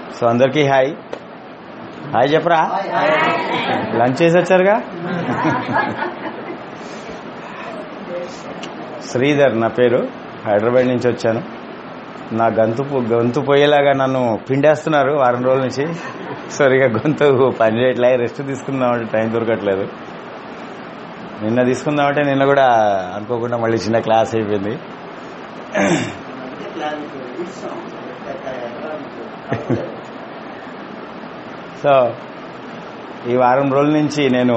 So అందరికీ hi hi చెప్పరా lunch చేసి వచ్చారుగా శ్రీధర్ నా పేరు హైదరాబాద్ నుంచి వచ్చాను నా గంతు గొంతు పోయేలాగా నన్ను పిండేస్తున్నారు వారం రోజుల నుంచి సరిగా గొంతు పని చేయట్లే రెస్ట్ తీసుకుందామంటే టైం దొరకట్లేదు నిన్న తీసుకుందామంటే నిన్న కూడా అనుకోకుండా మళ్ళీ చిన్న క్లాస్ అయిపోయింది సో ఈ వారం రోజుల నుంచి నేను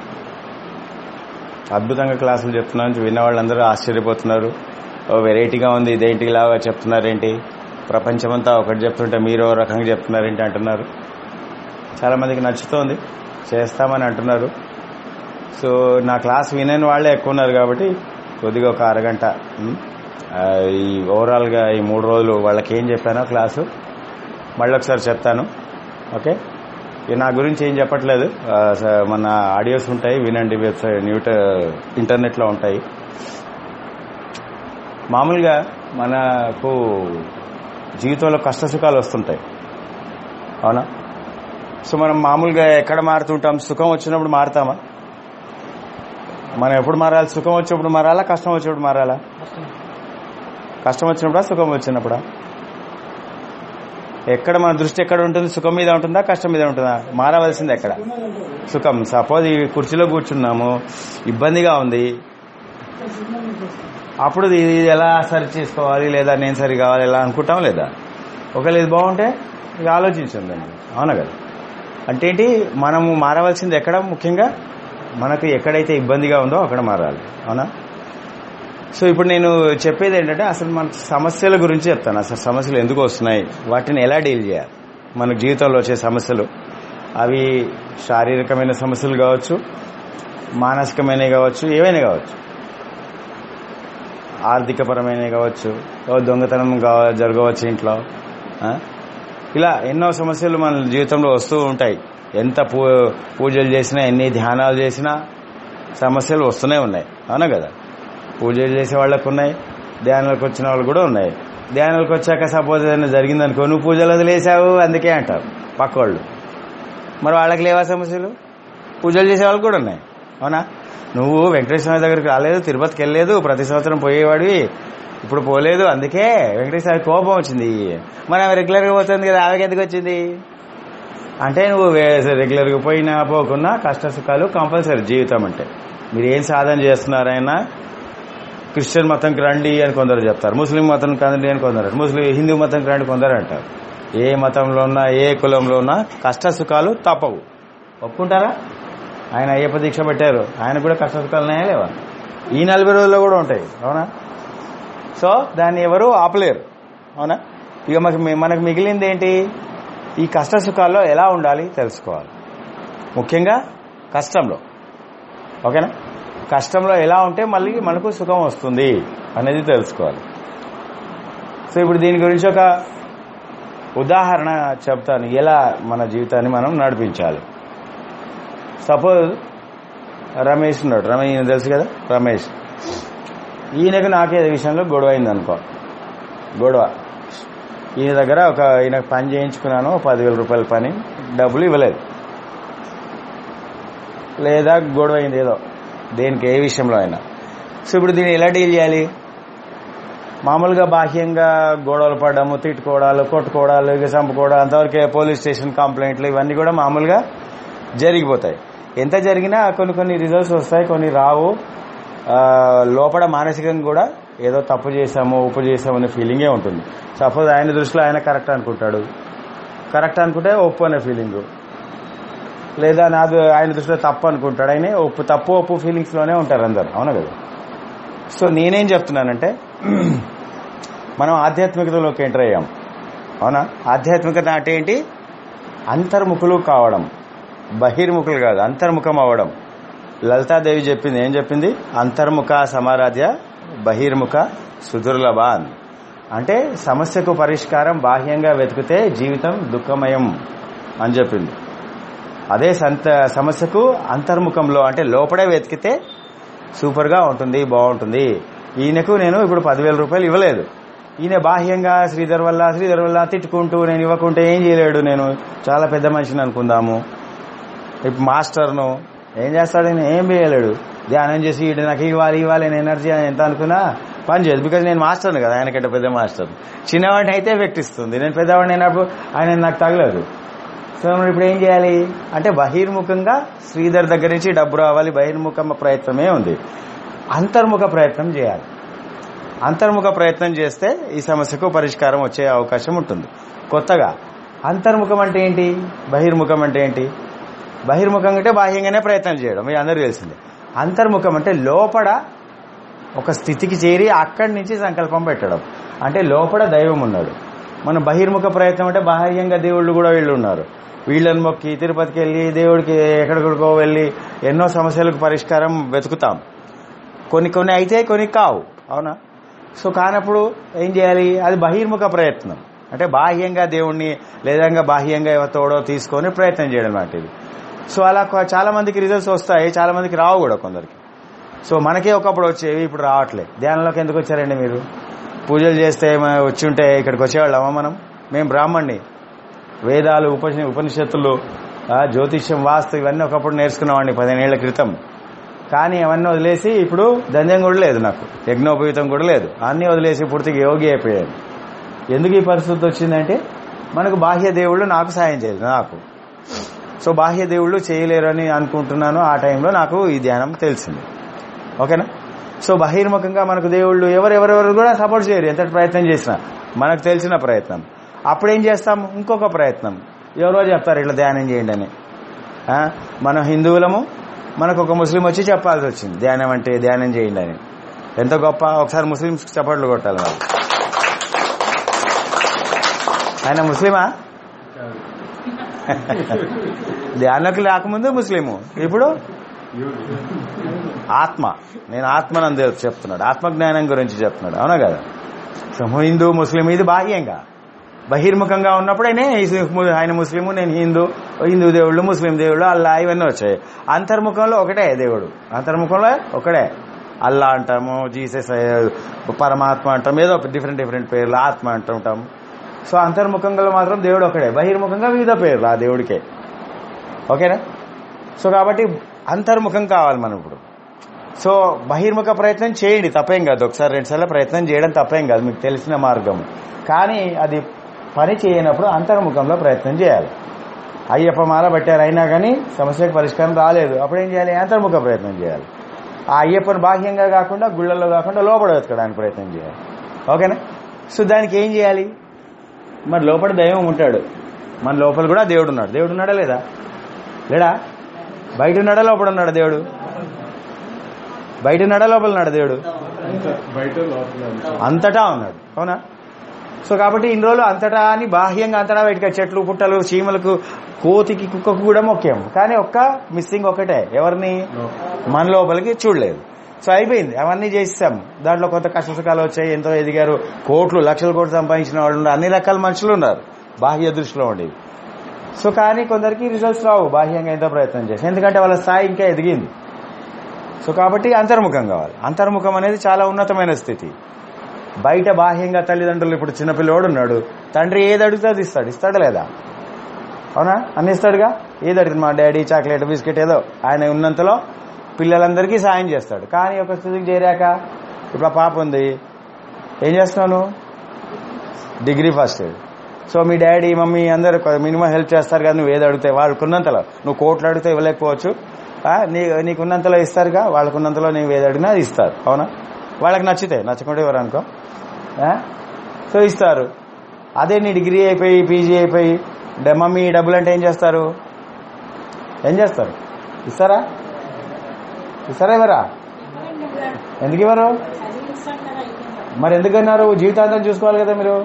అద్భుతంగా క్లాసులు చెప్తున్నాను విన్న వాళ్ళందరూ ఆశ్చర్యపోతున్నారు ఓ వెరైటీగా ఉంది ఇదేంటి లాగా చెప్తున్నారేంటి ప్రపంచమంతా ఒకటి చెప్తుంటే మీరు ఓ రకంగా చెప్తున్నారేంటి అంటున్నారు చాలా మందికి నచ్చుతోంది చేస్తామని అంటున్నారు సో నా క్లాస్ వినని వాళ్ళే ఎక్కువ ఉన్నారు కాబట్టి కొద్దిగా ఒక అరగంట ఉమ్, ఆ, ఈ ఓవరాల్గా ఈ మూడు రోజులు వాళ్ళకి ఏం చెప్పానో క్లాసు మళ్ళీ ఒకసారి చెప్తాను ఓకే ఇక నా గురించి ఏం చెప్పట్లేదు ఆ, స- మన ఆడియోస్ ఉంటాయి వినండి వెబ్సైట్ న్యూట ఇంటర్నెట్లో ఉంటాయి మామూలుగా మనకు జీవితంలో కష్ట సుఖాలు వస్తుంటాయి అవునా సో మనం మామూలుగా ఎక్కడ మారుతుంటాం సుఖం వచ్చినప్పుడు మారుతామా మనం ఎప్పుడు మారాలి సుఖం వచ్చినప్పుడు మారాలా కష్టం వచ్చినప్పుడు మారాలా కష్టం వచ్చినప్పుడా సుఖం వచ్చినప్పుడా ఎక్కడ మన దృష్టి ఎక్కడ ఉంటుంది సుఖం మీద ఉంటుందా కష్టం మీద ఉంటుందా మారవలసింది ఎక్కడ సుఖం సపోజ్ ఈ కుర్చీలో కూర్చున్నాము ఇబ్బందిగా ఉంది అప్పుడు ఇది ఇది ఎలా సరి చేసుకోవాలి లేదా నేను సరి కావాలి ఎలా అనుకుంటాం లేదా ఒకవేళ ఇది బాగుంటే ఇక ఆలోచించండి అవునా కదా అంటే ఏంటి మనము మారవలసింది ఎక్కడ ముఖ్యంగా మనకు ఎక్కడైతే ఇబ్బందిగా ఉందో అక్కడ మారాలి అవునా సో ఇప్పుడు నేను చెప్పేది ఏంటంటే అసలు మన సమస్యల గురించి చెప్తాను అసలు సమస్యలు ఎందుకు వస్తున్నాయి వాటిని ఎలా డీల్ చేయాలి మన జీవితంలో వచ్చే సమస్యలు అవి శారీరకమైన సమస్యలు కావచ్చు మానసికమైనవి కావచ్చు ఏవైనా కావచ్చు ఆర్థికపరమైనవి కావచ్చు ఓ దొంగతనం కావ- జరగవచ్చు ఇంట్లో ఆ? ఇలా ఎన్నో సమస్యలు మన జీవితంలో వస్తూ ఉంటాయి ఎంత పూ పూజలు చేసినా ఎన్ని ధ్యానాలు చేసినా సమస్యలు వస్తూనే ఉన్నాయి అవునా కదా పూజలు చేసే వాళ్ళకు ఉన్నాయి ధ్యానాలకు వచ్చిన వాళ్ళు కూడా ఉన్నాయి ధ్యానాలకు వచ్చాక సపోజ్ ఏదైనా జరిగిందనుకో నువ్వు పూజలు వదిలేసావు అందుకే అంటారు పక్కోళ్ళు మరి వాళ్ళకి లేవా సమస్యలు పూజలు చేసే వాళ్ళు కూడా ఉన్నాయి అవునా నువ్వు వెంకటేశ్వర దగ్గరికి రాలేదు తిరుపతికి వెళ్ళలేదు ప్రతి సంవత్సరం పోయేవాడివి ఇప్పుడు పోలేదు అందుకే వెంకటేశ్వర కోపం వచ్చింది మరి ఆమె రెగ్యులర్గా పోతుంది కదా ఆమెకి ఎందుకు వచ్చింది అంటే నువ్వు వే- రెగ్యులర్గా పోయినా పోకున్నా కష్ట సుఖాలు కంపల్సరీ జీవితం అంటే మీరు ఏం సాధన చేస్తున్నారైనా క్రిస్టియన్ మతంకి రండి అని కొందరు చెప్తారు ముస్లిం మతంకి రండి అని కొందరు అంటారు. ముస్లిం హిందూ మతంకి రండి కొందరు అంటారు ఏ మతంలో ఉన్నా ఏ కులంలో ఉన్నా కష్ట సుఖాలు తప్పవు ఒప్పుకుంటారా ఆయన అయ్యప్ప దీక్ష పెట్టారు ఆయన కూడా కష్ట సుఖాలు ఉన్నాయా లేవా ఈ నలభై రోజుల్లో కూడా ఉంటాయి అవునా సో దాన్ని ఎవరు ఆపలేరు అవునా ఇక మనకి మనకు మిగిలింది ఏంటి ఈ కష్ట సుఖాల్లో ఎలా ఉండాలి తెలుసుకోవాలి ముఖ్యంగా కష్టంలో ఓకేనా కష్టంలో ఎలా ఉంటే మళ్ళీ మనకు సుఖం వస్తుంది అనేది తెలుసుకోవాలి సో ఇప్పుడు దీని గురించి ఒక ఉదాహరణ చెప్తాను ఎలా మన జీవితాన్ని మనం నడిపించాలి సపోజ్ రమేష్ ఉన్నాడు రమేష్ ఈయన తెలుసు కదా రమేష్ ఈయనకు నాకే విషయంలో గొడవ అయింది అనుకో గొడవ ఈయన దగ్గర ఒక ఈయన పని చేయించుకున్నాను ఒక పదివేల రూపాయల పని డబ్బులు ఇవ్వలేదు లేదా గొడవ అయింది ఏదో దేనికి ఏ విషయంలో అయినా సో ఇప్పుడు దీన్ని ఎలా డీల్ చేయాలి మామూలుగా బాహ్యంగా గొడవలు పడడము తిట్టుకోవడాలు కొట్టుకోవడాలు ఇక చంపుకోవడం అంతవరకే పోలీస్ స్టేషన్ కంప్లైంట్లు ఇవన్నీ కూడా మామూలుగా జరిగిపోతాయి ఎంత జరిగినా కొన్ని కొన్ని రిజల్ట్స్ వస్తాయి కొన్ని రావు ఆ, లోపల మానసికంగా కూడా ఏదో తప్పు చేశాము ఉప్పు చేశాము అనే ఫీలింగే ఉంటుంది సపోజ్ ఆయన దృష్టిలో ఆయన కరెక్ట్ అనుకుంటాడు కరెక్ట్ అనుకుంటే ఒప్పు అనే ఫీలింగ్ లేదా నాది ఆయన దృష్టిలో తప్పు అనుకుంటాడు ఆయన ఒప్పు తప్పు ఒప్పు ఫీలింగ్స్ లోనే ఉంటారు అందరు అవును కదా సో నేనేం చెప్తున్నానంటే మనం ఆధ్యాత్మికతలోకి ఎంటర్ అయ్యాం అవునా ఆధ్యాత్మికత అంటే ఏంటి అంతర్ముఖులు కావడం బహిర్ముఖులు కాదు అంతర్ముఖం అవ్వడం లలితాదేవి చెప్పింది ఏం చెప్పింది అంతర్ముఖ సమారాధ్య బహిర్ముఖ సుదుర్లభ అని అంటే సమస్యకు పరిష్కారం బాహ్యంగా వెతికితే జీవితం దుఃఖమయం అని చెప్పింది అదే సంత సమస్యకు అంతర్ముఖంలో అంటే లోపడే వెతికితే సూపర్గా ఉంటుంది బాగుంటుంది ఈయనకు నేను ఇప్పుడు పదివేల రూపాయలు ఇవ్వలేదు ఈయన బాహ్యంగా శ్రీధర్ వల్ల శ్రీధర్ వల్ల తిట్టుకుంటూ నేను ఇవ్వకుంటే ఏం చేయలేడు నేను చాలా పెద్ద మనిషిని అనుకుందాము ఇప్పుడు మాస్టర్ను ఏం చేస్తాడు ఈయన ఏం చేయలేడు ధ్యానం చేసి ఈడు నాకు ఇవ్వాలి ఇవ్వాలి నేను ఎనర్జీ అని ఎంత అనుకున్నా పని చేయదు బికాజ్ నేను మాస్టర్ని కదా ఆయనకంటే పెద్ద మాస్టర్ చిన్నవాడిని అయితే ఎఫెక్ట్ ఇస్తుంది నేను పెద్దవాడిని అయినప్పుడు ఆయన నాకు తగలదు సో మనం ఇప్పుడు ఏం చేయాలి అంటే బహిర్ముఖంగా శ్రీధర్ దగ్గర నుంచి డబ్బు రావాలి బహిర్ముఖ ప్రయత్నమే ఉంది అంతర్ముఖ ప్రయత్నం చేయాలి అంతర్ముఖ ప్రయత్నం చేస్తే ఈ సమస్యకు పరిష్కారం వచ్చే అవకాశం ఉంటుంది కొత్తగా అంతర్ముఖం అంటే ఏంటి బహిర్ముఖం అంటే ఏంటి బహిర్ముఖం అంటే బాహ్యంగానే ప్రయత్నం చేయడం మీ అందరికీ తెలిసిందే అంతర్ముఖం అంటే లోపల ఒక స్థితికి చేరి అక్కడి నుంచి సంకల్పం పెట్టడం అంటే లోపల దైవం ఉన్నాడు మన బహిర్ముఖ ప్రయత్నం అంటే బాహ్యంగా దేవుళ్ళు కూడా వీళ్ళు ఉన్నారు వీళ్ళని మొక్కి తిరుపతికి వెళ్ళి దేవుడికి ఎక్కడికో వెళ్ళి ఎన్నో సమస్యలకు పరిష్కారం వెతుకుతాం కొన్ని కొన్ని అయితే కొన్ని కావు అవునా సో కానప్పుడు ఏం చేయాలి అది బహిర్ముఖ ప్రయత్నం అంటే బాహ్యంగా దేవుణ్ణి లేదా బాహ్యంగా ఎవరితోడో తీసుకొని ప్రయత్నం చేయడం లాంటిది సో అలా కొ- చాలా మందికి రిజల్ట్స్ వస్తాయి చాలా మందికి రావు కూడా కొందరికి సో మనకే ఒకప్పుడు వచ్చేవి ఇప్పుడు రావట్లేదు ధ్యానంలోకి ఎందుకు వచ్చారండి మీరు పూజలు చేస్తే మ- వచ్చి ఉంటే ఇక్కడికి వచ్చేవాళ్ళమా మనం మేము బ్రాహ్మణ్ణి వేదాలు ఉపని ఉపనిషత్తులు ఆ, జ్యోతిష్యం వాస్తు ఇవన్నీ ఒకప్పుడు నేర్చుకున్నామండి పదిహేనేళ్ల క్రితం కానీ అవన్నీ వదిలేసి ఇప్పుడు దంధ్యం కూడా లేదు నాకు యజ్ఞోపవీతం కూడా లేదు అన్నీ వదిలేసి పూర్తిగా యోగి అయిపోయాను ఎందుకు ఈ పరిస్థితి వచ్చిందంటే మనకు బాహ్య దేవుళ్ళు నాకు సాయం చేయలేదు నాకు సో బాహ్య దేవుళ్ళు చేయలేరని అనుకుంటున్నాను ఆ టైంలో నాకు ఈ ధ్యానం తెలిసింది ఓకేనా సో బహిర్ముఖంగా మనకు దేవుళ్ళు ఎవరెవరెవరు కూడా సపోర్ట్ చేయరు ఎంత ప్రయత్నం చేసినా మనకు తెలిసిన ప్రయత్నం అప్పుడేం చేస్తాం ఇంకొక ప్రయత్నం ఎవరో చెప్తారు ఇట్లా ధ్యానం చేయండి అని ఆ, మనం హిందువులము మనకు ఒక ముస్లిం వచ్చి చెప్పాల్సి వచ్చింది ధ్యానం అంటే ధ్యానం చేయండి అని ఎంత గొప్ప ఒకసారి ముస్లింస్ చప్పట్లు కొట్టాలి వాళ్ళు ఆయన ముస్లిమా ధ్యానంలోకి లేకముందు ముస్లిము ఇప్పుడు ఆత్మ నేను ఆత్మనందు చెప్తున్నాడు ఆత్మజ్ఞానం గురించి చెప్తున్నాడు అవునా కదా సో హిందూ ముస్లిం ఇది బాహ్యంగా బహిర్ముఖంగా ఉన్నప్పుడు ఆయన ఆయన ముస్లిము నేను హిందూ హిందూ దేవుళ్ళు ముస్లిం దేవుళ్ళు అల్లా ఇవన్నీ వచ్చాయి అంతర్ముఖంలో ఒకటే దేవుడు అంతర్ముఖంలో ఒకడే అల్లా అంటాము జీసస్ పరమాత్మ అంటాం ఏదో డిఫరెంట్ డిఫరెంట్ పేర్లు ఆత్మ అంటుంటాం సో అంతర్ముఖంగా మాత్రం దేవుడు ఒకడే బహిర్ముఖంగా వివిధ పేర్లు ఆ దేవుడికే ఓకేనా సో కాబట్టి అంతర్ముఖం కావాలి మనం ఇప్పుడు సో బహిర్ముఖ ప్రయత్నం చేయండి తప్పేం కాదు ఒకసారి రెండుసార్లు ప్రయత్నం చేయడం తప్పేం కాదు మీకు తెలిసిన మార్గం కానీ అది పని చేయనప్పుడు అంతర్ముఖంలో ప్రయత్నం చేయాలి అయ్యప్ప మాల పట్టారు అయినా కానీ సమస్యకు పరిష్కారం రాలేదు అప్పుడు ఏం చేయాలి అంతర్ముఖ ప్రయత్నం చేయాలి ఆ అయ్యప్పని బాహ్యంగా కాకుండా గుళ్ళల్లో కాకుండా లోపల వెతకడానికి ప్రయత్నం చేయాలి ఓకేనా సో దానికి ఏం చేయాలి మరి లోపల దైవం ఉంటాడు మన లోపల కూడా దేవుడు ఉన్నాడు దేవుడు ఉన్నాడా లేదా లేడా బయట ఉన్నాడా లోపల ఉన్నాడు దేవుడు బయట ఉన్నాడా లోపల ఉన్నాడు దేవుడు బయట లోపల అంతటా ఉన్నాడు అవునా సో కాబట్టి ఇన్ని రోజులు అంతటా అని బాహ్యంగా అంతటా బయటకు చెట్లు పుట్టలు చీమలకు కోతికి కుక్కకు కూడా మొక్కాము కానీ ఒక్క మిస్సింగ్ ఒకటే ఎవరిని మన లోపలికి చూడలేదు సో అయిపోయింది అవన్నీ చేసాం దాంట్లో కొంత కష్టసుఖాలు వచ్చాయి ఎంతో ఎదిగారు కోట్లు లక్షల కోట్లు సంపాదించిన వాళ్ళు ఉన్నారు అన్ని రకాల మనుషులు ఉన్నారు బాహ్య దృష్టిలో ఉండేవి సో కానీ కొందరికి రిజల్ట్స్ రావు బాహ్యంగా ఎంతో ప్రయత్నం చేసి ఎందుకంటే వాళ్ళ స్థాయి ఇంకా ఎదిగింది సో కాబట్టి అంతర్ముఖం కావాలి అంతర్ముఖం అనేది చాలా ఉన్నతమైన స్థితి బయట బాహ్యంగా తల్లిదండ్రులు ఇప్పుడు చిన్నపిల్లోడు ఉన్నాడు తండ్రి ఏది అడిగితే అది ఇస్తాడు ఇస్తాడా లేదా అవునా అన్ని ఇస్తాడుగా ఏది అడిగింది మా డాడీ చాక్లెట్ బిస్కెట్ ఏదో ఆయన ఉన్నంతలో పిల్లలందరికీ సాయం చేస్తాడు కానీ ఒక స్థితికి చేరాక ఇప్పుడు ఆ పాప ఉంది ఏం చేస్తున్నావు డిగ్రీ ఫస్ట్ ఇయర్ సో మీ డాడీ మమ్మీ అందరూ మినిమం హెల్ప్ చేస్తారు కదా నువ్వు ఏది అడిగితే వాళ్ళకున్నంతలో నువ్వు కోట్లు అడిగితే ఇవ్వలేకపోవచ్చు ఆ, నీ నీకున్నంతలో ఇస్తారుగా వాళ్ళకున్నంతలో నీవు ఏది అడిగినా అది ఇస్తారు అవునా వాళ్ళకి నచ్చితే నచ్చకుండా ఎవరు అనుకో ఆ? సో ఇస్తారు అదే నీ డిగ్రీ అయిపోయి పీజీ అయిపోయి డ- మమ్మీ డబ్బులు అంటే ఏం చేస్తారు ఏం చేస్తారు ఇస్తారా ఇస్తారా ఇవ్వరా ఎందుకు ఇవ్వరు మరి ఎందుకన్నారు జీవితాంతం చూసుకోవాలి కదా మీరు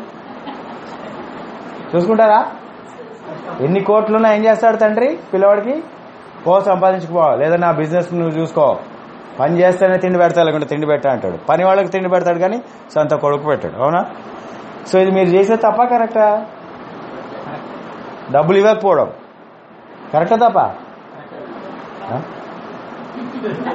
చూసుకుంటారా ఎన్ని కోట్లున్నా ఏం చేస్తాడు తండ్రి పిల్లవాడికి పో సంపాదించుకో లేదా నా బిజినెస్ నువ్వు చూసుకో పని చేస్తేనే తిండి పెడతా లేకుంటే తిండి పెట్టా అంటాడు పని వాళ్ళకి తిండి పెడతాడు కానీ సొంత కొడుకు పెట్టాడు అవునా సో ఇది మీరు చేసే తప్ప కరెక్టా డబ్బులు ఇవ్వకపోవడం కరెక్టా తప్ప ఆ?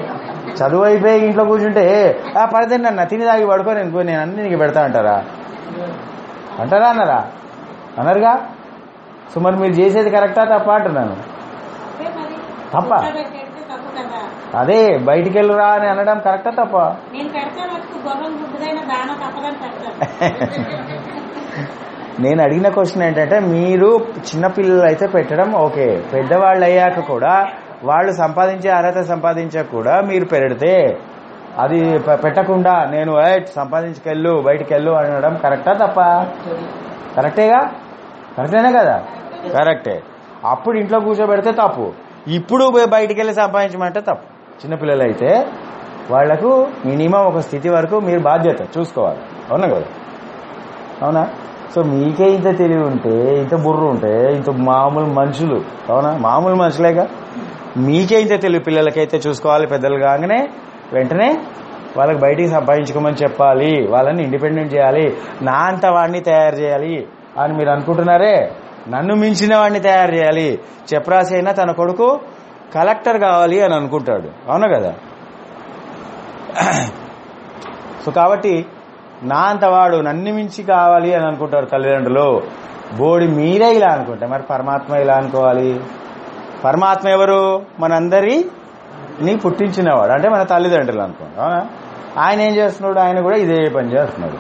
చదువు అయిపోయి ఇంట్లో కూర్చుంటే ఆ పడితే నన్ను తిని తాగి పడుకో నేను నేను అన్ని నీకు పెడతా అంటారా అంటారా అన్నారా అనరుగా సో మరి మీరు చేసేది కరెక్టా తప్ప అంటున్నాను అంటే మరి తప్ప. కూర్చోబెట్టేస్తే తప్పు కదా అదే బయటికి వెళ్ళురా అని అనడం కరెక్టా తప్ప నేను పెడితే మటుకు గొర్రెం గుడ్డుదైన దాన తప్పదని పెడతాను నేను అడిగిన క్వశ్చన్ ఏంటంటే మీరు చిన్నపిల్లలు అయితే పెట్టడం ఓకే పెద్దవాళ్ళు అయ్యాక కూడా వాళ్ళు సంపాదించే అర్హత సంపాదించాక కూడా మీరు పెడితే అది పె- పెట్టకుండా నేను "ఏయ్, సంపాదించుకెళ్ళు బయటికి వెళ్ళు అనడం కరెక్టా తప్ప కరెక్టేగా కరెక్టేనే కదా కరెక్టే అప్పుడు ఇంట్లో కూర్చోబెడితే తప్పు ఇప్పుడు బయ- బయటికి వెళ్ళి సంపాదించమంటే తప్పు చిన్నపిల్లలు అయితే వాళ్లకు మినిమం ఒక స్థితి వరకు మీరు బాధ్యత చూసుకోవాలి అవునా కదా అవునా సో మీకే ఇంత తెలివి ఉంటే ఇంత బుర్ర ఉంటే ఇంత మామూలు మనుషులు అవునా మామూలు మనుషులేగా మీకే ఇంత తెలివి పిల్లలకైతే చూసుకోవాలి పెద్దలు కాగానే వెంటనే వాళ్ళకి బయటికి సంపాదించుకోమని చెప్పాలి వాళ్ళని ఇండిపెండెంట్ చేయాలి నా అంత వాడిని తయారు చేయాలి అని మీరు అనుకుంటున్నారే నన్ను మించిన వాడిని తయారు చేయాలి చెప్రాసి అయినా తన కొడుకు కలెక్టర్ కావాలి అని అనుకుంటాడు అవునా కదా సో కాబట్టి నా అంత వాడు నన్ను మించి కావాలి అని అనుకుంటారు తల్లిదండ్రులు బోడి మీరే ఇలా అనుకుంటే మరి పరమాత్మ ఇలా అనుకోవాలి పరమాత్మ ఎవరు మనందరిని పుట్టించినవాడు అంటే మన తల్లిదండ్రులు అనుకోండి అవునా ఆయన ఏం చేస్తున్నాడు ఆయన కూడా ఇదే పని చేస్తున్నాడు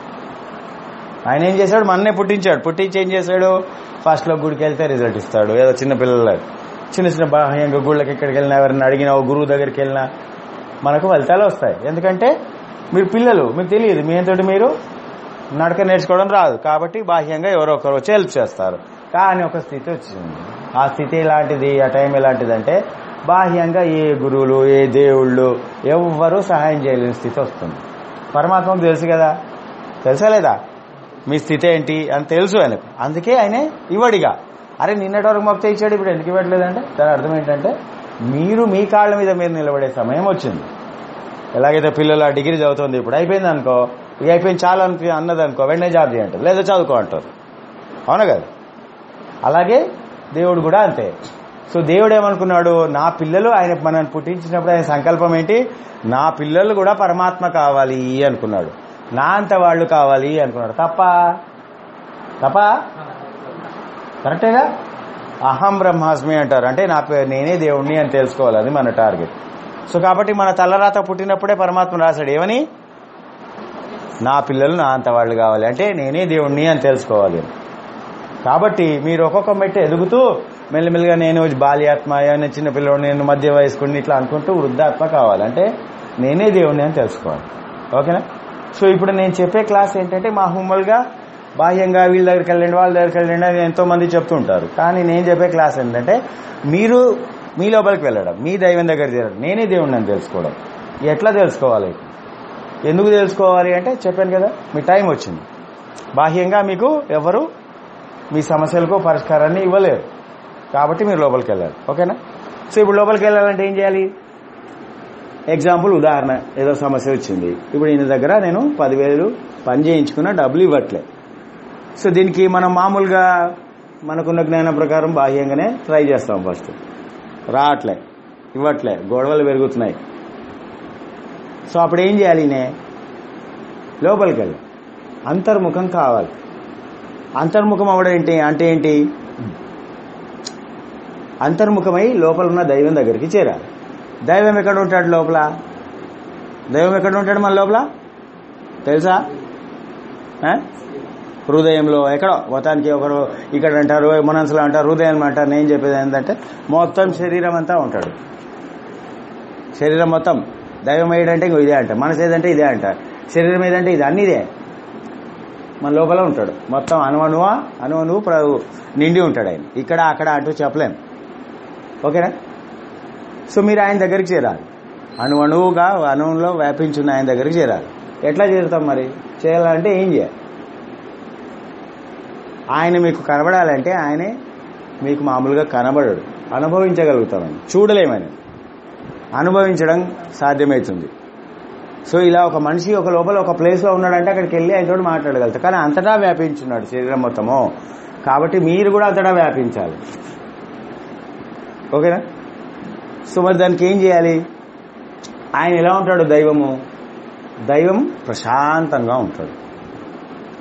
ఆయన ఏం చేశాడు మన్నే పుట్టించాడు పుట్టించి ఏం చేశాడు ఫస్ట్ లో గుడికి వెళ్తే రిజల్ట్ ఇస్తాడు ఏదో చిన్న పిల్లలు చిన్న చిన్న బాహ్యంగా గుళ్ళకి ఎక్కడికి వెళ్ళినా ఎవరైనా అడిగినా ఓ గురువు దగ్గరికి వెళ్ళినా మనకు ఫలితాలు వస్తాయి ఎందుకంటే మీరు పిల్లలు మీకు తెలియదు మీ అంతటి మీరు నడక నేర్చుకోవడం రాదు కాబట్టి బాహ్యంగా ఎవరో ఒకరు వచ్చి హెల్ప్ చేస్తారు కానీ ఒక స్థితి వచ్చింది ఆ స్థితి ఎలాంటిది ఆ టైం ఎలాంటిది అంటే బాహ్యంగా ఏ గురువులు ఏ దేవుళ్ళు ఎవ్వరూ సహాయం చేయలేని స్థితి వస్తుంది పరమాత్మకు తెలుసు కదా తెలుసా లేదా మీ స్థితి ఏంటి అని తెలుసు ఆయనకు అందుకే ఆయన ఇవ్వడిగా అరే నిన్నటి వరకు మొక్త ఇచ్చాడు ఇప్పుడు ఎందుకు ఇవ్వట్లేదంటే దాని అర్థం ఏంటంటే మీరు మీ కాళ్ళ మీద మీరు నిలబడే సమయం వచ్చింది ఎలాగైతే పిల్లలు ఆ డిగ్రీ చదువుతుంది ఇప్పుడు అయిపోయింది అనుకో ఇక అయిపోయింది చాలా అనుకు అన్నది అనుకో వెంటనే జాబ్ చేయంటారు లేదా చదువుకో అంటారు అవునా కదా అలాగే దేవుడు కూడా అంతే సో దేవుడు ఏమనుకున్నాడు నా పిల్లలు ఆయన మనల్ని పుట్టించినప్పుడు ఆయన సంకల్పం ఏంటి నా పిల్లలు కూడా పరమాత్మ కావాలి అనుకున్నాడు నా అంత వాళ్ళు కావాలి అనుకున్నాడు తప్ప తప్ప కరెక్టేగా అహం బ్రహ్మాస్మి అంటారు అంటే నా పే- నేనే దేవుణ్ణి అని తెలుసుకోవాలి అది మన టార్గెట్ సో కాబట్టి మన తలరాత పుట్టినప్పుడే పరమాత్మ రాశాడు ఏమని నా పిల్లలు నా అంత వాళ్ళు కావాలి అంటే నేనే దేవుణ్ణి అని తెలుసుకోవాలి అని. కాబట్టి మీరు ఒక్కొక్క మెట్టు ఎదుగుతూ మెల్లిమెల్లిగా నేను బాల్యాత్మ నేను చిన్న పిల్లడు నేను మధ్య వయస్కుడిని ఇట్లా అనుకుంటూ వృద్ధాత్మ కావాలి అంటే నేనే దేవుణ్ణి అని తెలుసుకోవాలి ఓకేనా సో ఇప్పుడు నేను చెప్పే క్లాస్ ఏంటంటే మామూలుగా బాహ్యంగా వీళ్ళ దగ్గరికి వెళ్ళండి వాళ్ళ దగ్గరికి వెళ్ళండి అని ఎంతో మంది చెప్తుంటారు కానీ నేను చెప్పే క్లాస్ ఏంటంటే మీరు మీ లోపలికి వెళ్ళడం మీ దైవం దగ్గర చేరడం నేనే దేవుణ్ణి అని తెలుసుకోవడం ఎట్లా తెలుసుకోవాలి ఎందుకు తెలుసుకోవాలి అంటే చెప్పాను కదా మీ టైం వచ్చింది బాహ్యంగా మీకు ఎవరు మీ సమస్యలకు పరిష్కారాన్ని ఇవ్వలేరు కాబట్టి మీరు లోపలికి వెళ్ళాలి ఓకేనా సో ఇప్పుడు లోపలికి వెళ్ళాలంటే ఏం చేయాలి ఎగ్జాంపుల్ ఉదాహరణ ఏదో సమస్య వచ్చింది ఇప్పుడు ఈయన దగ్గర నేను పదివేలు పని చేయించుకున్న డబ్బులు ఇవ్వట్లే సో దీనికి మనం మామూలుగా మనకున్న జ్ఞానం ప్రకారం బాహ్యంగానే ట్రై చేస్తాం ఫస్ట్ రావట్లే ఇవ్వట్లే గొడవలు పెరుగుతున్నాయి సో అప్పుడు ఏం చేయాలి ఈయన లోపలికి వెళ్ళి అంతర్ముఖం కావాలి అంతర్ముఖం అవడం ఏంటి అంటే ఏంటి అంతర్ముఖమై లోపల ఉన్న దైవం దగ్గరికి చేరాలి దైవం ఎక్కడ ఉంటాడు లోపల దైవం ఎక్కడ ఉంటాడు మన లోపల తెలుసా ఆ? హృదయంలో ఎక్కడో మొత్తానికి ఒకరు ఇక్కడ అంటారు మనసులో అంటారు హృదయం అంటారు నేను చెప్పేది ఏంటంటే మొత్తం శరీరం అంతా ఉంటాడు శరీరం మొత్తం దైవం ఏదంటే ఇంకో ఇదే అంట మనసు ఏదంటే ఇదే అంట శరీరం ఏదంటే ఇది అన్ని ఇదే మన లోపల ఉంటాడు మొత్తం అనువనువ అనువనువు ప్ర- నిండి ఉంటాడు ఆయన ఇక్కడ అక్కడ అంటూ చెప్పలేం ఓకేనా సో మీరు ఆయన దగ్గరికి చేరాలి అణువణువుగా అణువులో వ్యాపించున్న ఆయన దగ్గరికి చేరాలి ఎట్లా చేరుతాం మరి చేయాలంటే ఏం చేయాలి ఆయన మీకు కనబడాలంటే ఆయనే మీకు మామూలుగా కనబడడు అనుభవించగలుగుతామని చూడలేమని అనుభవించడం సాధ్యమవుతుంది సో ఇలా ఒక మనిషి ఒక లోపల ఒక ప్లేస్లో ఉన్నాడంటే అక్కడికి వెళ్ళి ఆయనతో మాట్లాడగలుగుతారు కానీ అంతటా వ్యాపించున్నాడు శరీరం మొత్తము కాబట్టి మీరు కూడా అంతటా వ్యాపించాలి ఓకేనా సో మరి దానికి ఏం చేయాలి ఆయన ఎలా ఉంటాడు దైవము దైవం ప్రశాంతంగా ఉంటాడు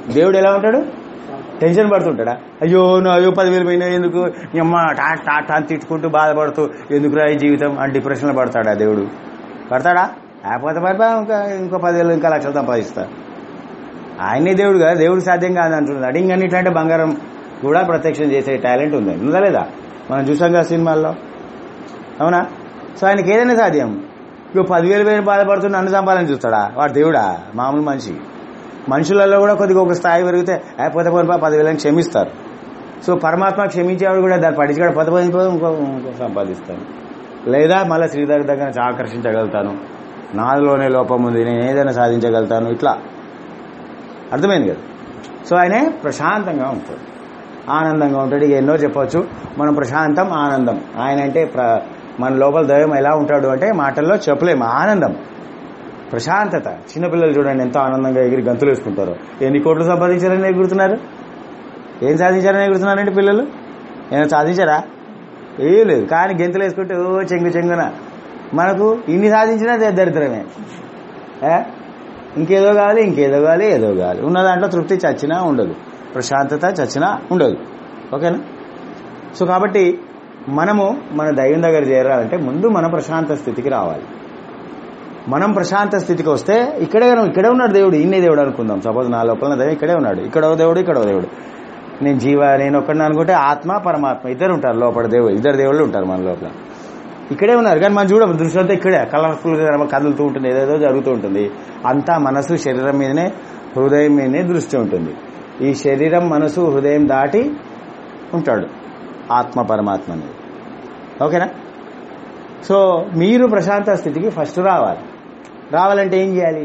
దేవుడు ఎలా ఉంటాడు టెన్షన్ పడుతుంటాడా అయ్యో నా అయ్యో పదివేలు పోయినా ఎందుకు నీ అమ్మ టా టా టా అని తిట్టుకుంటూ బాధపడుతూ ఎందుకురా ఈ జీవితం అని డిప్రెషన్లో పడతాడా దేవుడు పడతాడా లేకపోతే పడిపో ఇంకా ఇంకో పదివేలు ఇంకా లక్షలు సంపాదిస్తా ఆయనే దేవుడు కదా దేవుడికి సాధ్యం కాదు అంటున్నాడు ఇంకన్నిట్లంటే బంగారం కూడా ప్రత్యక్షం చేసే టాలెంట్ ఉంది ఉందా లేదా మనం చూసాం కదా సినిమాల్లో అవునా సో ఆయనకి ఏదైనా సాధ్యం ఇప్పుడు పదివేలు వేలు బాధపడుతున్న నన్ను చంపాలని చూస్తాడా వాడు దేవుడా మామూలు మనిషి మనుషులలో కూడా కొద్దిగా ఒక స్థాయి పెరిగితే "ఏ, పోతే పోతే పదివేలని క్షమిస్తారు సో పరమాత్మ క్షమించేవాడు కూడా దాన్ని పట్టించుకోవడం పది పది పది ఇంకో ఇంకో సంపాదిస్తాను లేదా మళ్ళీ శ్రీధర్ దగ్గర నుంచి ఆకర్షించగలుగుతాను నాలోనే లోపం ఉంది నేను ఏదైనా సాధించగలుగుతాను ఇట్లా అర్థమైంది కదా సో ఆయనే ప్రశాంతంగా ఉంటాడు ఆనందంగా ఉంటాడు ఇక ఎన్నో చెప్పొచ్చు మనం ప్రశాంతం ఆనందం ఆయన అంటే ప్ర మన లోపల దైవం ఎలా ఉంటాడు అంటే మాటల్లో చెప్పలేము ఆనందం ప్రశాంతత చిన్నపిల్లలు చూడండి ఎంతో ఆనందంగా ఎగిరి గంతులు వేసుకుంటారు ఎన్ని కోట్లు సంపాదించారని ఎగురుతున్నారు ఏం సాధించారని ఎగురుతున్నారంటే పిల్లలు ఏమైనా సాధించారా ఏం లేదు కానీ గెంతులు వేసుకుంటే ఓ చెంగు చెంగున మనకు ఇన్ని సాధించినా ద- దరిద్రమే ఏ? ఇంకేదో కావాలి ఇంకేదో కావాలి ఏదో కావాలి ఉన్న దాంట్లో తృప్తి చచ్చినా ఉండదు ప్రశాంతత చచ్చినా ఉండదు ఓకేనా సో కాబట్టి మనము మన దైవం దగ్గర చేరాలంటే ముందు మన ప్రశాంత స్థితికి రావాలి మనం ప్రశాంత స్థితికి వస్తే ఇక్కడే ఇక్కడే ఉన్నాడు దేవుడు ఇన్నే దేవుడు అనుకుందాం సపోజ్ నా లోపల దైవం ఇక్కడే ఉన్నాడు ఇక్కడో దేవుడు ఇక్కడో దేవుడు నేను జీవ నేను ఒక్కడిని అనుకుంటే ఆత్మ పరమాత్మ ఇద్దరు ఉంటారు లోపల దేవుడు ఇద్దరు దేవుళ్ళు ఉంటారు మన లోపల ఇక్కడే ఉన్నారు కానీ మనం చూడ దృష్టి అంతా ఇక్కడే కలర్ఫుల్ గా కదులుతూ ఉంటుంది ఏదేదో జరుగుతూ ఉంటుంది అంతా మనసు శరీరం మీదనే హృదయం మీదనే దృష్టి ఉంటుంది ఈ శరీరం మనసు హృదయం దాటి ఉంటాడు ఆత్మ పరమాత్మ అనేది ఓకేనా సో మీరు ప్రశాంత స్థితికి ఫస్ట్ రావాలి రావాలంటే ఏం చేయాలి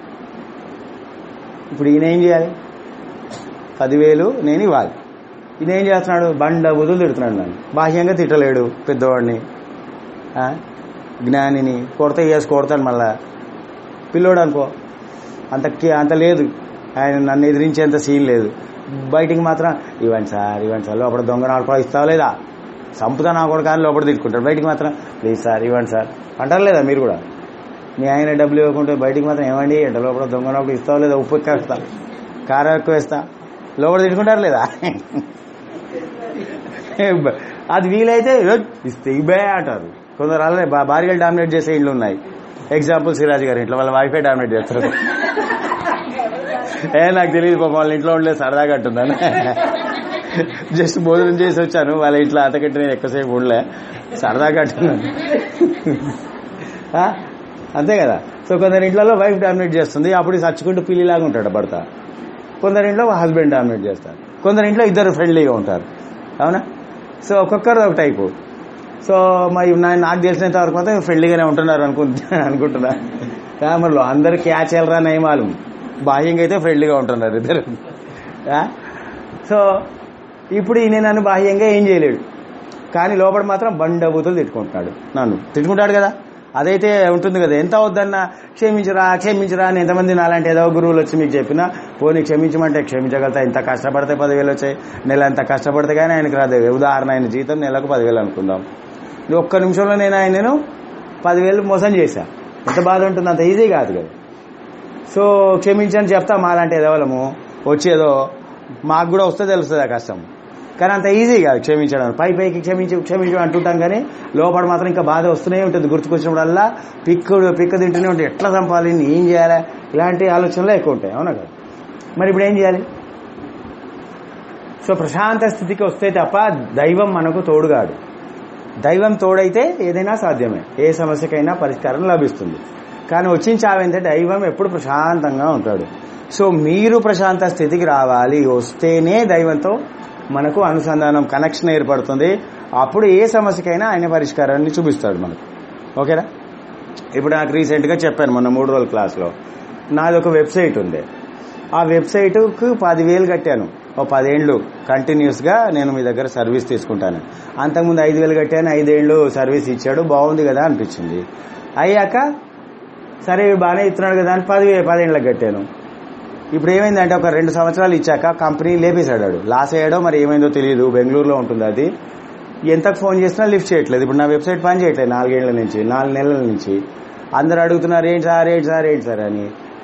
ఇప్పుడు ఈయన ఏం చేయాలి పదివేలు నేను ఇవ్వాలి ఈయన ఏం చేస్తున్నాడు బండ బుధులు తిడుతున్నాడు నన్ను బాహ్యంగా తిట్టలేడు పెద్దవాడిని ఆ? జ్ఞానిని కొడత వేసి కొడతాను మళ్ళా పిల్లోడు అనుకో అంత కి- అంత లేదు ఆయన నన్ను ఎదిరించేంత సీన్ లేదు బయటికి మాత్రం ఇవ్వండి సార్ ఇవ్వండి సార్ లోపల దొంగ నాలుగు కూడా ఇస్తావా లేదా సంపుతా నా కూడా కానీ లోపల తిట్టుకుంటాడు బయటికి మాత్రం ప్లీజ్ సార్ ఇవ్వండి సార్ అంటారు లేదా మీరు కూడా మీ ఆయన డబ్బులు ఇవ్వకుంటే బయటికి మాత్రం ఏమండి అంటే లోపల దొంగ నాలుగు ఇస్తావా లేదా ఉప్పు ఎక్కువ వేస్తా కారం ఎక్కువ వేస్తా లోపల తిట్టుకుంటారు లేదా అది వీలైతే "ఏ, ఇస్తే ఇవే అంటారు కొందరు అలానే భా- భార్యలు డామినేట్ చేసే ఇండ్లు ఉన్నాయి ఎగ్జాంపుల్ సిరాజ్ గారి ఇంట్లో వాళ్ళ వైఫై డామినేట్ చేస్తారు ఏ నాకు తెలియదు పాపం వాళ్ళ ఇంట్లో ఉండలేదు సరదాగా అంటున్నాను జస్ట్ భోజనం చేసి వచ్చాను వాళ్ళ ఇంట్లో అంతకంటే నేను ఎక్కువసేపు ఉండలే సరదాగా అంటున్నాను ఆ? అంతే కదా సో కొందరి ఇంట్లో వైఫ్ డామినేట్ చేస్తుంది అప్పుడు చచ్చుకుంటూ పిల్లిలాగా ఉంటాడు భర్త కొందరి ఇంట్లో హస్బెండ్ డామినేట్ చేస్తారు కొందరి ఇంట్లో ఇద్దరు ఫ్రెండ్లీగా ఉంటారు అవునా సో ఒక్కొక్కరు ఒక టైపు సో మరి నా- నాకు తెలిసినంత వరకు మాత్రం ఫ్రెండ్లీగానే ఉంటున్నారు అనుకుంటా అనుకుంటున్నా కామర్లో అందరు క్యాచ్ వెళ్ళరా నయమాలు బాహ్యంగా అయితే ఫ్రెండ్లీగా ఉంటున్నారు ఇద్దరు ఆ? సో ఇప్పుడు ఈయన నన్ను బాహ్యంగా ఏం చేయలేడు కానీ లోపల మాత్రం బండబూతులు తిట్టుకుంటున్నాడు నన్ను తిట్టుకుంటాడు కదా అదైతే ఉంటుంది కదా ఎంత వద్దన్నా క్షమించరా క్షమించరా అని ఎంతమంది నాలాంటి ఏదో గురువులు వచ్చి మీకు చెప్పినా పోనీ క్షమించమంటే క్షమించగలుగుతా ఇంత కష్టపడితే పదివేలు వచ్చాయి నెల అంత కష్టపడితే కానీ ఆయనకు రాదు ఉదాహరణ ఆయన జీతం నెలకు పదివేలు అనుకుందాం ఈ ఒక్క నిమిషంలో నేను ఆయనను పదివేలు మోసం చేశా ఎంత బాధ ఉంటుంది అంత ఈజీ కాదు కదా సో క్షమించని చెప్తా మాలాంటి ఎదవలము వచ్చి ఏదో మాకు కూడా వస్తే తెలుస్తుంది ఆ కష్టం కానీ అంత ఈజీ కాదు క్షమించడం పై పైకి క్షమించి క్షమించడం అంటుంటాం కానీ లోపల మాత్రం ఇంకా బాధ వస్తూనే ఉంటుంది గుర్తుకొచ్చినప్పుడల్లా పిక్కుడు పిక్క తింటూనే ఉంటుంది ఎట్లా చంపాలి ఏం చేయాలి ఇలాంటి ఆలోచనలు ఎక్కువ ఉంటాయి అవునా కదా మరి ఇప్పుడు ఏం చేయాలి సో ప్రశాంత స్థితికి వస్తే తప్ప దైవం మనకు తోడుగాడు దైవం తోడైతే ఏదైనా సాధ్యమే ఏ సమస్యకైనా పరిష్కారం లభిస్తుంది కానీ వచ్చిన చావేంటే దైవం ఎప్పుడు ప్రశాంతంగా ఉంటాడు సో మీరు ప్రశాంత స్థితికి రావాలి వస్తేనే దైవంతో మనకు అనుసంధానం కనెక్షన్ ఏర్పడుతుంది అప్పుడు ఏ సమస్యకైనా ఆయన పరిష్కారాన్ని చూపిస్తాడు మనకు ఓకేనా ఇప్పుడు నాకు రీసెంట్గా చెప్పాను మొన్న మూడు రోజుల క్లాస్లో నాది ఒక వెబ్సైట్ ఉంది ఆ వెబ్సైట్కు పదివేలు కట్టాను ఓ పదేళ్ళు కంటిన్యూస్గా నేను మీ దగ్గర సర్వీస్ తీసుకుంటాను అంతకుముందు ఐదు వేలు కట్టాను ఐదేళ్ళు సర్వీస్ ఇచ్చాడు బాగుంది కదా అనిపించింది అయ్యాక సరే వీడు బాగానే ఇస్తున్నాడు కదా అని పది పదేళ్ళకి కట్టాను ఇప్పుడు ఏమైందంటే ఒక రెండు సంవత్సరాలు ఇచ్చాక కంపెనీ లేపేశాడు వాడు. లాస్ అయ్యాడో మరి ఏమైందో తెలియదు బెంగళూరులో ఉంటుంది అది ఎంతకు ఫోన్ చేసినా లిఫ్ట్ చేయట్లేదు ఇప్పుడు నా వెబ్సైట్ పని చేయట్లేదు నాలుగేళ్ల నుంచి నాలుగు నెలల నుంచి అందరు అడుగుతున్నారు ఏంటి సార్ ఏంటి సార్ ఏంటి సార్ అని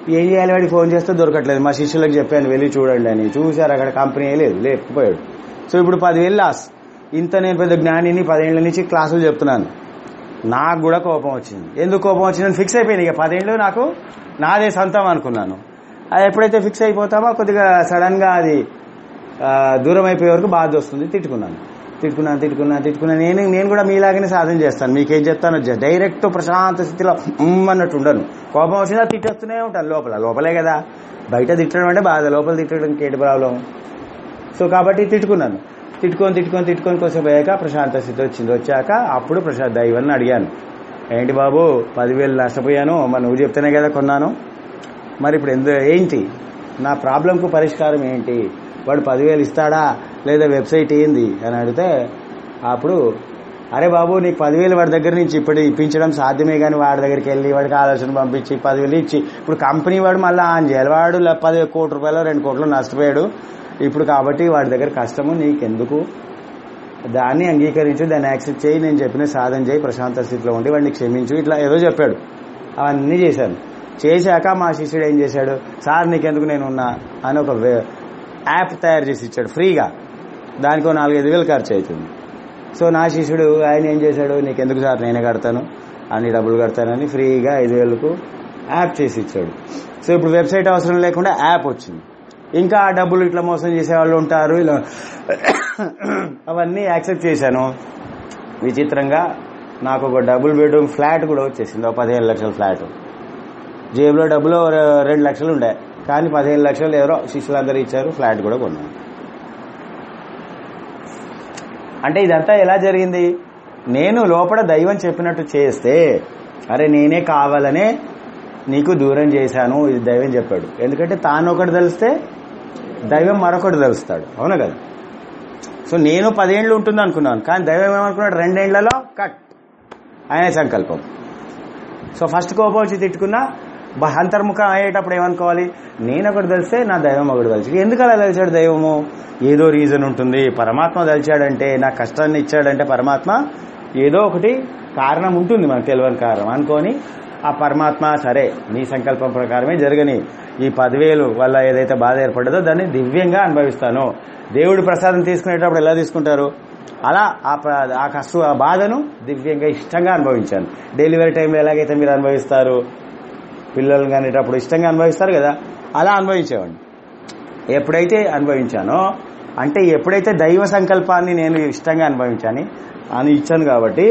ఏం చేయాలి వాడికి ఫోన్ చేస్తే దొరకట్లేదు మా శిష్యులకు చెప్పాను వెళ్ళి చూడండి అని చూశారు అక్కడ కంపెనీ లేదు లేకపోయాడు సో ఇప్పుడు పదివేలు లాస్ ఇంత నేను పెద్ద జ్ఞానిని పదేళ్ల నుంచి క్లాసులు చెప్తున్నాను నాకు కూడా కోపం వచ్చింది ఎందుకు కోపం వచ్చిందని ఫిక్స్ అయిపోయింది ఇక పదేళ్ళు నాకు నాదే సొంతం అనుకున్నాను అది ఎప్పుడైతే ఫిక్స్ అయిపోతామో కొద్దిగా సడన్ గా అది ఆ, దూరం అయిపోయే వరకు బాధ వస్తుంది తిట్టుకున్నాను తిట్టుకున్నాను తిట్టుకున్నాను తిట్టుకున్నాను నేను నేను కూడా మీలాగానే సాధన చేస్తాను మీకేం చెప్తాను డైరెక్ట్ ప్రశాంత స్థితిలో ఉమ్ అన్నట్టు ఉండను కోపం వచ్చినా తిట్టేస్తూనే ఉంటాను లోపల లోపలే కదా బయట తిట్టడం అంటే బాధ లోపల తిట్టడం ఏంటి ప్రాబ్లం సో కాబట్టి తిట్టుకున్నాను తిట్టుకొని తిట్టుకొని తిట్టుకొని కొంచెం పోయాక ప్రశాంత స్థితి వచ్చింది వచ్చాక అప్పుడు ప్రశాంత్ దైవాన్ని అడిగాను ఏంటి బాబు పదివేలు నష్టపోయాను మరి నువ్వు చెప్తేనే కదా కొన్నాను మరి ఇప్పుడు ఎందు ఏంటి నా ప్రాబ్లంకు పరిష్కారం ఏంటి వాడు పదివేలు ఇస్తాడా లేదా వెబ్సైట్ ఏంది అని అడిగితే అప్పుడు అరే బాబు నీకు పదివేలు వాడి దగ్గర నుంచి ఇప్పుడు ఇప్పించడం సాధ్యమే కానీ వాడి దగ్గరికి వెళ్ళి వాడికి ఆలోచన పంపించి పదివేలు ఇచ్చి ఇప్పుడు కంపెనీ వాడు మళ్ళీ ఆన్ చేయాలి వాడు ల- పది కోటి రూపాయలు రెండు కోట్లు నష్టపోయాడు ఇప్పుడు కాబట్టి వాడి దగ్గర కష్టము నీకెందుకు దాన్ని అంగీకరించు దాన్ని యాక్సెప్ట్ చేయి నేను చెప్పిన సాధన చేయి ప్రశాంత స్థితిలో ఉండి వాడిని క్షమించు ఇట్లా ఏదో చెప్పాడు అవన్నీ చేశాను చేశాక మా శిష్యుడు ఏం చేశాడు సార్ నీకెందుకు నేను ఉన్నా అని ఒక వే- యాప్ తయారు చేసి ఇచ్చాడు ఫ్రీగా దానికి ఒక నాలుగైదు వేలు ఖర్చు అవుతుంది సో నా శిష్యుడు ఆయన ఏం చేశాడు నీకెందుకు సార్ నేనే కడతాను అన్ని డబ్బులు కడతానని ఫ్రీగా ఐదు వేలకు యాప్ చేసి ఇచ్చాడు సో ఇప్పుడు వెబ్సైట్ అవసరం లేకుండా యాప్ వచ్చింది ఇంకా ఆ డబ్బులు ఇట్లా మోసం చేసే వాళ్ళు ఉంటారు ఇలా అవన్నీ యాక్సెప్ట్ చేశాను విచిత్రంగా నాకు ఒక డబుల్ బెడ్రూమ్ ఫ్లాట్ కూడా వచ్చేసింది ఒక పదిహేను లక్షల ఫ్లాట్ జేబులో డబ్బులు ఓ రె- రెండు లక్షలు ఉండే కానీ పదిహేను లక్షలు ఎవరో శిష్యులందరూ ఇచ్చారు ఫ్లాట్ కూడా కొన్నాను అంటే ఇదంతా ఎలా జరిగింది నేను లోపల దైవం చెప్పినట్టు చేస్తే అరే నేనే కావాలనే నీకు దూరం చేశాను ఇది దైవం చెప్పాడు ఎందుకంటే తాను ఒకటి తెలిస్తే దైవం మరొకటి తెలుస్తాడు అవునా కదా సో నేను పదేళ్ళు ఉంటుంది అనుకున్నాను కానీ దైవం ఏమనుకున్నాడు రెండేళ్లలో కట్ ఆయన సంకల్పం సో ఫస్ట్ కోపం వచ్చి తిట్టుకున్నా బ- అంతర్ముఖం అయ్యేటప్పుడు ఏమనుకోవాలి నేను ఒకటి తెలిస్తే నా దైవం ఒకటి తెలిసి ఎందుకు అలా తెలిసాడు దైవము ఏదో రీజన్ ఉంటుంది పరమాత్మ తెలిసాడంటే నా కష్టాన్ని ఇచ్చాడంటే పరమాత్మ ఏదో ఒకటి కారణం ఉంటుంది మనకు తెలియని కారణం అనుకొని ఆ పరమాత్మ సరే నీ సంకల్పం ప్రకారమే జరగని ఈ పదివేలు వల్ల ఏదైతే బాధ ఏర్పడ్డదో దాన్ని దివ్యంగా అనుభవిస్తాను దేవుడి ప్రసాదం తీసుకునేటప్పుడు ఎలా తీసుకుంటారు అలా ఆ ప్ర- ఆ కష్టం ఆ బాధను దివ్యంగా ఇష్టంగా అనుభవించాను డెలివరీ టైంలో ఎలాగైతే మీరు అనుభవిస్తారు పిల్లలు కానిటప్పుడు ఇష్టంగా అనుభవిస్తారు కదా అలా అనుభవించేవాడిని ఎప్పుడైతే అనుభవించానో అంటే ఎప్పుడైతే దైవ సంకల్పాన్ని నేను ఇష్టంగా అనుభవించాను అని ఇచ్చాను కాబట్టి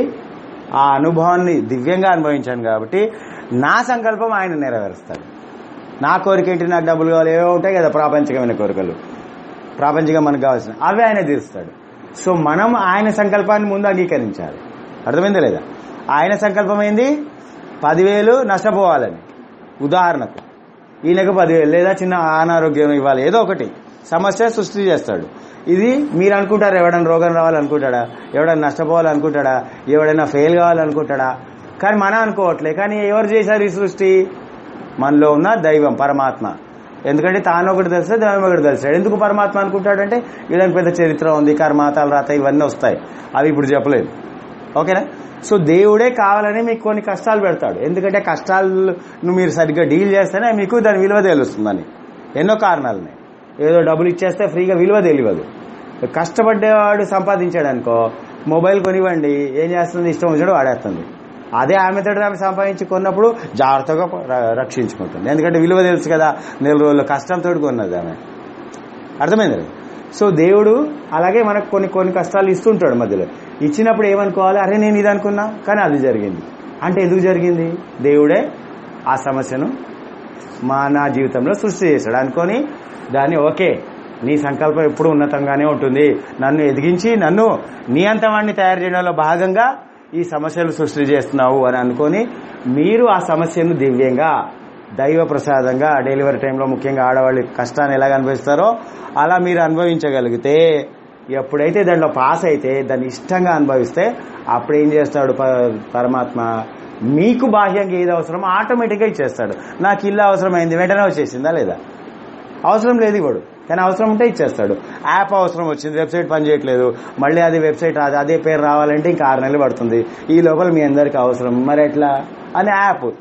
ఆ అనుభవాన్ని దివ్యంగా అనుభవించాను కాబట్టి నా సంకల్పం ఆయన నెరవేరుస్తాడు నా కోరిక ఏంటి నాకు డబ్బులు కావాలి ఏవో ఉంటాయి కదా ప్రాపంచికమైన కోరికలు ప్రాపంచికంగా మనకు కావాల్సిన అవి ఆయన తీరుస్తాడు సో మనం ఆయన సంకల్పాన్ని ముందు అంగీకరించాలి అర్థమైందా లేదా ఆయన సంకల్పం ఏంది పదివేలు నష్టపోవాలని ఉదాహరణకు ఈయనకు పదివేలు లేదా చిన్న అనారోగ్యం ఇవ్వాలి ఏదో ఒకటి సమస్య సృష్టి చేస్తాడు ఇది మీరు అనుకుంటారు ఎవడైనా రోగం రావాలనుకుంటాడా ఎవడైనా నష్టపోవాలనుకుంటాడా ఎవడైనా ఫెయిల్ కావాలనుకుంటాడా కానీ మనం అనుకోవట్లే కానీ ఎవరు చేశారు ఈ సృష్టి మనలో ఉన్న దైవం పరమాత్మ ఎందుకంటే తాను ఒకటి తెలిస్తే దైవం ఒకటి తెలుస్తాడు ఎందుకు పరమాత్మ అనుకుంటాడంటే వీళ్ళకి పెద్ద చరిత్ర ఉంది కర్మ తలరాత ఇవన్నీ వస్తాయి అవి ఇప్పుడు చెప్పలేదు ఓకేనా సో దేవుడే కావాలని మీకు కొన్ని కష్టాలు పెడతాడు ఎందుకంటే కష్టాలను మీరు సరిగ్గా డీల్ చేస్తేనే మీకు దాని విలువ తెలుస్తుందని ఎన్నో కారణాలున్నాయి ఏదో డబ్బులు ఇచ్చేస్తే ఫ్రీగా విలువ తెలియదు కష్టపడ్డేవాడు సంపాదించాడు అనుకో మొబైల్ కొనివ్వండి ఏం చేస్తుంది ఇష్టం వచ్చినట్టు వాడేస్తుంది అదే ఆమె తోటి ఆమె సంపాదించి కొన్నప్పుడు జాగ్రత్తగా ర- రక్షించుకుంటుంది ఎందుకంటే విలువ తెలుసు కదా నెల రోజుల కష్టంతో కొన్నది ఆమె అర్థమైంది కదా? సో దేవుడు అలాగే మనకు కొన్ని కొన్ని కష్టాలు ఇస్తుంటాడు మధ్యలో ఇచ్చినప్పుడు ఏమనుకోవాలి అరే నేను ఇది అనుకున్నా కానీ అది జరిగింది అంటే ఎందుకు జరిగింది దేవుడే ఆ సమస్యను మా నా జీవితంలో సృష్టి చేశాడు అనుకొని దాన్ని ఓకే నీ సంకల్పం ఎప్పుడు ఉన్నతంగానే ఉంటుంది నన్ను ఎదిగించి నన్ను నీ అంతవాణ్ణి తయారు చేయడంలో భాగంగా ఈ సమస్యలు సృష్టి చేస్తున్నావు అని అనుకొని మీరు ఆ సమస్యను దివ్యంగా దైవ ప్రసాదంగా డెలివరీ టైంలో ముఖ్యంగా ఆడవాళ్ళు కష్టాన్ని ఎలాగ అనుభవిస్తారో అలా మీరు అనుభవించగలిగితే ఎప్పుడైతే దాంట్లో పాస్ అయితే దాన్ని ఇష్టంగా అనుభవిస్తే అప్పుడు ఏం చేస్తాడు ప- పరమాత్మ మీకు బాహ్యంగా ఏది అవసరమో ఆటోమేటిక్గా ఇచ్చేస్తాడు నాకు ఇల్లు అవసరమైంది వెంటనే వచ్చేసిందా లేదా అవసరం లేదు ఇవ్వడు కానీ అవసరం ఉంటే ఇచ్చేస్తాడు యాప్ అవసరం వచ్చింది వెబ్సైట్ పనిచేయట్లేదు మళ్ళీ అది వెబ్సైట్ అది అదే పేరు రావాలంటే ఇంకా ఆరు నెలలు పడుతుంది ఈ లోపల మీ అందరికి అవసరం మరి ఎట్లా అని యాప్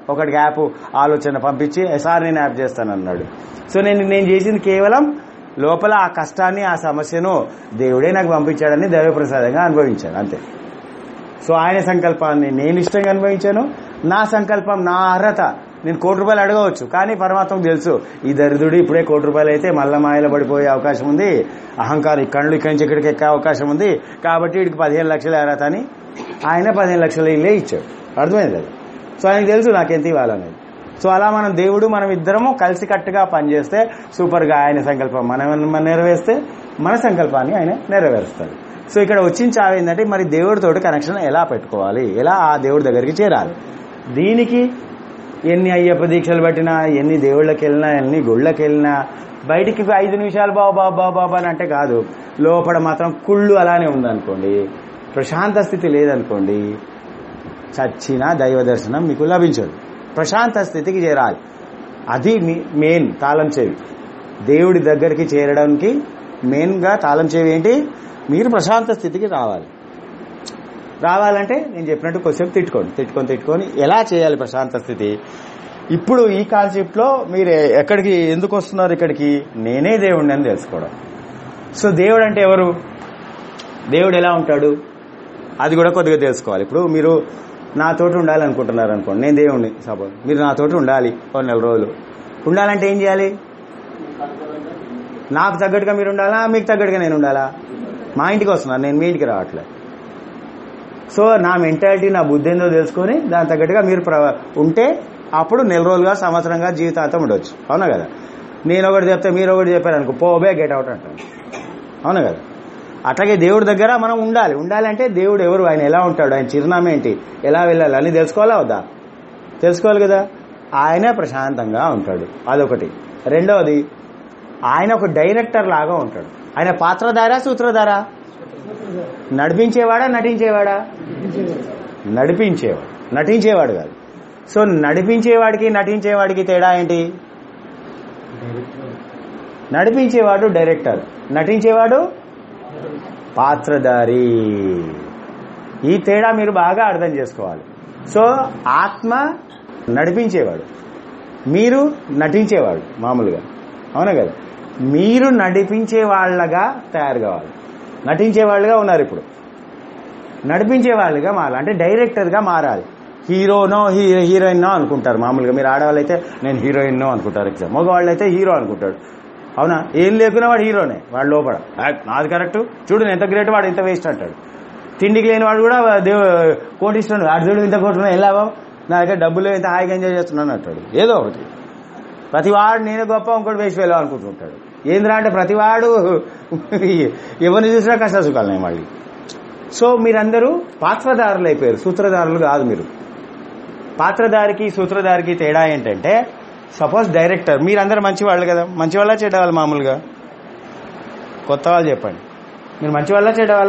ఒకటికి యాప్ ఆలోచన పంపించి సార్ నేను యాప్ చేస్తాను అన్నాడు సో నేను నేను చేసింది కేవలం లోపల ఆ కష్టాన్ని ఆ సమస్యను దేవుడే నాకు పంపించాడని దైవప్రసాదంగా అనుభవించాను అంతే సో ఆయన సంకల్పాన్ని నేను ఇష్టంగా అనుభవించాను నా సంకల్పం నా అర్హత నేను కోటి రూపాయలు అడగవచ్చు కానీ పరమాత్మకు తెలుసు ఈ దరిద్రుడు ఇప్పుడే కోటి రూపాయలు అయితే మళ్ళా మాయలో పడిపోయే అవకాశం ఉంది అహంకారం ఈ కళ్ళు ఇక్కడి నుంచి ఇక్కడికి ఎక్కే అవకాశం ఉంది కాబట్టి వీడికి పదిహేను లక్షల అర్హత అని ఆయన పదిహేను లక్షల ఇల్లే ఇచ్చాడు అర్థమైంది కదా సో ఆయనకు తెలుసు నాకెంత ఇవ్వాలనేది సో అలా మనం దేవుడు మనం ఇద్దరము కలిసికట్టుగా పనిచేస్తే సూపర్గా ఆయన సంకల్పం మనం మనం నెరవేరిస్తే మన సంకల్పాన్ని ఆయన నెరవేరుస్తాడు సో ఇక్కడ వచ్చిన చావు ఏంటంటే మరి దేవుడితోటి కనెక్షన్ ఎలా పెట్టుకోవాలి ఎలా ఆ దేవుడి దగ్గరికి చేరాలి దీనికి ఎన్ని అయ్యప్ప దీక్షలు పట్టినా ఎన్ని దేవుళ్ళకి వెళ్ళినా ఎన్ని గుళ్ళకి వెళ్ళినా బయటికి ఐదు నిమిషాలు బాబా బాబా బాబా అని అంటే కాదు లోపల మాత్రం కుళ్ళు అలానే ఉందనుకోండి ప్రశాంత స్థితి లేదనుకోండి చచ్చిన దైవ దర్శనం మీకు లభించదు ప్రశాంత స్థితికి చేరాలి అది మీ మెయిన్ తాళం చెవి దేవుడి దగ్గరికి చేరడానికి మెయిన్గా తాళం చెవి ఏంటి మీరు ప్రశాంత స్థితికి రావాలి రావాలంటే నేను చెప్పినట్టు కొంచెం తిట్టుకోండి తిట్టుకొని తిట్టుకొని ఎలా చేయాలి ప్రశాంత స్థితి ఇప్పుడు ఈ కాన్సెప్ట్లో మీరు ఎక్కడికి ఎందుకు వస్తున్నారు ఇక్కడికి నేనే దేవుడిని అని తెలుసుకోవడం సో దేవుడు అంటే ఎవరు దేవుడు ఎలా ఉంటాడు అది కూడా కొద్దిగా తెలుసుకోవాలి ఇప్పుడు మీరు నాతోటి ఉండాలనుకుంటున్నారు అనుకోండి నేను దేవుణ్ణి సపోజ్ మీరు నాతోటి ఉండాలి ఒక నెల రోజులు ఉండాలంటే ఏం చేయాలి నాకు తగ్గట్టుగా మీరు ఉండాలా మీకు తగ్గట్టుగా నేను ఉండాలా మా ఇంటికి వస్తున్నాను నేను మీ ఇంటికి రావట్లే సో నా మెంటాలిటీ నా బుద్ధి ఏందో తెలుసుకొని దాని తగ్గట్టుగా మీరు ప్ర- ఉంటే అప్పుడు నెల రోజులుగా సంవత్సరంగా జీవితాంతం ఉండొచ్చు అవునా కదా నేను ఒకటి చెప్తే మీరు ఒకటి చెప్పారు అనుకో పోబే గెట్ అవుట్ అంటాను అవునా కదా అట్లాగే దేవుడి దగ్గర మనం ఉండాలి ఉండాలంటే దేవుడు ఎవరు ఆయన ఎలా ఉంటాడు ఆయన చిరునామా ఏంటి ఎలా వెళ్ళాలి అని తెలుసుకోవాలా వద్దా తెలుసుకోవాలి కదా ఆయనే ప్రశాంతంగా ఉంటాడు అదొకటి రెండవది ఆయన ఒక డైరెక్టర్ లాగా ఉంటాడు ఆయన పాత్రధారా సూత్రధారా నడిపించేవాడా నటించేవాడా నడిపించేవాడు నటించేవాడు కాదు సో నడిపించేవాడికి నటించేవాడికి తేడా ఏంటి నడిపించేవాడు డైరెక్టర్ నటించేవాడు పాత్రధారి ఈ తేడా మీరు బాగా అర్థం చేసుకోవాలి సో ఆత్మ నడిపించేవాడు మీరు నటించేవాడు మామూలుగా అవునా కదా మీరు నడిపించే వాళ్ళగా తయారు కావాలి నటించే వాళ్ళుగా ఉన్నారు ఇప్పుడు నడిపించే వాళ్ళుగా మారాలి అంటే డైరెక్టర్గా మారాలి హీరోనో హీ- హీరోయిన్నో అనుకుంటారు మామూలుగా మీరు ఆడవాళ్ళు అయితే నేను హీరోయిన్నో అనుకుంటారు ఎగ్జామ్ మగవాళ్ళు అయితే హీరో అనుకుంటాడు అవునా ఏం లేకున్నా వాడు హీరోనే వాడు లోపల ఆ, నాది కరెక్ట్ చూడు నేను ఎంత గ్రేట్ వాడు ఎంత వేస్ట్ అంటాడు తిండికి లేని వాడు కూడా దేవు కోటిస్తున్నాడు వాడు చూడు ఇంత కోటున్నా ఎలా నా దగ్గర డబ్బులు ఇంత హాయిగా ఎంజాయ్ చేస్తున్నాను అంటాడు ఏదో ఒకటి ప్రతివాడు నేను గొప్ప ఇంకోటి వేసి వెళ్ళాం అనుకుంటుంటాడు ఏంద్రా అంటే ప్రతివాడు ఎవరిని చూసినా కష్ట సుఖాలనే మళ్ళీ సో మీరందరూ పాత్రధారులు అయిపోయారు సూత్రధారులు కాదు మీరు పాత్రధారికి సూత్రధారికి తేడా ఏంటంటే సపోజ్ డైరెక్టర్ మీరందరూ మంచి వాళ్ళు కదా మంచి వాళ్ళ చెడ్డ వాళ్ళు మామూలుగా కొత్త వాళ్ళు చెప్పండి మీరు మంచి వాళ్ళ చెడ్డ వాళ్ళ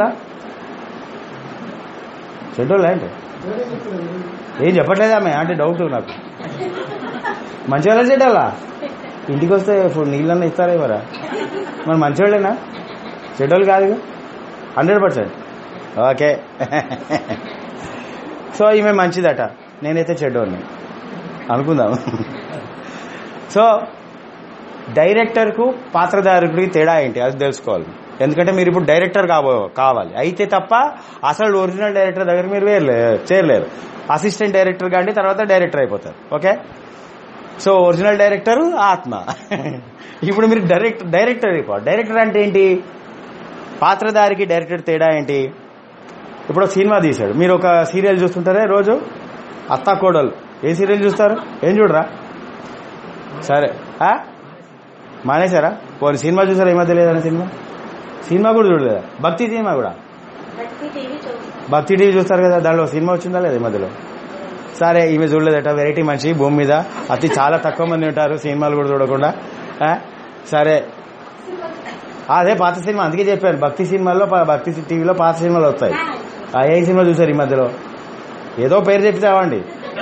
చెడ్డోళ్ళ ఏంటి ఏం చెప్పట్లేదా ఆమె అంటే డౌట్ నాకు మంచి వాళ్ళ చెడ్డాలా ఇంటికి వస్తే ఇప్పుడు నీళ్ళన్నా ఇస్తారా ఇవ్వరా మరి మంచివాళ్ళేనా చెడ్డోళ్ళు కాదుగా హండ్రెడ్ పర్సెంట్ ఓకే సో ఈమె మంచిదట నేనైతే చెడ్డోడిని అనుకుందాం సో డైరెక్టర్కు పాత్రధారకుడికి తేడా ఏంటి అది తెలుసుకోవాలి ఎందుకంటే మీరు ఇప్పుడు డైరెక్టర్ కాబో కావాలి అయితే తప్ప అసలు ఒరిజినల్ డైరెక్టర్ దగ్గర మీరు వేరలే చేరలేరు అసిస్టెంట్ డైరెక్టర్ కానీ తర్వాత డైరెక్టర్ అయిపోతారు ఓకే సో ఒరిజినల్ డైరెక్టర్ ఆత్మ ఇప్పుడు మీరు డైరెక్ట్ డైరెక్టర్ అయిపోవాలి డైరెక్టర్ అంటే ఏంటి పాత్రధారికి డైరెక్టర్ తేడా ఏంటి ఇప్పుడు ఒక సినిమా తీశాడు మీరు ఒక సీరియల్ చూస్తుంటారే రోజు అత్తా కోడలు ఏ సీరియల్ చూస్తారు ఏం చూడరా సరే ఆ? మానేశారా పోనీ సినిమా చూసారా ఈ మధ్య లేదన్న సినిమా సినిమా కూడా చూడలేదా భక్తి సినిమా కూడా భక్తి టీవీ చూస్తాం భక్తి టీవీ చూస్తారు కదా దానిలో సినిమా వచ్చిందా లేదా ఈ మధ్యలో సరే ఈమె చూడలేదట వెరైటీ మనిషి భూమి మీద అతి చాలా తక్కువ మంది ఉంటారు సినిమాలు కూడా చూడకుండా ఆ? సరే అదే పాత సినిమా అందుకే చెప్పాను భక్తి సినిమాల్లో ప- భక్తి టీవీలో పాత సినిమాలు వస్తాయి ఆ, ఏ సినిమా చూసారు ఈ మధ్యలో ఏదో పేరు చెప్తావండి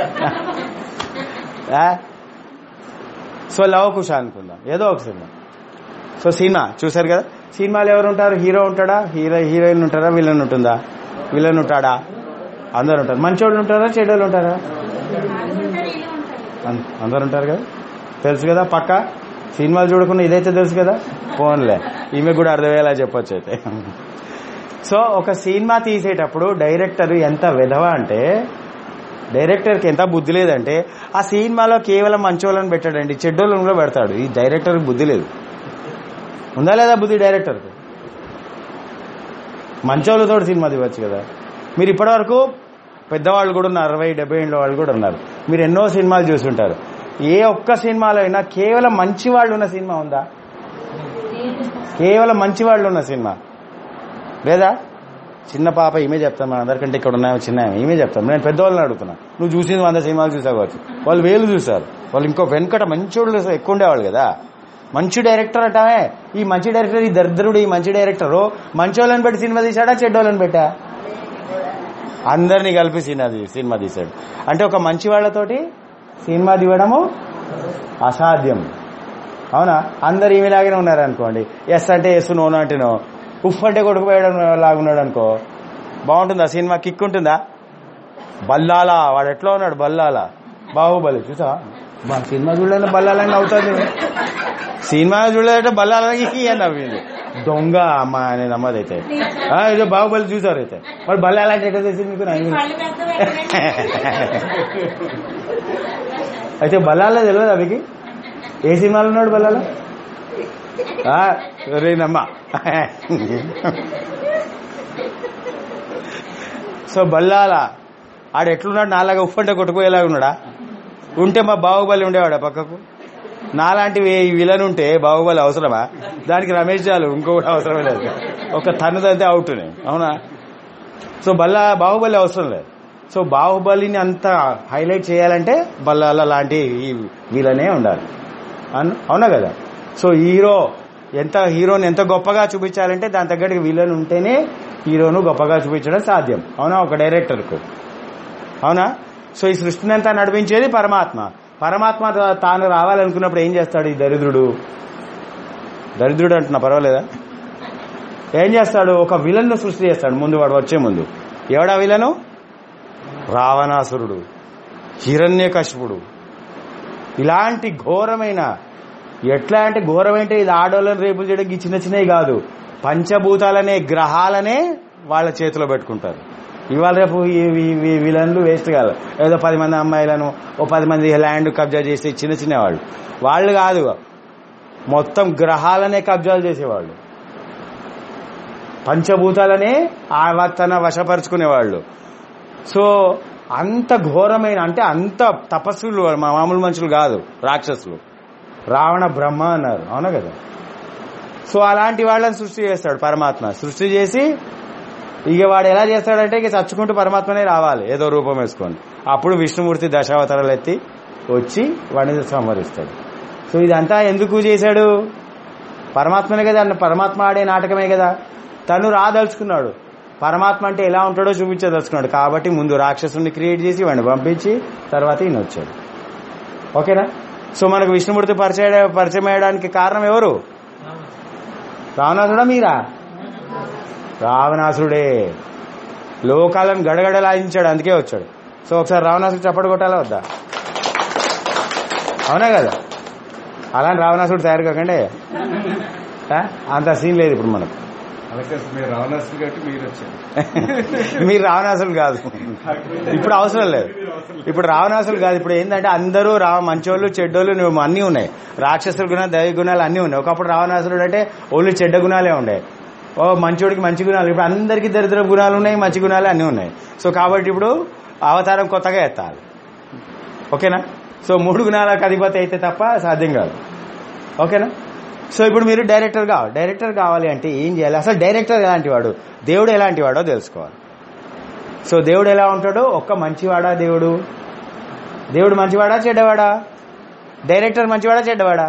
ఆ? సో లవ కుష అనుకుందాం ఏదో ఒక సినిమా సో సినిమా చూసారు కదా సినిమాలు ఎవరు ఉంటారు హీరో ఉంటాడా హీరో హీరోయిన్ ఉంటారా విలన్ ఉంటుందా విలన్ ఉంటాడా అందరు ఉంటారు మంచోళ్ళు ఉంటారా చెడ్డోళ్ళు ఉంటారా వాళ్ళు ఉంటారు వీళ్ళు ఉంటారు అం- అందరు ఉంటారు కదా తెలుసు కదా పక్క సినిమాలు చూడకుండా ఇదైతే తెలుసు కదా ఫోన్లే ఈమె కూడా అర్థమయ్యేలా చెప్పొచ్చు అయితే సో ఒక సినిమా తీసేటప్పుడు డైరెక్టర్ ఎంత విధవ అంటే డైరెక్టర్కి ఎంత బుద్ధి లేదంటే ఆ సినిమాలో కేవలం మంచోళ్ళని పెట్టాడండి చెడ్డోళ్ళని కూడా పెడతాడు ఈ డైరెక్టర్కి బుద్ధి లేదు ఉందా లేదా బుద్ధి డైరెక్టర్కి మంచోళ్ళతో సినిమా తీవచ్చు కదా మీరు ఇప్పటివరకు పెద్దవాళ్ళు కూడా ఉన్నారు అరవై డెబ్బై ఏళ్ళ వాళ్ళు కూడా ఉన్నారు మీరు ఎన్నో సినిమాలు చూసుంటారు ఏ ఒక్క సినిమాలో అయినా కేవలం మంచి వాళ్ళు ఉన్న సినిమా ఉందా కేవలం మంచి వాళ్ళు ఉన్న సినిమా లేదా చిన్న పాప ఈమె చెప్తాను మన అందరికంటే ఇక్కడ ఉన్నాయో చిన్న ఆమె, ఈమె చెప్తాను నేను పెద్దవాళ్ళని అడుగుతున్నా నువ్వు చూసింది వంద సినిమాలు చూసావు కావచ్చు వాళ్ళు వేలు చూసారు వాళ్ళు ఇంకో వెనకట మంచోళ్ళు ఎక్కువ ఉండేవాళ్ళు కదా మంచి డైరెక్టర్ అంటామే ఈ మంచి డైరెక్టర్ ఈ దరిద్రుడు ఈ మంచి డైరెక్టర్ మంచోళ్ళని పెట్టి సినిమా తీసాడా చెడ్డోళ్ళని పెట్టా అందరినీ కలిపి సినిమా తీ- సినిమా తీశాడు అంటే ఒక మంచి వాళ్ళతోటి సినిమా తీయడము అసాధ్యం అవునా అందరు ఈమెలాగానే ఉన్నారు అనుకోండి ఎస్ అంటే ఎస్ నోను అంటే నో ఉఫ్ అంటే కొడుకు పోయడం లాగున్నాడు అనుకో బాగుంటుందా సినిమా కిక్ ఉంటుందా బల్లాలా వాడు ఎట్లా ఉన్నాడు బల్లాలా బాహుబలి చూసా బా సినిమా చూడలేదు బల్లాలని అవుతుంది సినిమా చూడలేదంటే బల్లాలకి అని నవ్వింది దొంగ అమ్మ అని నమ్మదైతే ఆ, ఇదో బాహుబలి చూసారు అయితే మరి బల్లాలంటే ఎట్లా తెలిసింది మీకు నవ్వింది పళ్ళు పెద్దవే అయితే బల్లాలో తెలియదు అవికి ఏ సినిమాలో ఉన్నాడు బల్లాలో ఆ, రేనమ్మా సో బల్లాల ఆడు ఎట్లున్నాడు నాలాగా ఉప్పంటే కొట్టుకుపోయేలాగా ఉన్నాడా ఉంటే మా బాహుబలి ఉండేవాడా పక్కకు నాలాంటి వే- విలన్ ఉంటే బాహుబలి అవసరమా దానికి రమేష్ చాలు ఇంకొకటి అవసరమే లేదు ఒక తన్నుదంతే అవుట్నే అవునా సో బల్లా బాహుబలి అవసరం లేదు సో బాహుబలిని అంత హైలైట్ చేయాలంటే బల్లాల లాంటి ఈ వీళ్ళనే ఉండాలి అన్- అవునా కదా సో హీరో ఎంత హీరోని ఎంత గొప్పగా చూపించాలంటే దాని తగ్గట్టుగా విలన్ ఉంటేనే హీరోను గొప్పగా చూపించడం సాధ్యం అవునా ఒక డైరెక్టర్కు అవునా సో ఈ సృష్టిని అంతా నడిపించేది పరమాత్మ పరమాత్మ తా- తాను రావాలనుకున్నప్పుడు ఏం చేస్తాడు ఈ దరిద్రుడు దరిద్రుడు అంటున్నా పర్వాలేదా ఏం చేస్తాడు ఒక విలన్ను సృష్టి చేస్తాడు ముందు వాడు వచ్చే ముందు ఎవడా విలను రావణాసురుడు హిరణ్యకశిపుడు ఇలాంటి ఘోరమైన ఎట్లా అంటే ఘోరమైతే ఇది ఆడోళ్ళని రేపులు చేయడానికి ఈ చిన్న చిన్నవి కాదు పంచభూతాలనే గ్రహాలనే వాళ్ళ చేతిలో పెట్టుకుంటారు ఇవాళ రేపు ఈ ఈ- ఈ విలన్లు వేస్ట్ కాదు ఏదో పది మంది అమ్మాయిలను ఓ పది మంది ల్యాండ్ కబ్జా చేసే చిన్న చిన్న వాళ్ళు వాళ్ళు కాదు మొత్తం గ్రహాలనే కబ్జాలు చేసేవాళ్ళు పంచభూతాలనే ఆ తన వశపరుచుకునేవాళ్ళు సో అంత ఘోరమైన అంటే అంత తపస్సులు వాళ్ళు, మా మామూలు మనుషులు కాదు రాక్షసులు రావణ బ్రహ్మ అన్నారు అవునా కదా సో అలాంటి వాళ్ళని సృష్టి చేస్తాడు పరమాత్మ సృష్టి చేసి ఇక వాడు ఎలా చేస్తాడంటే ఇక చచ్చుకుంటూ పరమాత్మనే రావాలి ఏదో రూపం వేసుకొని అప్పుడు విష్ణుమూర్తి దశావతారాలు ఎత్తి వచ్చి వాడిని సంహరిస్తాడు సో ఇదంతా ఎందుకు చేశాడు పరమాత్మనే కదా అన్న పరమాత్మ ఆడే నాటకమే కదా తను రాదలుచుకున్నాడు పరమాత్మ అంటే ఎలా ఉంటాడో చూపించదలుచుకున్నాడు కాబట్టి ముందు రాక్షసుని క్రియేట్ చేసి వాడిని పంపించి తర్వాత ఈయన వచ్చాడు ఓకేనా సో మనకు విష్ణుమూర్తి పరిచయ పరిచయం అయ్యడానికి కారణం ఎవరు రావణాసుడా మీరా రావణాసుడే లోకాలను గడగడలాయించాడు అందుకే వచ్చాడు సో ఒకసారి రావణాసుడు చప్పటి కొట్టాలా వద్దా అవునా కదా అలాంటి రావణాసుడు తయారు కాకండి ఆ? అంత సీన్ లేదు ఇప్పుడు మనకు అలాగే మీరు రావణాసులు కాబట్టి మీరు వచ్చారు మీరు రావణాసులు కాదు ఇప్పుడు అవసరం లేదు ఇప్పుడు రావణాసులు కాదు ఇప్పుడు ఏంటంటే అందరూ రా మంచోళ్ళు చెడ్డోళ్ళు నువ్వు అన్నీ ఉన్నాయి రాక్షసుల గుణాలు దైవ గుణాలు అన్నీ ఉన్నాయి ఒకప్పుడు రావణాసురుడు అంటే ఓన్లీ చెడ్డ గుణాలే ఉండే ఓ మంచోడికి మంచి గుణాలు ఇప్పుడు అందరికీ దరిద్ర గుణాలు ఉన్నాయి మంచి గుణాలు అన్నీ ఉన్నాయి సో కాబట్టి ఇప్పుడు అవతారం కొత్తగా ఎత్తాలి ఓకేనా సో మూడు గుణాలకు అధిపతి అయితే తప్ప సాధ్యం కాదు ఓకేనా సో ఇప్పుడు మీరు డైరెక్టర్ కావాలి డైరెక్టర్ కావాలి అంటే ఏం చేయాలి అసలు డైరెక్టర్ ఎలాంటి వాడు దేవుడు ఎలాంటి వాడో తెలుసుకోవాలి సో దేవుడు ఎలా ఉంటాడో ఒక్క మంచివాడా దేవుడు దేవుడు మంచివాడా చెడ్డవాడా డైరెక్టర్ మంచివాడా చెడ్డవాడా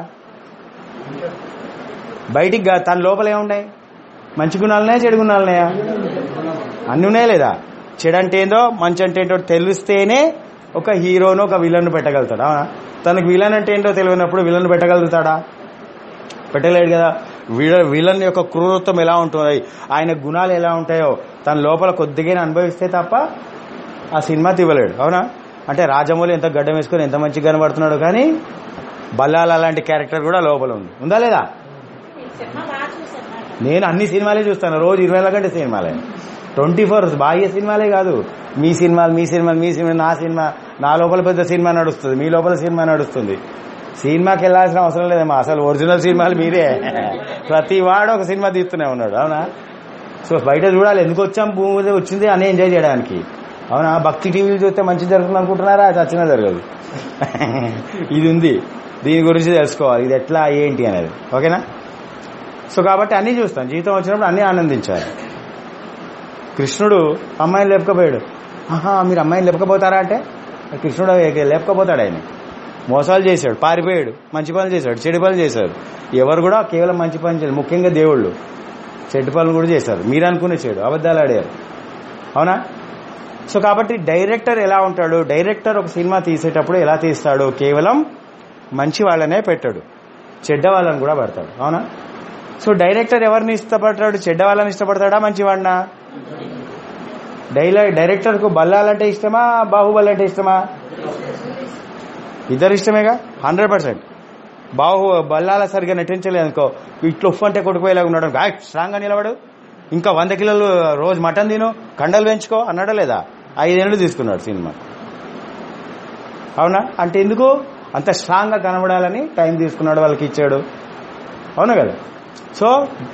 బయటికి గా- తన లోపల ఏమున్నాయి మంచి గుణాలున్నాయా చెడు గుణాలున్నాయా అన్ని ఉన్నాయా లేదా చెడు అంటే ఏందో మంచి అంటే ఏంటో తెలిస్తేనే ఒక హీరోను ఒక విలన్ పెట్టగలుగుతాడు అవునా తనకు విలన్ అంటే ఏంటో తెలియనప్పుడు విలన్ పెట్టగలుగుతాడా పెట్టలేడు కదా విల- విలన్ యొక్క క్రూరత్వం ఎలా ఉంటుంది ఆయన గుణాలు ఎలా ఉంటాయో తన లోపల కొద్దిగా అనుభవిస్తే తప్ప ఆ సినిమా తీవలేడు అవునా అంటే రాజమౌళి ఎంత గడ్డం వేసుకొని ఎంత మంచిగా కనబడుతున్నాడు కానీ బల్లాల లాంటి క్యారెక్టర్ కూడా లోపల ఉంది ఉందా లేదా ఈ సినిమా బాగా చూసాను నాకు. నేను అన్ని సినిమాలే చూస్తాను రోజు ఇరవై నాలుగు గంటల సినిమాలే ట్వంటీ ఫోర్ బాహ్య సినిమాలే కాదు మీ సినిమాలు మీ సినిమాలు మీ సినిమా నా సినిమా నా లోపల పెద్ద సినిమా నడుస్తుంది మీ లోపల సినిమా నడుస్తుంది సినిమాకి వెళ్ళాల్సిన అవసరం లేదమ్మా అసలు ఒరిజినల్ సినిమాలు మీరే ప్రతి వాడు ఒక సినిమా తీస్తూనే ఉన్నాడు అవునా సో బయట చూడాలి ఎందుకు వచ్చాం భూమి మీద వచ్చింది అని ఎంజాయ్ చేయడానికి అవునా భక్తి టీవీలు చూస్తే మంచి జరుగుతుంది అనుకుంటున్నారా చచ్చినా జరగదు ఇది ఉంది దీని గురించి తెలుసుకోవాలి ఇది ఎట్లా ఏంటి అనేది ఓకేనా సో కాబట్టి అన్ని చూస్తాం జీవితం వచ్చినప్పుడు అన్ని ఆనందించాలి కృష్ణుడు అమ్మాయిని లేపకపోయాడు ఆహా మీరు అమ్మాయిని లేపకపోతారా అంటే కృష్ణుడు లేపకపోతాడు ఆయన మోసాలు చేశాడు పారిపోయాడు మంచి పనులు చేశాడు చెడు పనులు చేశాడు ఎవరు కూడా కేవలం మంచి పనులు చేయలేదు ముఖ్యంగా దేవుళ్ళు చెడు పనులు కూడా చేశారు మీరు అనుకునే చెడు అబద్ధాలు ఆడారు అవునా సో కాబట్టి డైరెక్టర్ ఎలా ఉంటాడు డైరెక్టర్ ఒక సినిమా తీసేటప్పుడు ఎలా తీస్తాడు కేవలం మంచి వాళ్ళనే పెట్టాడు చెడ్డ వాళ్ళని కూడా పడతాడు అవునా సో డైరెక్టర్ ఎవరిని ఇష్టపడతాడు చెడ్డ వాళ్ళని ఇష్టపడతాడా మంచివాడినా డైలా డైరెక్టర్ కు బల్లాలంటే ఇష్టమా బాహుబలి అంటే ఇష్టమా ఇద్దరు ఇష్టమేగా హండ్రెడ్ పర్సెంట్ బాహు బల్లాల సరిగా నటించలేదు అనుకో ఇట్లు ఉఫ్ అంటే కొట్టుకుపోయేలాగా ఉన్నాడు అనుకో, "ఆయ్, స్ట్రాంగ్ గా నిలబడు ఇంకా వంద కిలోలు రోజు మటన్ తిను కండలు పెంచుకో అన్నాడా లేదా ఐదేళ్ళు తీసుకున్నాడు సినిమా అవునా అంటే ఎందుకు అంత స్ట్రాంగ్ గా కనబడాలని టైం తీసుకున్నాడు వాళ్ళకి ఇచ్చాడు అవునా కదా సో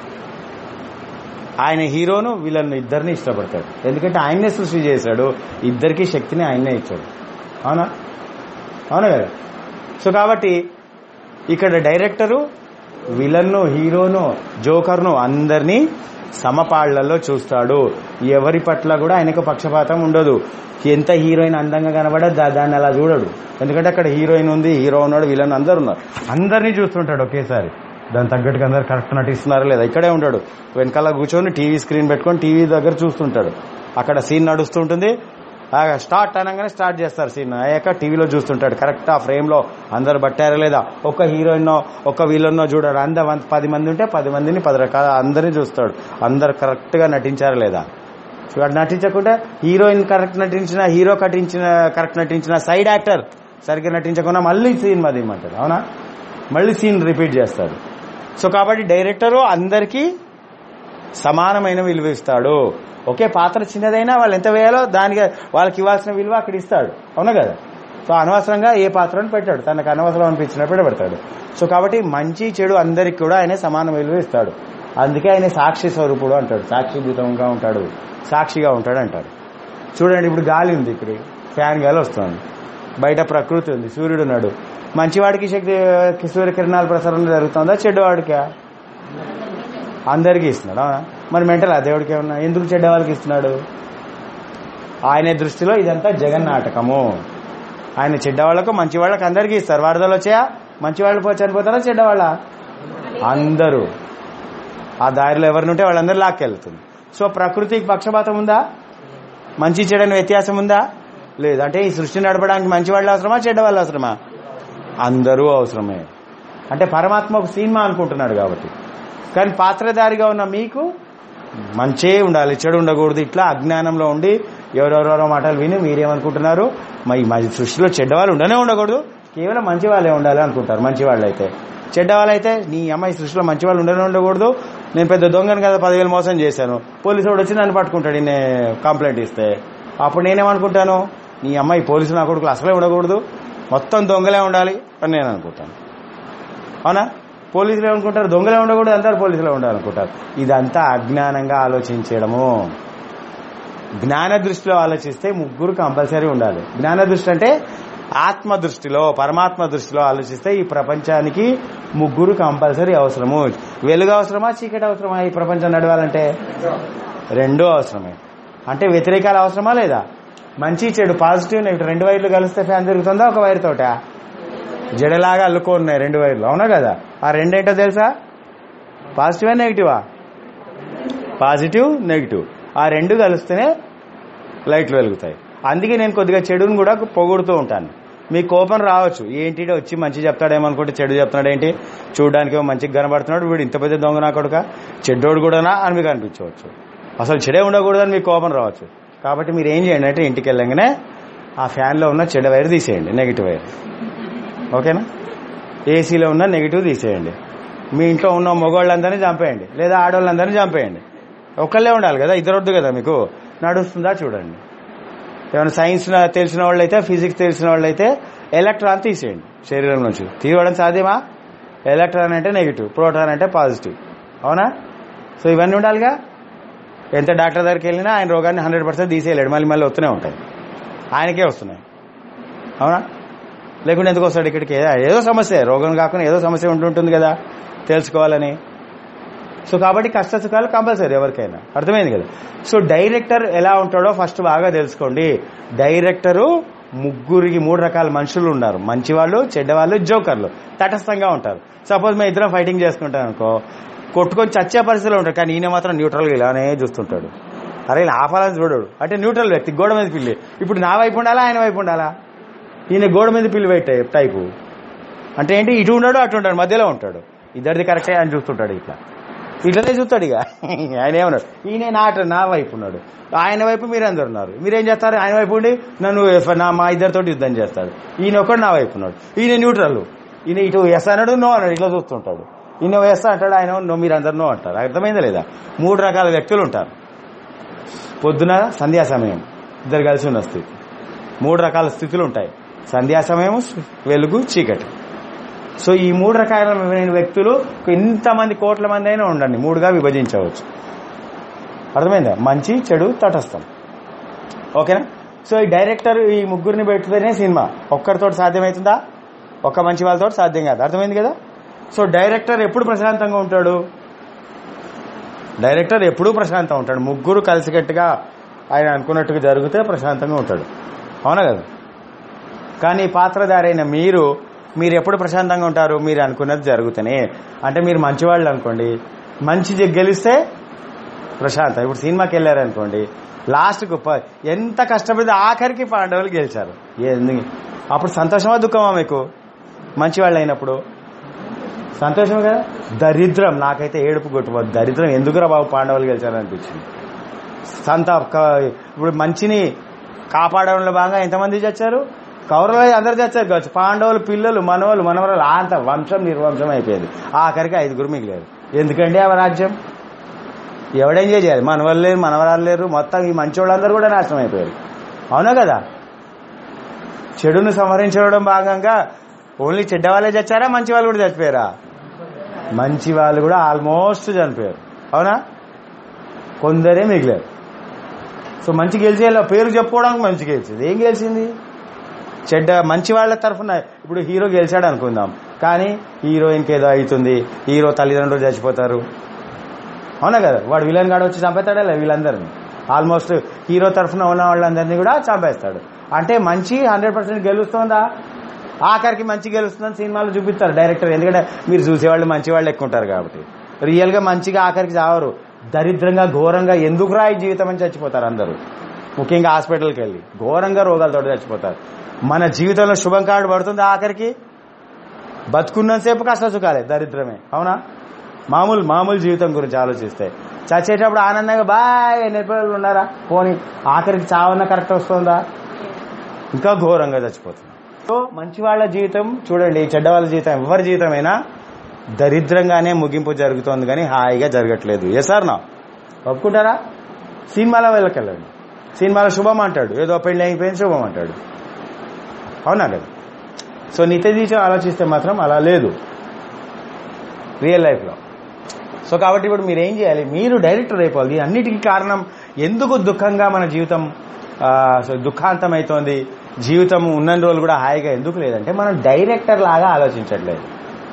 ఆయన హీరోను వీళ్ళని ఇద్దరిని ఇష్టపడతాడు ఎందుకంటే ఆయన్నే సృష్టి చేశాడు ఇద్దరికి శక్తిని ఆయన్నే ఇచ్చాడు అవునా అవునా కదా సో కాబట్టి ఇక్కడ డైరెక్టరు విలన్ను హీరోను జోకర్ను అందరినీ సమపాళ్లలో చూస్తాడు ఎవరి పట్ల కూడా ఆయనకు పక్షపాతం ఉండదు ఎంత హీరోయిన్ అందంగా కనబడదు దా- దాన్ని అలా చూడడు ఎందుకంటే అక్కడ హీరోయిన్ ఉంది హీరో ఉన్నాడు విలన్ అందరు ఉన్నారు అందరినీ చూస్తుంటాడు ఒకేసారి దాని తగ్గట్టుగా అందరు కరెక్ట్ నటిస్తున్నారా లేదా ఇక్కడే ఉంటాడు వెనకాల కూర్చొని టీవీ స్క్రీన్ పెట్టుకొని టీవీ దగ్గర చూస్తుంటాడు అక్కడ సీన్ నడుస్తుంటుంది ఆ స్టార్ట్ అనగానే స్టార్ట్ చేస్తారు సీన్ అయ్యాక టీవీలో చూస్తుంటాడు కరెక్ట్ ఆ ఫ్రేమ్ లో అందరు పట్టారా లేదా ఒక హీరోయిన్ ఒక విలన్నో చూడాడు అంద వంద- పది మంది ఉంటే పది మందిని పది రకాల అందరినీ చూస్తాడు అందరు కరెక్ట్ గా నటించారా లేదా చూడండి నటించకుండా హీరోయిన్ కరెక్ట్ నటించిన హీరో కటించిన కరెక్ట్ నటించిన సైడ్ యాక్టర్ సరిగ్గా నటించకుండా మళ్ళీ సీన్ మది ఇమ్మంటాడు అవునా మళ్ళీ సీన్ రిపీట్ చేస్తాడు సో కాబట్టి డైరెక్టరు అందరికీ సమానమైన విలువ ఇస్తాడు ఒకే పాత్ర చిన్నదైనా వాళ్ళు ఎంత వేయాలో దానికి వాళ్ళకి ఇవ్వాల్సిన విలువ అక్కడ ఇస్తాడు అవునా కదా సో అనవసరంగా ఏ పాత్రను పెట్టాడు తనకు అనవసరం అనిపించినప్పుడే పెడతాడు సో కాబట్టి మంచి చెడు అందరికి కూడా ఆయన సమాన విలువ ఇస్తాడు అందుకే ఆయన సాక్షి స్వరూపుడు అంటాడు సాక్షిభూతంగా ఉంటాడు సాక్షిగా ఉంటాడు అంటాడు చూడండి ఇప్పుడు గాలి ఉంది ఇక్కడ ఫ్యాన్ గాలి వస్తుంది బయట ప్రకృతి ఉంది సూర్యుడు ఉన్నాడు మంచివాడికి శక్తి సూర్యకిరణాల ప్రసారం జరుగుతుందా చెడ్డవాడికా అందరికీ ఇస్తున్నాడు అవునా మరి మెంటల్ ఆ దేవుడికి ఏమన్నా ఎందుకు చెడ్డ వాళ్ళకి ఇస్తున్నాడు ఆయన దృష్టిలో ఇదంతా జగన్ నాటకము ఆయన చెడ్డ వాళ్ళకు మంచి వాళ్ళకి అందరికీ ఇస్తారు వరదలు వచ్చాయా మంచి వాళ్ళు పో- చనిపోతారా చెడ్డ వాళ్ళ అందరూ ఆ దారిలో ఎవరినుంటే వాళ్ళందరూ లాక్కెళ్తుంది సో ప్రకృతికి పక్షపాతం ఉందా మంచి చెడని వ్యత్యాసం ఉందా లేదు అంటే ఈ సృష్టి నడపడానికి మంచి వాళ్ళు అవసరమా చెడ్డ వాళ్ళు అవసరమా అందరూ అవసరమే అంటే పరమాత్మ ఒక సినిమా అనుకుంటున్నాడు కాబట్టి కానీ పాత్రధారిగా ఉన్న మీకు మంచే ఉండాలి చెడు ఉండకూడదు ఇట్లా అజ్ఞానంలో ఉండి ఎవరెవరెవరో మాటలు విని మీరేమనుకుంటున్నారు మరి మా సృష్టిలో చెడ్డవాళ్ళు ఉండనే ఉండకూడదు కేవలం మంచి వాళ్ళే ఉండాలి అనుకుంటారు మంచి వాళ్ళు అయితే చెడ్డ వాళ్ళైతే నీ అమ్మాయి సృష్టిలో మంచి వాళ్ళు ఉండనే ఉండకూడదు నేను పెద్ద దొంగను కదా పదివేలు మోసం చేశాను పోలీసు వాడు వచ్చి నన్ను పట్టుకుంటాడు ఈయన కంప్లైంట్ ఇస్తే అప్పుడు నేనేమనుకుంటాను నీ అమ్మాయి పోలీసు నా కొడుకులు అసలే ఉండకూడదు మొత్తం దొంగలే ఉండాలి అని నేను అనుకుంటాను అవునా పోలీసులు ఏమనుకుంటారు దొంగలే ఉండకూడదు అందరు పోలీసులే ఉండాలనుకుంటారు ఇదంతా అజ్ఞానంగా ఆలోచించడము జ్ఞాన దృష్టిలో ఆలోచిస్తే ముగ్గురు కంపల్సరీ ఉండాలి జ్ఞాన దృష్టి అంటే ఆత్మ దృష్టిలో పరమాత్మ దృష్టిలో ఆలోచిస్తే ఈ ప్రపంచానికి ముగ్గురు కంపల్సరీ అవసరము వెలుగు అవసరమా చీకటి అవసరమా ఈ ప్రపంచం నడవాలంటే రెండూ అవసరమే అంటే వ్యతిరేకాలు అవసరమా లేదా మంచి చెడు పాజిటివ్ నెగిటివ్ రెండు వైర్లు కలిస్తే ఫ్యాన్ తిరుగుతుందా ఒక వైర్ తోట జడలాగా అల్లుకోన్నాయి రెండు వైర్లు అవునా కదా ఆ రెండేంటో తెలుసా పాజిటివా నెగిటివా పాజిటివ్ నెగిటివ్ ఆ రెండు కలిస్తేనే లైట్లు వెలుగుతాయి అందుకే నేను కొద్దిగా చెడుని కూడా పొగుడుతూ ఉంటాను మీకు కోపం రావచ్చు ఏంటి వచ్చి మంచి చెప్తాడేమో అనుకుంటే చెడు చెప్తున్నాడేంటి చూడడానికి ఏమో మంచిగా కనబడుతున్నాడు వీడు ఇంత పెద్ద దొంగ నా కొడుక చెడ్డోడు కూడానా అని మీకు అనిపించవచ్చు అసలు చెడే ఉండకూడదని మీకు కోపం రావచ్చు కాబట్టి మీరు ఏం చేయండి అంటే ఇంటికి వెళ్ళంగానే ఆ ఫ్యాన్లో ఉన్న చెడ్డ వైర్ తీసేయండి నెగిటివ్ వైర్ ఓకేనా ఏసీలో ఉన్న నెగిటివ్ తీసేయండి మీ ఇంట్లో ఉన్న మగవాళ్ళందరినీ చంపేయండి లేదా ఆడవాళ్ళందరినీ చంపేయండి ఒక్కళ్ళే ఉండాలి కదా ఇద్దరు వద్దు కదా మీకు నడుస్తుందా చూడండి ఏమైనా సైన్స్ తెలిసిన వాళ్ళు అయితే ఫిజిక్స్ తెలిసిన వాళ్ళు అయితే ఎలక్ట్రాన్ తీసేయండి శరీరం నుంచి తీయడం సాధ్యమా ఎలక్ట్రాన్ అంటే నెగిటివ్ ప్రోటాన్ అంటే పాజిటివ్ అవునా సో ఇవన్నీ ఉండాలిగా ఎంత డాక్టర్ దగ్గరికి వెళ్ళినా ఆయన రోగాన్ని హండ్రెడ్ పర్సెంట్ తీసేయలేడు మళ్ళీ మళ్ళీ వస్తూనే ఉంటాయి ఆయనకే వస్తున్నాయి అవునా లేకుంటే ఎందుకు వస్తాడు ఇక్కడికి ఏదో సమస్య రోగం కాకుండా ఏదో సమస్య ఉంటుంటుంది కదా తెలుసుకోవాలని సో కాబట్టి కష్ట సుఖాలు కంపల్సరీ ఎవరికైనా అర్థమైంది కదా సో డైరెక్టర్ ఎలా ఉంటాడో ఫస్ట్ బాగా తెలుసుకోండి డైరెక్టరు ముగ్గురికి మూడు రకాల మనుషులు ఉన్నారు మంచివాళ్ళు చెడ్డవాళ్ళు జోకర్లు తటస్థంగా ఉంటారు సపోజ్ మేము ఇద్దరం ఫైటింగ్ చేసుకుంటాం అనుకో కొట్టుకొని చచ్చే పరిస్థితిలో ఉంటాడు కానీ ఈయన మాత్రం న్యూట్రల్గా ఇలానే చూస్తుంటాడు అరే ఇలా ఆపాలని చూడడు అంటే న్యూట్రల్ వ్యక్తి గోడ మీద పిల్లి ఇప్పుడు నా వైపు ఉండాలా ఆయన వైపు ఉండాలా ఈయన గోడ మీద పిల్లి పెట్టే టైపు అంటే ఏంటి ఇటు ఉన్నాడు అటు ఉంటాడు మధ్యలో ఉంటాడు ఇద్దరిది కరెక్టే అని చూస్తుంటాడు ఇట్లా ఇట్లనే చూస్తాడు ఇక ఆయన ఏమన్నాడు ఈయన నా నా వైపు ఉన్నాడు ఆయన వైపు మీరందరు ఉన్నారు మీరేం చేస్తారు ఆయన వైపు ఉండి నన్ను ఎఫ్- నా మా ఇద్దరితో యుద్ధం చేస్తాడు ఈయన ఒక్కడు నా వైపు ఉన్నాడు ఈయన న్యూట్రల్ ఈయన ఇటు ఎస్ అన్నాడు నో అన్నాడు ఇట్లా చూస్తుంటాడు ఈయన ఎస్ అంటాడు ఆయన నో మీరందరు నో అంటారు అర్థమైందా లేదా మూడు రకాల వ్యక్తులు ఉంటారు పొద్దున సంధ్యా సమయం ఇద్దరు కలిసి ఉన్న స్థితి మూడు రకాల స్థితులు ఉంటాయి సంధ్యా సమయం వెలుగు చీకటి సో ఈ మూడు రకాలైన వ్యక్తులు ఇంతమంది కోట్ల మంది అయినా ఉండండి మూడుగా విభజించవచ్చు అర్థమైందా మంచి చెడు తటస్థం ఓకేనా సో ఈ డైరెక్టర్ ఈ ముగ్గురిని పెడితేనే సినిమా ఒక్కరితో సాధ్యమవుతుందా ఒక్క మంచి వాళ్ళతో సాధ్యం కాదు అర్థమైంది కదా సో డైరెక్టర్ ఎప్పుడు ప్రశాంతంగా ఉంటాడు డైరెక్టర్ ఎప్పుడూ ప్రశాంతంగా ఉంటాడు ముగ్గురు కలిసికట్టుగా ఆయన అనుకున్నట్టుగా జరిగితే ప్రశాంతంగా ఉంటాడు అవునా కదా కానీ పాత్రధారైన మీరు మీరు ఎప్పుడు ప్రశాంతంగా ఉంటారు మీరు అనుకున్నది జరుగుతూనే అంటే మీరు మంచివాళ్ళు అనుకోండి మంచి జ- గెలిస్తే ప్రశాంతం ఇప్పుడు సినిమాకి వెళ్ళారనుకోండి లాస్ట్కు ప- ఎంత కష్టపడి ఆఖరికి పాండవులు గెలిచారు ఎందుకు అప్పుడు సంతోషమా దుఃఖమా మీకు మంచివాళ్ళు అయినప్పుడు సంతోషమే కదా దరిద్రం నాకైతే ఏడుపు కొట్టుకోదు దరిద్రం ఎందుకురా బాబు పాండవులు గెలిచారు అనిపించింది సంత క- ఇప్పుడు మంచిని కాపాడడంలో భాగంగా ఎంతమంది చచ్చారు కౌరవులు అందరు చచ్చారు కావచ్చు పాండవులు పిల్లలు మనవలు మనవరాలు అంత వంశం నిర్వంశం అయిపోయింది ఆఖరికి ఐదుగురు మిగిలేరు ఎందుకండి ఆ రాజ్యం ఎవడేం చేయాలి మనవాళ్ళు లేరు మనవరాలు లేరు మొత్తం ఈ మంచి వాళ్ళందరూ కూడా నాశనం అయిపోయారు అవునా కదా చెడును సంహరించడం భాగంగా ఓన్లీ చెడ్డ వాళ్ళే చచ్చారా మంచి వాళ్ళు కూడా చచ్చిపోయారా మంచి వాళ్ళు కూడా ఆల్మోస్ట్ చనిపోయారు అవునా కొందరే మిగిలారు సో మంచి గెలిచేలా పేరు చెప్పుకోవడానికి మంచి గెలిచింది ఏం గెలిచింది చెడ్డ మంచి వాళ్ళ తరఫున ఇప్పుడు హీరో గెలిచాడు అనుకుందాం కానీ హీరోయిన్కి ఏదో అవుతుంది హీరో తల్లిదండ్రులు చచ్చిపోతారు అవునా కదా వాడు విలన్ గాడు వచ్చి చంపేస్తాడా లేదా వీళ్ళందరినీ ఆల్మోస్ట్ హీరో తరఫున ఉన్న వాళ్ళందరినీ కూడా చంపేస్తాడు అంటే మంచి హండ్రెడ్ పర్సెంట్ గెలుస్తుందా ఆఖరికి మంచి గెలుస్తుందని సినిమాలు చూపిస్తారు డైరెక్టర్ ఎందుకంటే మీరు చూసేవాళ్ళు మంచి వాళ్ళు ఎక్కువ ఉంటారు కాబట్టి రియల్ గా మంచిగా ఆఖరికి చావరు దరిద్రంగా ఘోరంగా ఎందుకురా ఈ జీవితం అని చచ్చిపోతారు అందరూ ముఖ్యంగా హాస్పిటల్కి వెళ్ళి ఘోరంగా రోగాలతో చచ్చిపోతారు మన జీవితంలో శుభం కార్డు పడుతుంది ఆఖరికి బతుకున్నంతసేపు కష్ట సుఖాలే దరిద్రమే అవునా మామూలు మామూలు జీవితం గురించి ఆలోచిస్తే చచ్చేటప్పుడు ఆనందంగా బాయ్ ఎన్ని పిల్లలు ఉన్నారా పోనీ ఆఖరికి చావన్న కరెక్ట్ వస్తుందా ఇంకా ఘోరంగా చచ్చిపోతుంది సో మంచి వాళ్ళ జీవితం చూడండి చెడ్డ వాళ్ళ జీవితం ఎవరి జీవితమైనా దరిద్రంగానే ముగింపు జరుగుతోంది కానీ హాయిగా జరగట్లేదు ఏ సార్ నా ఒప్పుకుంటారా సినిమాలో వెళ్ళకెళ్ళండి సినిమాలో శుభం అంటాడు ఏదో పెళ్లి అయిపోయింది శుభం అంటాడు అవునా కదా సో నిత్య జీవితం ఆలోచిస్తే మాత్రం అలా లేదు రియల్ లైఫ్లో సో కాబట్టి ఇప్పుడు మీరు ఏం చేయాలి మీరు డైరెక్టర్ అయిపోవాలి అన్నిటికీ కారణం ఎందుకు దుఃఖంగా మన జీవితం ఆ, సో దుఃఖాంతం అవుతోంది జీవితం ఉన్న రోజులు కూడా హాయిగా ఎందుకు లేదంటే మనం డైరెక్టర్ లాగా ఆలోచించట్లేదు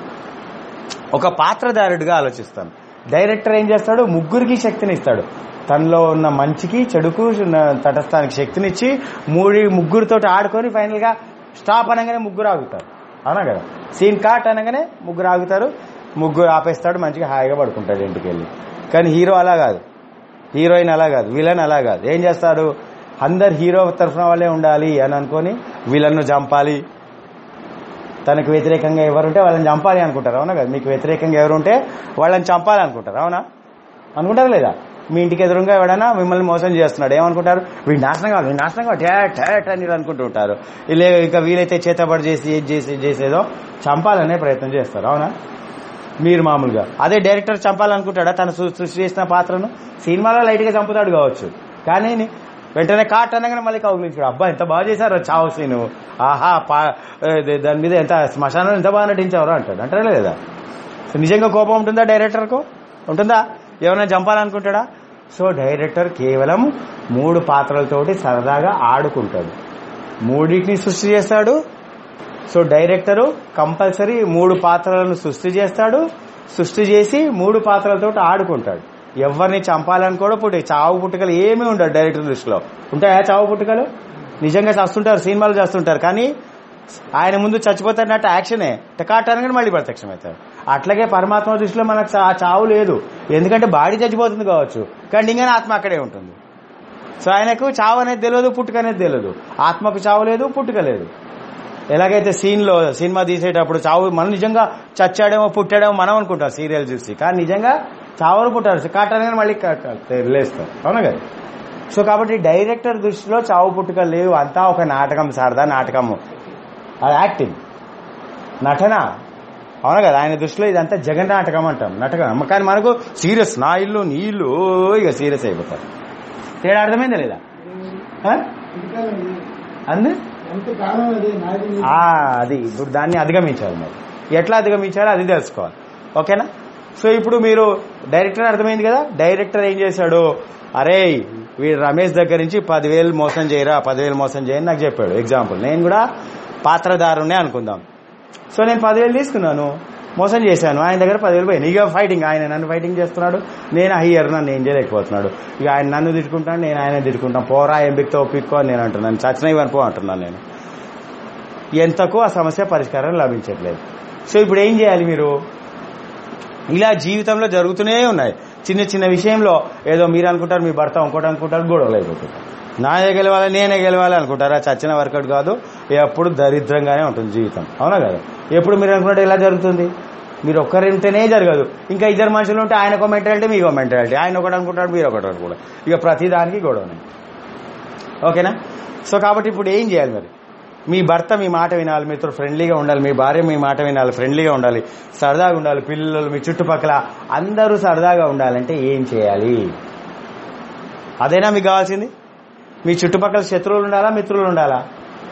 ఒక పాత్రధారుడిగా ఆలోచిస్తాం డైరెక్టర్ ఏం చేస్తాడు ముగ్గురికి శక్తిని ఇస్తాడు తనలో ఉన్న మంచికి చెడుకు ఉన్న తటస్థానికి శక్తినిచ్చి మూడి ముగ్గురితో ఆడుకొని ఫైనల్ గా స్టాప్ అనగానే ముగ్గురు ఆగుతారు అవునా కదా సీన్ కాట్ అనగానే ముగ్గురు ఆగుతారు ముగ్గురు ఆపేస్తాడు మంచిగా హాయిగా పడుకుంటాడు ఇంటికి వెళ్ళి కానీ హీరో అలా కాదు హీరోయిన్ అలా కాదు విలన్ అలా కాదు ఏం చేస్తాడు అందరు హీరో తరఫున వాళ్ళే ఉండాలి అని అనుకొని విలన్ను చంపాలి తనకు వ్యతిరేకంగా ఎవరుంటే వాళ్ళని చంపాలి అనుకుంటారు అవునా కదా మీకు వ్యతిరేకంగా ఎవరుంటే వాళ్ళని చంపాలి అనుకుంటారు అవునా అనుకుంటారు లేదా మీ ఇంటికి ఎదురుగా ఎవడైనా మిమ్మల్ని మోసం చేస్తున్నాడు ఏమనుకుంటారు వీడు నాశనం కావాలి వీడు నాశనం కావాలి టే టే అని అనుకుంటూ ఉంటారు ఇలా ఇక వీలైతే చేతబడి చేసి ఏది చేసి ఏది చేసేదో చంపాలనే ప్రయత్నం చేస్తారు అవునా మీరు మామూలుగా అదే డైరెక్టర్ చంపాలనుకుంటాడా తను సృ- సృష్టి చేసిన పాత్రను సినిమాలో లైట్ గా చంపుతాడు కావచ్చు కానీ ని- వెంటనే కాట్ అనగానే మళ్ళీ కౌగులించాడు అబ్బా ఎంత బాగా చేశారు చావు సీను ఆహా పా ఏ, దాని మీద ఎంత శ్మశానం ఎంత బాగా నటించారు అంటాడు అంటారా లేదా సో నిజంగా కోపం ఉంటుందా డైరెక్టర్కు ఉంటుందా ఎవరైనా చంపాలనుకుంటాడా సో డైరెక్టర్ కేవలం మూడు పాత్రలతోటి సరదాగా ఆడుకుంటాడు మూడింటిని సృష్టి చేస్తాడు సో డైరెక్టరు కంపల్సరీ మూడు పాత్రలను సృష్టి చేస్తాడు సృష్టి చేసి మూడు పాత్రలతో ఆడుకుంటాడు ఎవరిని చంపాలనుకోవడం పుట్టి చావు పుట్టుకలు ఏమీ ఉండదు డైరెక్టర్ దృష్టిలో ఉంటాయా చావు పుట్టుకలు నిజంగా చేస్తుంటారు సినిమాలు చేస్తుంటారు కానీ ఆయన ముందు చచ్చిపోతారన్నట్టు యాక్షనే టకాటానగానే మళ్ళీ ప్రత్యక్షమవుతాడు అట్లాగే పరమాత్మ దృష్టిలో మనకు చా- చావు లేదు ఎందుకంటే బాడీ చచ్చిపోతుంది కావచ్చు కానీ ఇంకా ఆత్మ అక్కడే ఉంటుంది సో ఆయనకు చావు అనేది తెలియదు పుట్టుక అనేది తెలియదు ఆత్మకు చావు లేదు పుట్టుక లేదు ఎలాగైతే సీన్ లో సినిమా తీసేటప్పుడు చావు మనం నిజంగా చచ్చాడేమో పుట్టాడేమో మనం అనుకుంటాం సీరియల్ చూసి కానీ నిజంగా చావులు పుట్టారు కాటాలని మళ్ళీ లేస్తారు అవునా కదా సో కాబట్టి డైరెక్టర్ దృష్టిలో చావు పుట్టుక లేవు అంతా ఒక నాటకం సారదా నాటకము అది యాక్టింగ్ నటన అవును కదా ఆయన దృష్టిలో ఇదంతా జగన్ నాటకం అంటాం నాటకం కానీ మనకు సీరియస్ నా ఇల్లు నీ ఇల్లు ఓ, ఇక సీరియస్ అయిపోతారు తేడా అర్థమైందా లేదా ఆ? అంది ఎంతకాలం అది నాది నీది. ఆ, అది ఇప్పుడు దాన్ని అధిగమించాలి మరి ఎట్లా అధిగమించాలో అది తెలుసుకోవాలి ఓకేనా సో ఇప్పుడు మీరు డైరెక్టర్ అర్థమైంది కదా డైరెక్టర్ ఏం చేశాడు అరే వీడు రమేష్ దగ్గర నుంచి పదివేలు మోసం చేయరా పదివేలు మోసం చేయని నాకు చెప్పాడు ఎగ్జాంపుల్ నేను కూడా పాత్రదారునే అనుకుందాం సో నేను పదివేలు తీసుకున్నాను మోసం చేశాను ఆయన దగ్గర పదివేలు పోయినాయి ఇక ఫైటింగ్ ఆయన నన్ను ఫైటింగ్ చేస్తున్నాడు నేను హయ్యర్ నన్ను ఏం చేయలేకపోతున్నాడు ఇక ఆయన నన్ను తిట్టుకుంటాను నేను ఆయన తిట్టుకుంటాను పోరా ఎంపికతో ఒప్పిక్కో అని నేను అంటున్నాను చచ్చిన ఇవని పో అంటున్నాను నేను ఎంతకు ఆ సమస్య పరిష్కారం లభించట్లేదు సో ఇప్పుడు ఏం చేయాలి మీరు ఇలా జీవితంలో జరుగుతూనే ఉన్నాయి చిన్న చిన్న విషయంలో ఏదో మీరు అనుకుంటారు మీ భర్త ఇంకోటి అనుకుంటారు గొడవలు అయిపోతుంటారు నానే గెలవాలి నేనే గెలవాలి అనుకుంటారా చచ్చిన వర్కౌట్ కాదు ఎప్పుడు దరిద్రంగానే ఉంటుంది జీవితం అవునా కదా ఎప్పుడు మీరు అనుకున్నట్టు ఎలా జరుగుతుంది మీరు ఒక్కరింటేనే జరగదు ఇంకా ఇద్దరు మనుషులు ఉంటే ఆయన ఒక మెంటాలిటీ మీకు మెంటాలిటీ ఆయన ఒకటి అనుకుంటాడు మీరు ఒకటి అనుకుంటారు ఇక ప్రతి దానికి గొడవనే ఓకేనా సో కాబట్టి ఇప్పుడు ఏం చేయాలి మరి మీ భర్త మీ మాట వినాలి మీతో ఫ్రెండ్లీగా ఉండాలి మీ భార్య మీ మాట వినాలి ఫ్రెండ్లీగా ఉండాలి సరదాగా ఉండాలి పిల్లలు మీ చుట్టుపక్కల అందరూ సరదాగా ఉండాలంటే ఏం చేయాలి అదేనా మీకు కావాల్సింది మీ చుట్టుపక్కల శత్రువులు ఉండాలా మిత్రులు ఉండాలా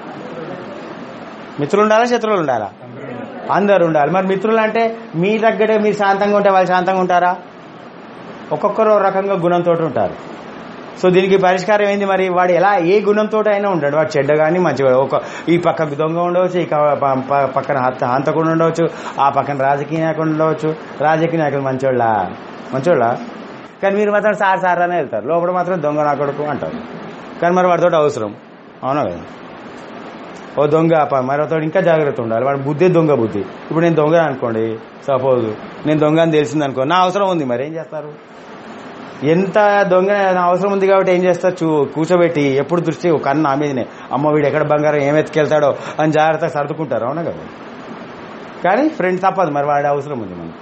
మిత్రులు ఉండాలా శత్రువులు ఉండాలా అందరు ఉండాలి మరి మిత్రులు అంటే మీ దగ్గరే మీరు శాంతంగా ఉంటే వాళ్ళు శాంతంగా ఉంటారా ఒక్కొక్కరు ఒక రకంగా గుణంతో ఉంటారు సో దీనికి పరిష్కారం ఏంది మరి వాడు ఎలా ఏ గుణంతో అయినా ఉంటాడు వాడు చెడ్డ కానీ మంచివాడు ఒక ఈ పక్కకు దొంగ ఉండవచ్చు ఈ క- ప- ప- పక్కన హంత హంతకుండా ఉండవచ్చు ఆ పక్కన రాజకీయ నాయకుడు ఉండవచ్చు రాజకీయ నాయకులు మంచోళ్ళ మంచోళ్ళ కానీ మీరు మాత్రం సార్ సార్ అనే వెళ్తారు లోపల మాత్రం దొంగ నా కొడుకు అంటారు కానీ మరి వాడితో అవసరం అవునా కదా ఓ దొంగ ప- మరోతో ఇంకా జాగ్రత్త ఉండాలి వాడి బుద్ధి దొంగ బుద్ధి ఇప్పుడు నేను దొంగ అనుకోండి సపోజ్ నేను దొంగ అని తెలిసింది అనుకో నా అవసరం ఉంది మరి ఏం చేస్తారు ఎంత దొంగ నా అవసరం ఉంది కాబట్టి ఏం చేస్తారు చూ కూర్చోబెట్టి ఎప్పుడు దృష్టి ఒక కన్ను నా మీదనే అమ్మ వీడు ఎక్కడ బంగారం ఏం ఎత్తుకెళ్తాడో అని జాగ్రత్తగా సర్దుకుంటారు అవునా కదా కానీ ఫ్రెండ్ తప్పదు మరి వాడి అవసరం ఉంది మనకి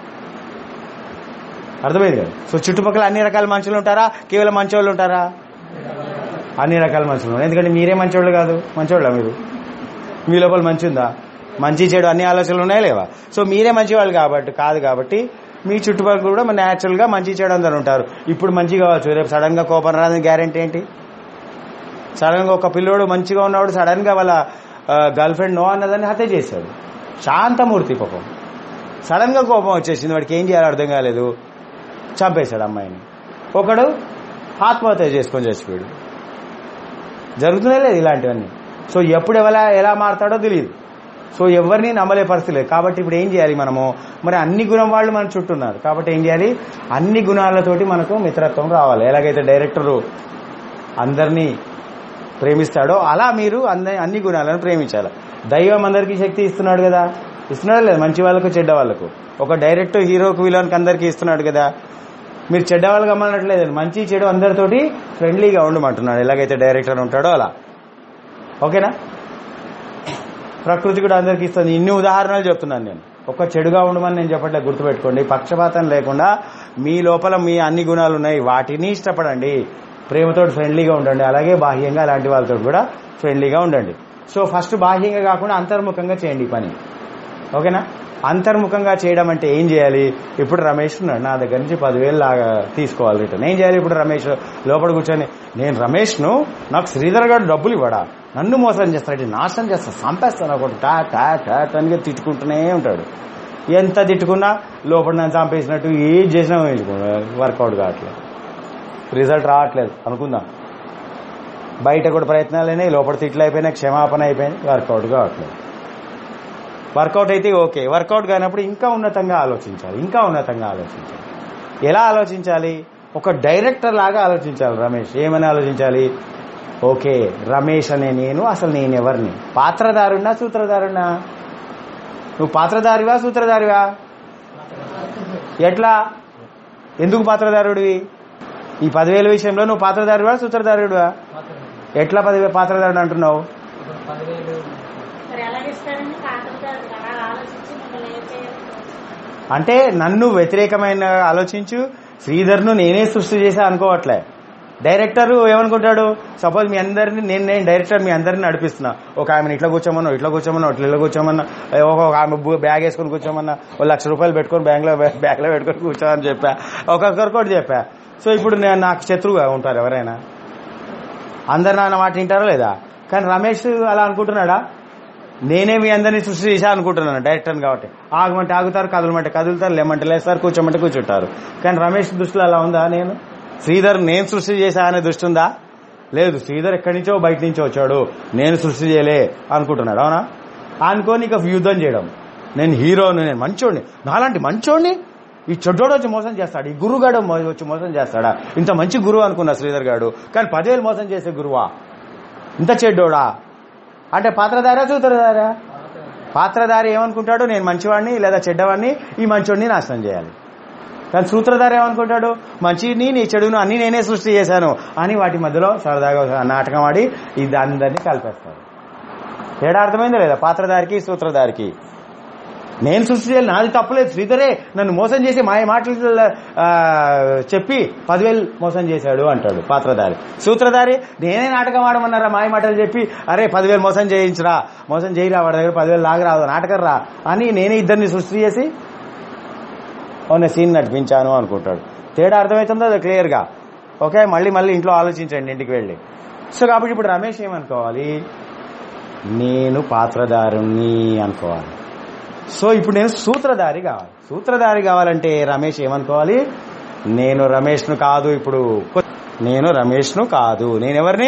అర్థమైంది కదా సో చుట్టుపక్కల అన్ని రకాల మనుషులు ఉంటారా కేవలం మంచోళ్ళు ఉంటారా అన్ని రకాల మనుషులు ఉన్నారు. ఎందుకంటే మీరే మంచోళ్ళు కాదు మంచోళ్ళ మీరు మీ లోపల మంచి ఉందా మంచి చెడు అన్ని ఆలోచనలు ఉన్నాయా లేవా సో మీరే మంచివాళ్ళు కాబట్టి కాదు కాబట్టి మీ చుట్టుపక్కల కూడా న్యాచురల్ గా మంచి చెడు అందరు ఉంటారు ఇప్పుడు మంచి కావచ్చు రేపు సడన్ గా కోపం రాదని గ్యారెంటీ ఏంటి సడన్ గా ఒక పిల్లోడు మంచిగా ఉన్నవాడు సడన్ గా వాళ్ళ గర్ల్ ఫ్రెండ్ నో అన్నదాన్ని హత్య చేశాడు శాంతమూర్తి పాపం సడన్ గా కోపం వచ్చేసింది వాడికి ఏం చేయాలో అర్థం కాలేదు చంపేశాడు అమ్మాయిని ఒకడు ఆత్మహత్య చేసుకొని చచ్చిపోయాడు జరుగుతూనే లేదు ఇలాంటివన్నీ సో ఎప్పుడు ఎలా ఎలా మారతాడో తెలియదు సో ఎవరిని నమ్మలే పరిస్థితి లేదు కాబట్టి ఇప్పుడు ఏం చేయాలి మనము మరి అన్ని గుణం వాళ్ళు మన చుట్టూ ఉన్నారు కాబట్టి ఏం చేయాలి అన్ని గుణాలతోటి మనకు మిత్రత్వం రావాలి ఎలాగైతే డైరెక్టరు అందరినీ ప్రేమిస్తాడో అలా మీరు అన్ని అన్ని గుణాలను ప్రేమించాలి దైవం అందరికీ శక్తి ఇస్తున్నాడు కదా ఇస్తున్నాడు లేదు మంచి వాళ్ళకు చెడ్డ వాళ్ళకు ఒక డైరెక్ట్ హీరోకు విలన్కి అందరికీ ఇస్తున్నాడు కదా మీరు చెడ్డ వాళ్ళకి అమ్మనట్లేదు మంచి చెడు అందరితోటి ఫ్రెండ్లీగా ఉండమంటున్నాడు ఎలాగైతే డైరెక్టర్ ఉంటాడో అలా ఓకేనా ప్రకృతి కూడా అందరికీ ఇస్తుంది ఇన్ని ఉదాహరణలు చెప్తున్నాను నేను ఒక చెడుగా ఉండమని నేను చెప్పట్లేదు గుర్తుపెట్టుకోండి పక్షపాతం లేకుండా మీ లోపల మీ అన్ని గుణాలు ఉన్నాయి వాటిని ఇష్టపడండి ప్రేమతో ఫ్రెండ్లీగా ఉండండి అలాగే బాహ్యంగా అలాంటి వాళ్ళతో కూడా ఫ్రెండ్లీగా ఉండండి సో ఫస్ట్ బాహ్యంగా కాకుండా అంతర్ముఖంగా చేయండి ఈ పని ఓకేనా అంతర్ముఖంగా చేయడం అంటే ఏం చేయాలి ఇప్పుడు రమేష్ ఉన్నాడు నా దగ్గర నుంచి పదివేలు లాగా తీసుకోవాలి రిటర్న్ ఏం చేయాలి ఇప్పుడు రమేష్ లోపల కూర్చొని నేను రమేష్ను నాకు శ్రీధర్ గారు డబ్బులు ఇవ్వడా నన్ను మోసం చేస్తాడు ఇటు నాశనం చేస్తా చంపేస్తాను ఒకటి టా టా టా అని తిట్టుకుంటూనే ఉంటాడు ఎంత తిట్టుకున్నా లోపల నన్ను చంపేసినట్టు ఏం చేసినా వర్కౌట్ కావట్లేదు రిజల్ట్ రావట్లేదు అనుకుందాం బయట కూడా ప్రయత్నాలు అయినాయి లోపల తిట్లు అయిపోయినాయి క్షమాపణ అయిపోయింది వర్కౌట్ కావట్లేదు వర్కౌట్ అయితే ఓకే వర్కౌట్ కానప్పుడు ఇంకా ఉన్నతంగా ఆలోచించాలి ఇంకా ఉన్నతంగా ఆలోచించాలి ఎలా ఆలోచించాలి ఒక డైరెక్టర్ లాగా ఆలోచించాలి రమేష్ ఏమని ఆలోచించాలి ఓకే రమేష్ అనే నేను అసలు నేను ఎవరిని పాత్రదారున్నా సూత్రధారున్నా నువ్వు పాత్రధారివా సూత్రధారివా ఎట్లా ఎందుకు పాత్రధారుడివి ఈ పదివేల విషయంలో నువ్వు పాత్రధారుడివా సూత్రధారుడివా ఎట్లా పదివే పాత్రధారుడు అంటున్నావు మరి ఎలాగిస్తారని పాత్రదారు అలా ఆలోచించి మిమ్మల్ని ఏం చేయాలి అంటే నన్ను వ్యతిరేకమైన ఆలోచించు శ్రీధర్ను నేనే సృష్టి చేశా అనుకోవట్లే డైరెక్టర్ ఏమనుకుంటాడు సపోజ్ మీ అందరిని నేను నేను డైరెక్టర్ మీ అందరిని నడిపిస్తున్నా ఒక ఆమెను ఇట్లా కూర్చోమన్నా ఇట్లా కూర్చోమన్నా ఇట్లా ఇట్లా కూర్చోమన్నా ఒక ఒక ఆమె బు- బ్యాగ్ వేసుకొని కూర్చోమన్నా ఒక లక్ష రూపాయలు పెట్టుకొని బ్యాంక్లో బ్యాగ్లో పెట్టుకొని కూర్చోమని చెప్పా ఒక్కొక్కరికి ఒకటి చెప్పా సో ఇప్పుడు నేను నాకు శత్రువుగా ఉంటారు ఎవరైనా అందరు నాన్న మాట వింటారా లేదా కానీ రమేష్ అలా అనుకుంటున్నాడా నేనే మీ అందరినీ సృష్టి చేశా అనుకుంటున్నాను డైరెక్టర్ కాబట్టి ఆగమంటే ఆగుతారు కదలమంటే కదులుతారు లేమంటే లేస్తారు కూర్చోమంటే కూర్చుంటారు కానీ రమేష్ దృష్టిలో అలా ఉందా నేను శ్రీధర్ నేను సృష్టి చేశా అనే దృష్టి ఉందా లేదు శ్రీధర్ ఎక్కడి నుంచో బయట నుంచో వచ్చాడు నేను సృష్టి చేయలే అనుకుంటున్నాడు అవునా అనుకోని ఇక యుద్ధం చేయడం నేను హీరోని నేను మంచోడిని నాలాంటి మంచోడిని ఈ చెడ్డోడు వచ్చి మోసం చేస్తాడు ఈ గురుగాడు మో- వచ్చి మోసం చేస్తాడా ఇంత మంచి గురువు అనుకున్నా శ్రీధర్ గాడు కానీ పదివేలు మోసం చేసే గురువా ఇంత చెడ్డోడా అంటే పాత్రధారా సూత్రధారా పాత్రధారి ఏమనుకుంటాడు నేను మంచివాడిని లేదా చెడ్డవాడిని ఈ మంచోడిని నాశనం చేయాలి కానీ సూత్రధారి ఏమనుకుంటాడు మంచిని నీ చెడును అన్ని నేనే సృష్టి చేశాను అని వాటి మధ్యలో సరదాగా ఒక నాటకం ఆడి ఇది అందరినీ కలిపేస్తారు తేడా అర్థమైందా లేదా పాత్రధారికి సూత్రధారికి నేను సృష్టి చేయాలి నాది తప్పలేదు శ్రీధరే నన్ను మోసం చేసి మాయ మాటలు ఆ, చెప్పి పదివేలు మోసం చేశాడు అంటాడు పాత్రధారి సూత్రధారి నేనే నాటకం ఆడమన్నారా మాయ మాటలు చెప్పి అరే పదివేలు మోసం చేయించరా మోసం చేయరా వాడి దగ్గర పదివేలు లాగరాదు నాటకం రా అని నేనే ఇద్దరిని సృష్టి చేసి ఉన్న సీన్ నడిపించాను అనుకుంటాడు తేడా అర్థమవుతుందో అది క్లియర్గా ఓకే మళ్ళీ మళ్ళీ ఇంట్లో ఆలోచించండి ఇంటికి వెళ్ళి సో కాబట్టి ఇప్పుడు రమేష్ ఏమనుకోవాలి నేను పాత్రధారుణ్ణి అనుకోవాలి సో ఇప్పుడు నేను సూత్రధారి కావాలి సూత్రధారి కావాలంటే రమేష్ ఏమనుకోవాలి నేను రమేష్ను కాదు ఇప్పుడు నేను రమేష్ను కాదు నేను ఎవరిని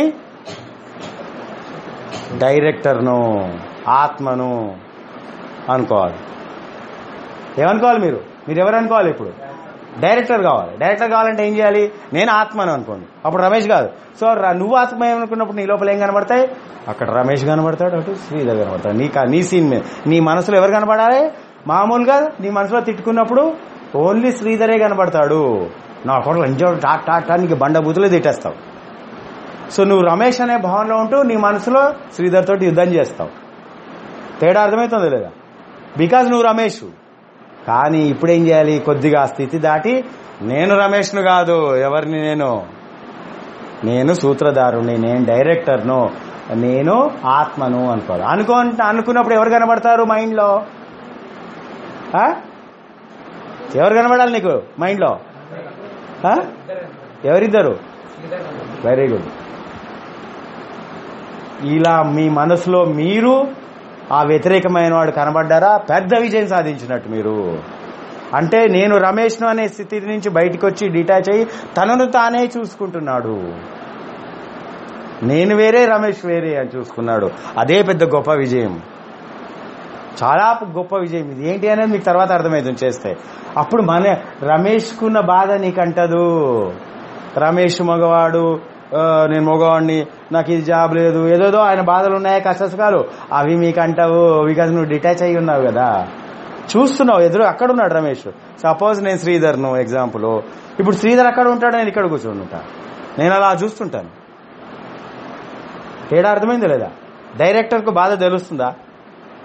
డైరెక్టర్ను ఆత్మను అనుకోవాలి ఏమనుకోవాలి మీరు మీరు ఎవరు అనుకోవాలి ఇప్పుడు డైరెక్టర్ కావాలి డైరెక్టర్ కావాలంటే ఏం చేయాలి నేను ఆత్మను అనుకోండి అప్పుడు రమేష్ కాదు సో ర- నువ్వు ఆత్మ ఏమనుకున్నప్పుడు నీ లోపల ఏం కనబడతాయి అక్కడ రమేష్ కనబడతాడు అటు శ్రీధర్ కనబడతాడు నీ కా- నీ సీన్ మీద నీ మనసులో ఎవరు కనబడాలి మామూలుగా నీ మనసులో తిట్టుకున్నప్పుడు ఓన్లీ శ్రీధరే కనబడతాడు నా కొడలు ఎంజాయ్ టాట్ టాట్ అని నీకు బండ బూతులు తిట్టేస్తావు సో నువ్వు రమేష్ అనే భావనలో ఉంటూ నీ మనసులో శ్రీధర్ తోటి యుద్ధం చేస్తావు తేడా అర్థమవుతుందో లేదా బికాజ్ నువ్వు రమేష్ కానీ ఇప్పుడేం చేయాలి కొద్దిగా ఆ స్థితి దాటి నేను రమేష్ను కాదు ఎవరిని నేను నేను సూత్రధారుని నేను డైరెక్టర్ను నేను ఆత్మను అనుకోవాలి అనుకో అనుకున్నప్పుడు ఎవరు కనబడతారు మైండ్లో ఆ? ఎవరు కనబడాలి నీకు మైండ్లో ఆ? ఎవరిద్దరు వెరీ గుడ్ ఇలా మీ మనసులో మీరు ఆ వ్యతిరేకమైన వాడు కనబడ్డారా పెద్ద విజయం సాధించినట్టు మీరు అంటే నేను రమేష్ను అనే స్థితి నుంచి బయటకు వచ్చి డిటాచ్ అయ్యి తనను తానే చూసుకుంటున్నాడు నేను వేరే రమేష్ వేరే అని చూసుకున్నాడు అదే పెద్ద గొప్ప విజయం చాలా గొప్ప విజయం ఇది ఏంటి అనేది మీకు తర్వాత అర్థమవుతుంది చేస్తే అప్పుడు మన రమేష్కున్న బాధ నీకంటదు రమేష్ మగవాడు ఆ, నేను మగవాడిని నాకు ఇది జాబ్ లేదు ఏదేదో ఆయన బాధలు ఉన్నాయా కష్టసుఖాలు అవి మీకు అంటావు బికాజ్ నువ్వు డిటాచ్ అయ్యి ఉన్నావు కదా చూస్తున్నావు ఎదురు అక్కడ ఉన్నాడు రమేష్ సపోజ్ నేను శ్రీధర్ను ఎగ్జాంపుల్ ఇప్పుడు శ్రీధర్ అక్కడ ఉంటాడు నేను ఇక్కడ కూర్చొని ఉంటా నేను అలా చూస్తుంటాను తేడా అర్థమైంది లేదా డైరెక్టర్కు బాధ తెలుస్తుందా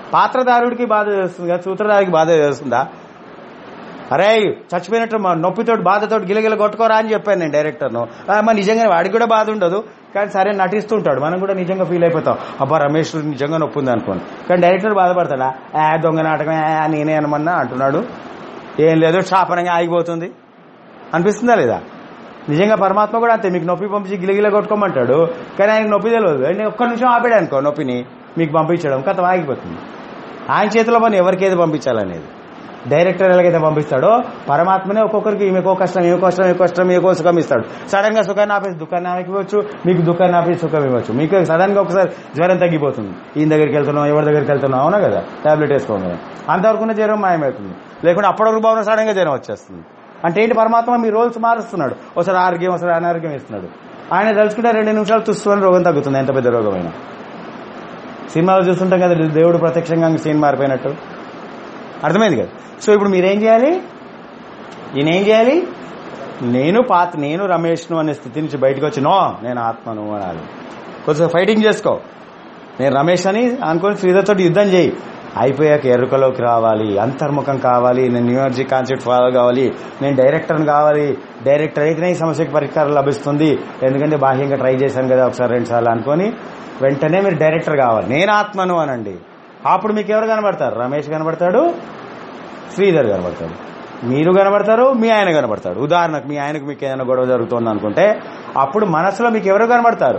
పాత్రదారుడికి బాధ చేస్తుంది కదా సూత్రధారికి బాధ చేస్తుందా అరే చచ్చిపోయినట్టు మా నొప్పితోటి బాధతోటి గిలగిల కొట్టుకోరా అని చెప్పాను నేను డైరెక్టర్ను ఆ, మరి నిజంగా వాడికి కూడా బాధ ఉండదు కానీ సరే నటిస్తుంటాడు మనం కూడా నిజంగా ఫీల్ అయిపోతాం అబ్బా రమేష్ నిజంగా నొప్పి ఉంది అనుకోండి కానీ డైరెక్టర్ బాధపడతాడా ఆ దొంగ నాటకం ఆ, నేనే అనమన్నా అంటున్నాడు ఏం లేదు శాపనంగా ఆగిపోతుంది అనిపిస్తుందా లేదా నిజంగా పరమాత్మ కూడా అంతే మీకు నొప్పి పంపించి గిలగిల కొట్టుకోమంటాడు కానీ ఆయనకు నొప్పి తెలియదు ఆయన ఒక్క నిమిషం ఆపాడు అనుకో నొప్పిని మీకు పంపించడం కథ ఆగిపోతుంది ఆయన చేతిలో పని ఎవరికి ఏది పంపించాలనేది డైరెక్టర్ ఎలాగైతే పంపిస్తాడో పరమాత్మనే ఒక్కొక్కరికి ఈమెకో కష్టం ఏమో కష్టం ఏ కష్టం ఏకో సుఖం ఇస్తాడు సడన్ గా సుఖాన్ని ఆపేసి దుఃఖాన్ని ఆమెకి ఇవ్వచ్చు మీకు దుఃఖాన్ని ఆపేసి సుఖం ఇవ్వచ్చు మీకు సడన్ గా ఒకసారి జ్వరం తగ్గిపోతుంది ఈయన దగ్గరికి వెళ్తున్నాం ఎవరి దగ్గరికి వెళ్తున్నాం అవునా కదా టాబ్లెట్ వేసుకోండి అంతవరకున్న జ్వరం మాయమవుతుంది లేకుంటే అప్పటివరకు బాగున్న సడన్ గా జ్వరం వచ్చేస్తుంది అంటే ఏంటి పరమాత్మ మీ రోల్స్ మారుస్తున్నాడు ఒకసారి ఆరోగ్యం ఒకసారి అనారోగ్యం ఇస్తున్నాడు ఆయన తలుచుకుంటే రెండు నిమిషాలు తుస్తుని రోగం తగ్గుతుంది ఎంత పెద్ద రోగమైనా సినిమాలో చూస్తుంటాం కదా దేవుడు ప్రత్యక్షంగా సీన్ మారిపోయినట్టు అర్థమైంది కదా సో ఇప్పుడు మీరేం చేయాలి ఈయన ఏం చేయాలి నేను పాత నేను రమేష్ను అనే స్థితి నుంచి బయటకు వచ్చి నో నేను ఆత్మను అనాలి కొంచెం ఫైటింగ్ చేసుకో నేను రమేష్ అని అనుకుని శ్రీధర్ తోటి యుద్ధం చేయి అయిపోయాక ఎరుకలోకి రావాలి అంతర్ముఖం కావాలి నేను న్యూ ఎనర్జీ కాన్సెప్ట్ ఫాలో కావాలి నేను డైరెక్టర్ని కావాలి డైరెక్టర్ అయితేనే ఈ సమస్యకి పరిష్కారం లభిస్తుంది ఎందుకంటే బాహ్యంగా ట్రై చేశాను కదా ఒకసారి రెండు సార్లు అనుకొని వెంటనే మీరు డైరెక్టర్ కావాలి నేను ఆత్మను అనండి అప్పుడు మీకు ఎవరు కనబడతారు రమేష్ కనబడతాడు శ్రీధర్ కనబడతాడు మీరు కనబడతారు మీ ఆయన కనబడతాడు ఉదాహరణకు మీ ఆయనకు మీకు ఏదైనా గొడవ జరుగుతుంది అనుకుంటే అప్పుడు మనసులో మీకు ఎవరు కనబడతారు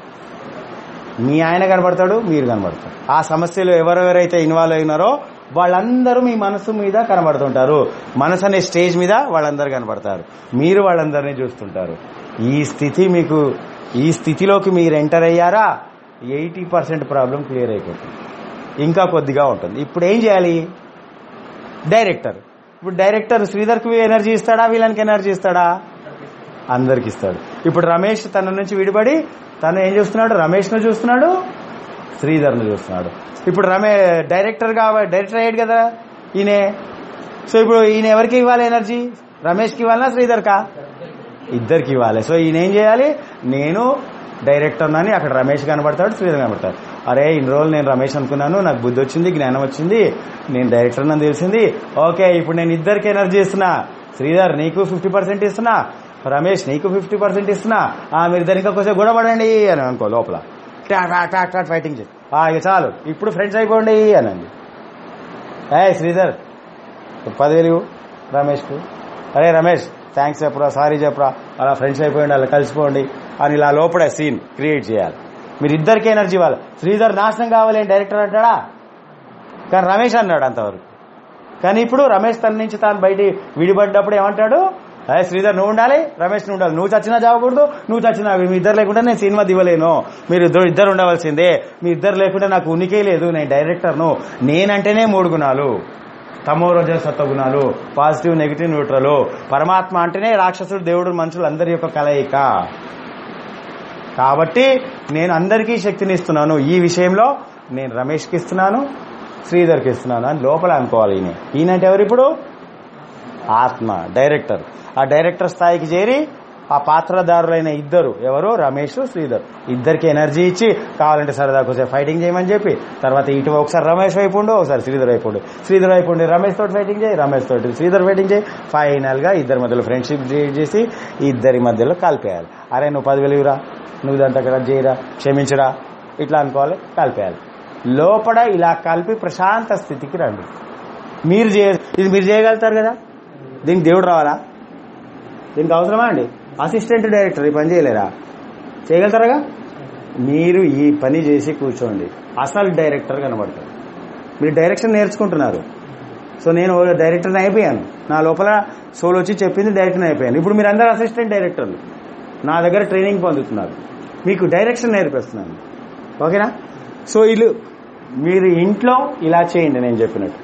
మీ ఆయన కనబడతాడు మీరు కనబడతారు ఆ సమస్యలో ఎవరెవరైతే ఇన్వాల్వ్ అయినారో వాళ్ళందరూ మీ మనసు మీద కనబడుతుంటారు మనసు అనే స్టేజ్ మీద వాళ్ళందరూ కనబడతారు మీరు వాళ్ళందరినీ చూస్తుంటారు ఈ స్థితి మీకు ఈ స్థితిలోకి మీరు ఎంటర్ అయ్యారా ఎయిటీ పర్సెంట్ ప్రాబ్లం క్లియర్ అయిపోతుంది ఇంకా కొద్దిగా ఉంటుంది ఇప్పుడు ఏం చేయాలి డైరెక్టర్ ఇప్పుడు డైరెక్టర్ శ్రీధర్కి ఎనర్జీ ఇస్తాడా వీళ్ళకి ఎనర్జీ ఇస్తాడా అందరికి ఇస్తాడు ఇప్పుడు రమేష్ తన నుంచి విడిపడి తను ఏం చూస్తున్నాడు రమేష్ ను చూస్తున్నాడు శ్రీధర్ను చూస్తున్నాడు ఇప్పుడు రమే డైరెక్టర్ కావాలి డైరెక్టర్ అయ్యాడు కదా ఈయనే సో ఇప్పుడు ఈయన ఎవరికి ఇవ్వాలి ఎనర్జీ రమేష్కి ఇవ్వాలనా శ్రీధర్కా ఇద్దరికి ఇవ్వాలి సో ఈయన ఏం చేయాలి నేను డైరెక్టర్ అని అక్కడ రమేష్ కనబడతాడు శ్రీధర్ కనబడతాడు అరే ఇన్ని రోజులు నేను రమేష్ అనుకున్నాను నాకు బుద్ధి వచ్చింది జ్ఞానం వచ్చింది నేను డైరెక్టర్ అని తెలిసింది ఓకే ఇప్పుడు నేను ఇద్దరికి ఎనర్జీ ఇస్తున్నా శ్రీధర్ నీకు ఫిఫ్టీ పర్సెంట్ ఇస్తున్నా రమేష్ నీకు ఫిఫ్టీ పర్సెంట్ ఇస్తున్నా ఆ, మీరు ఇద్దరు ఇంకా కొంచెం గొడవపడండి అని అనుకో లోపల టాట్ టాట్ టాట్ టాట్ ఫైటింగ్ చేసి ఆ, ఇక చాలు ఇప్పుడు ఫ్రెండ్స్ అయిపోండి అనండి ఏ శ్రీధర్ పదివేలు ఇవ్వు రమేష్కు అరే రమేష్ థ్యాంక్స్ చెప్పురా సారీ చెప్పురా అలా ఫ్రెండ్స్ అయిపోయింది అలా కలిసిపోండి అని ఇలా లోపడే సీన్ క్రియేట్ చేయాలి మీరు ఇద్దరికి ఎనర్జీ ఇవ్వాలి శ్రీధర్ నాశనం కావాలి అని డైరెక్టర్ అంటాడా కానీ రమేష్ అన్నాడు అంతవరకు కానీ ఇప్పుడు రమేష్ తన నుంచి తాను బయట విడిపడ్డప్పుడు ఏమంటాడు అదే శ్రీధర్ నువ్వు ఉండాలి రమేష్ నువ్వు ఉండాలి నువ్వు చచ్చినా చావకూడదు నువ్వు చచ్చినా మీ ఇద్దరు లేకుండా నేను సినిమా దివ్వలేను మీరు ఇద్దరు ఇద్దరు ఉండవలసిందే మీ ఇద్దరు లేకుండా నాకు ఉనికే లేదు నేను డైరెక్టర్ను నేనంటేనే మూడు గుణాలు తమో రజ సత్వగుణాలు పాజిటివ్ నెగిటివ్ న్యూట్రల్ పరమాత్మ అంటేనే రాక్షసుడు దేవుడు మనుషులు అందరి యొక్క కలయిక కాబట్టి నేను అందరికీ శక్తిని ఇస్తున్నాను ఈ విషయంలో నేను రమేష్కి ఇస్తున్నాను శ్రీధర్కి ఇస్తున్నాను అని లోపల అనుకోవాలి ఈయన ఈయనంటే ఎవరు ఇప్పుడు ఆత్మ డైరెక్టర్ ఆ డైరెక్టర్ స్థాయికి చేరి ఆ పాత్రదారులైన ఇద్దరు ఎవరు రమేష్ శ్రీధర్ ఇద్దరికి ఎనర్జీ ఇచ్చి కావాలంటే సరదా కొంచెం ఫైటింగ్ చేయమని చెప్పి తర్వాత ఇటు ఒకసారి రమేష్ వైపు ఉండు ఒకసారి శ్రీధర్ వైపు ఉండు శ్రీధర్ వైపు ఉండి రమేష్ తోటి ఫైటింగ్ చేయి రమేష్ తోటి శ్రీధర్ ఫైటింగ్ చేయి ఫైనల్ గా ఇద్దరి మధ్యలో ఫ్రెండ్షిప్ చేసి ఇద్దరి మధ్యలో కలిపేయాలి అరే నువ్వు పదివేలు ఇవ్వరా నువ్వు దాంట్లో అక్కడ చేయరా క్షమించరా ఇట్లా అనుకోవాలి కలిపేయాలి లోపల ఇలా కలిపి ప్రశాంత స్థితికి రండి మీరు చేయ ఇది మీరు చేయగలుగుతారు కదా దీనికి దేవుడు రావాలా దీనికి అవసరమా అండి అసిస్టెంట్ డైరెక్టర్ ఈ పని చేయలేరా చేయగలుగుతారా మీరు ఈ పని చేసి కూర్చోండి అసలు డైరెక్టర్ కనబడతారు మీరు డైరెక్షన్ నేర్చుకుంటున్నారు సో నేను డైరెక్టర్ని అయిపోయాను నా లోపల సోల్ వచ్చి చెప్పింది డైరెక్టర్ అయిపోయాను ఇప్పుడు మీరు అందరు అసిస్టెంట్ డైరెక్టర్లు నా దగ్గర ట్రైనింగ్ పొందుతున్నారు మీకు డైరెక్షన్ నేర్పిస్తున్నాను ఓకేనా సో ఇల్లు మీరు ఇంట్లో ఇలా చేయండి నేను చెప్పినట్టు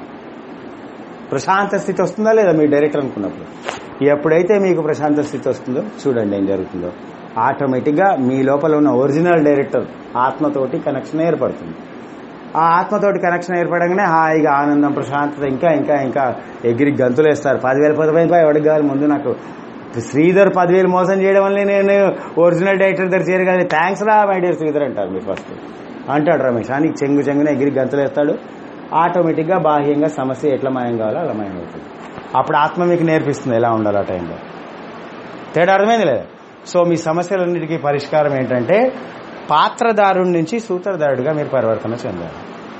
ప్రశాంత స్థితి వస్తుందా లేదా మీ డైరెక్టర్ అనుకున్నప్పుడు ఎప్పుడైతే మీకు ప్రశాంత స్థితి వస్తుందో చూడండి ఏం జరుగుతుందో ఆటోమేటిక్గా మీ లోపల ఉన్న ఒరిజినల్ డైరెక్టర్ ఆత్మతోటి కనెక్షన్ ఏర్పడుతుంది ఆ ఆత్మతోటి కనెక్షన్ ఏర్పడంగానే హాయిగా ఆనందం ప్రశాంతత ఇంకా ఇంకా ఇంకా ఎగిరి గంతులు వేస్తారు పదివేల పదివేల ఎవరికి కావాలి ముందు నాకు శ్రీధర్ పదివేలు మోసం చేయడం వల్ల నేను ఒరిజినల్ డైరెక్టర్ దగ్గర చేరగలి థ్యాంక్స్ రా మై డియర్ శ్రీధర్ అంటారు మీరు ఫస్ట్ అంటాడు రమేష్ అని చెంగు చెంగున ఎగిరి గంతులు వేస్తాడు ఆటోమేటిక్గా బాహ్యంగా సమస్య ఎట్లా మాయం కావాలో అలా మాయం అవుతుంది అప్పుడు ఆత్మ మీకు నేర్పిస్తుంది ఎలా ఉండాలి ఆ టైంలో తేడా అర్థమైంది లేదా సో మీ సమస్యలన్నిటికీ పరిష్కారం ఏంటంటే పాత్రదారుడి నుంచి సూత్రధారుడిగా మీరు పరివర్తన చెందాలి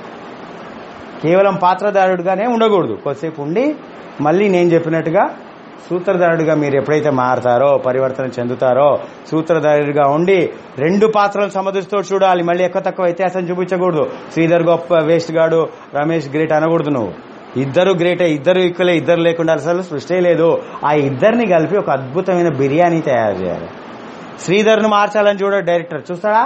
కేవలం పాత్రధారుడిగానే ఉండకూడదు కొద్దిసేపు ఉండి మళ్ళీ నేను చెప్పినట్టుగా సూత్రధారుడిగా మీరు ఎప్పుడైతే మారతారో పరివర్తన చెందుతారో సూత్రధారుడిగా ఉండి రెండు పాత్రలు సమదృష్టితో చూడాలి మళ్ళీ ఎక్కువ తక్కువ వ్యత్యాసం చూపించకూడదు శ్రీధర్ గొప్ప వేస్ట్ గాడు రమేష్ గ్రేట్ అనకూడదు నువ్వు ఇద్దరు గ్రేటే ఇద్దరు ఈక్వలే ఇద్దరు లేకుండా అసలు సృష్టి లేదు ఆ ఇద్దరిని కలిపి ఒక అద్భుతమైన బిర్యానీ తయారు చేయాలి శ్రీధర్ను మార్చాలని చూడ డైరెక్టర్ చూస్తాడా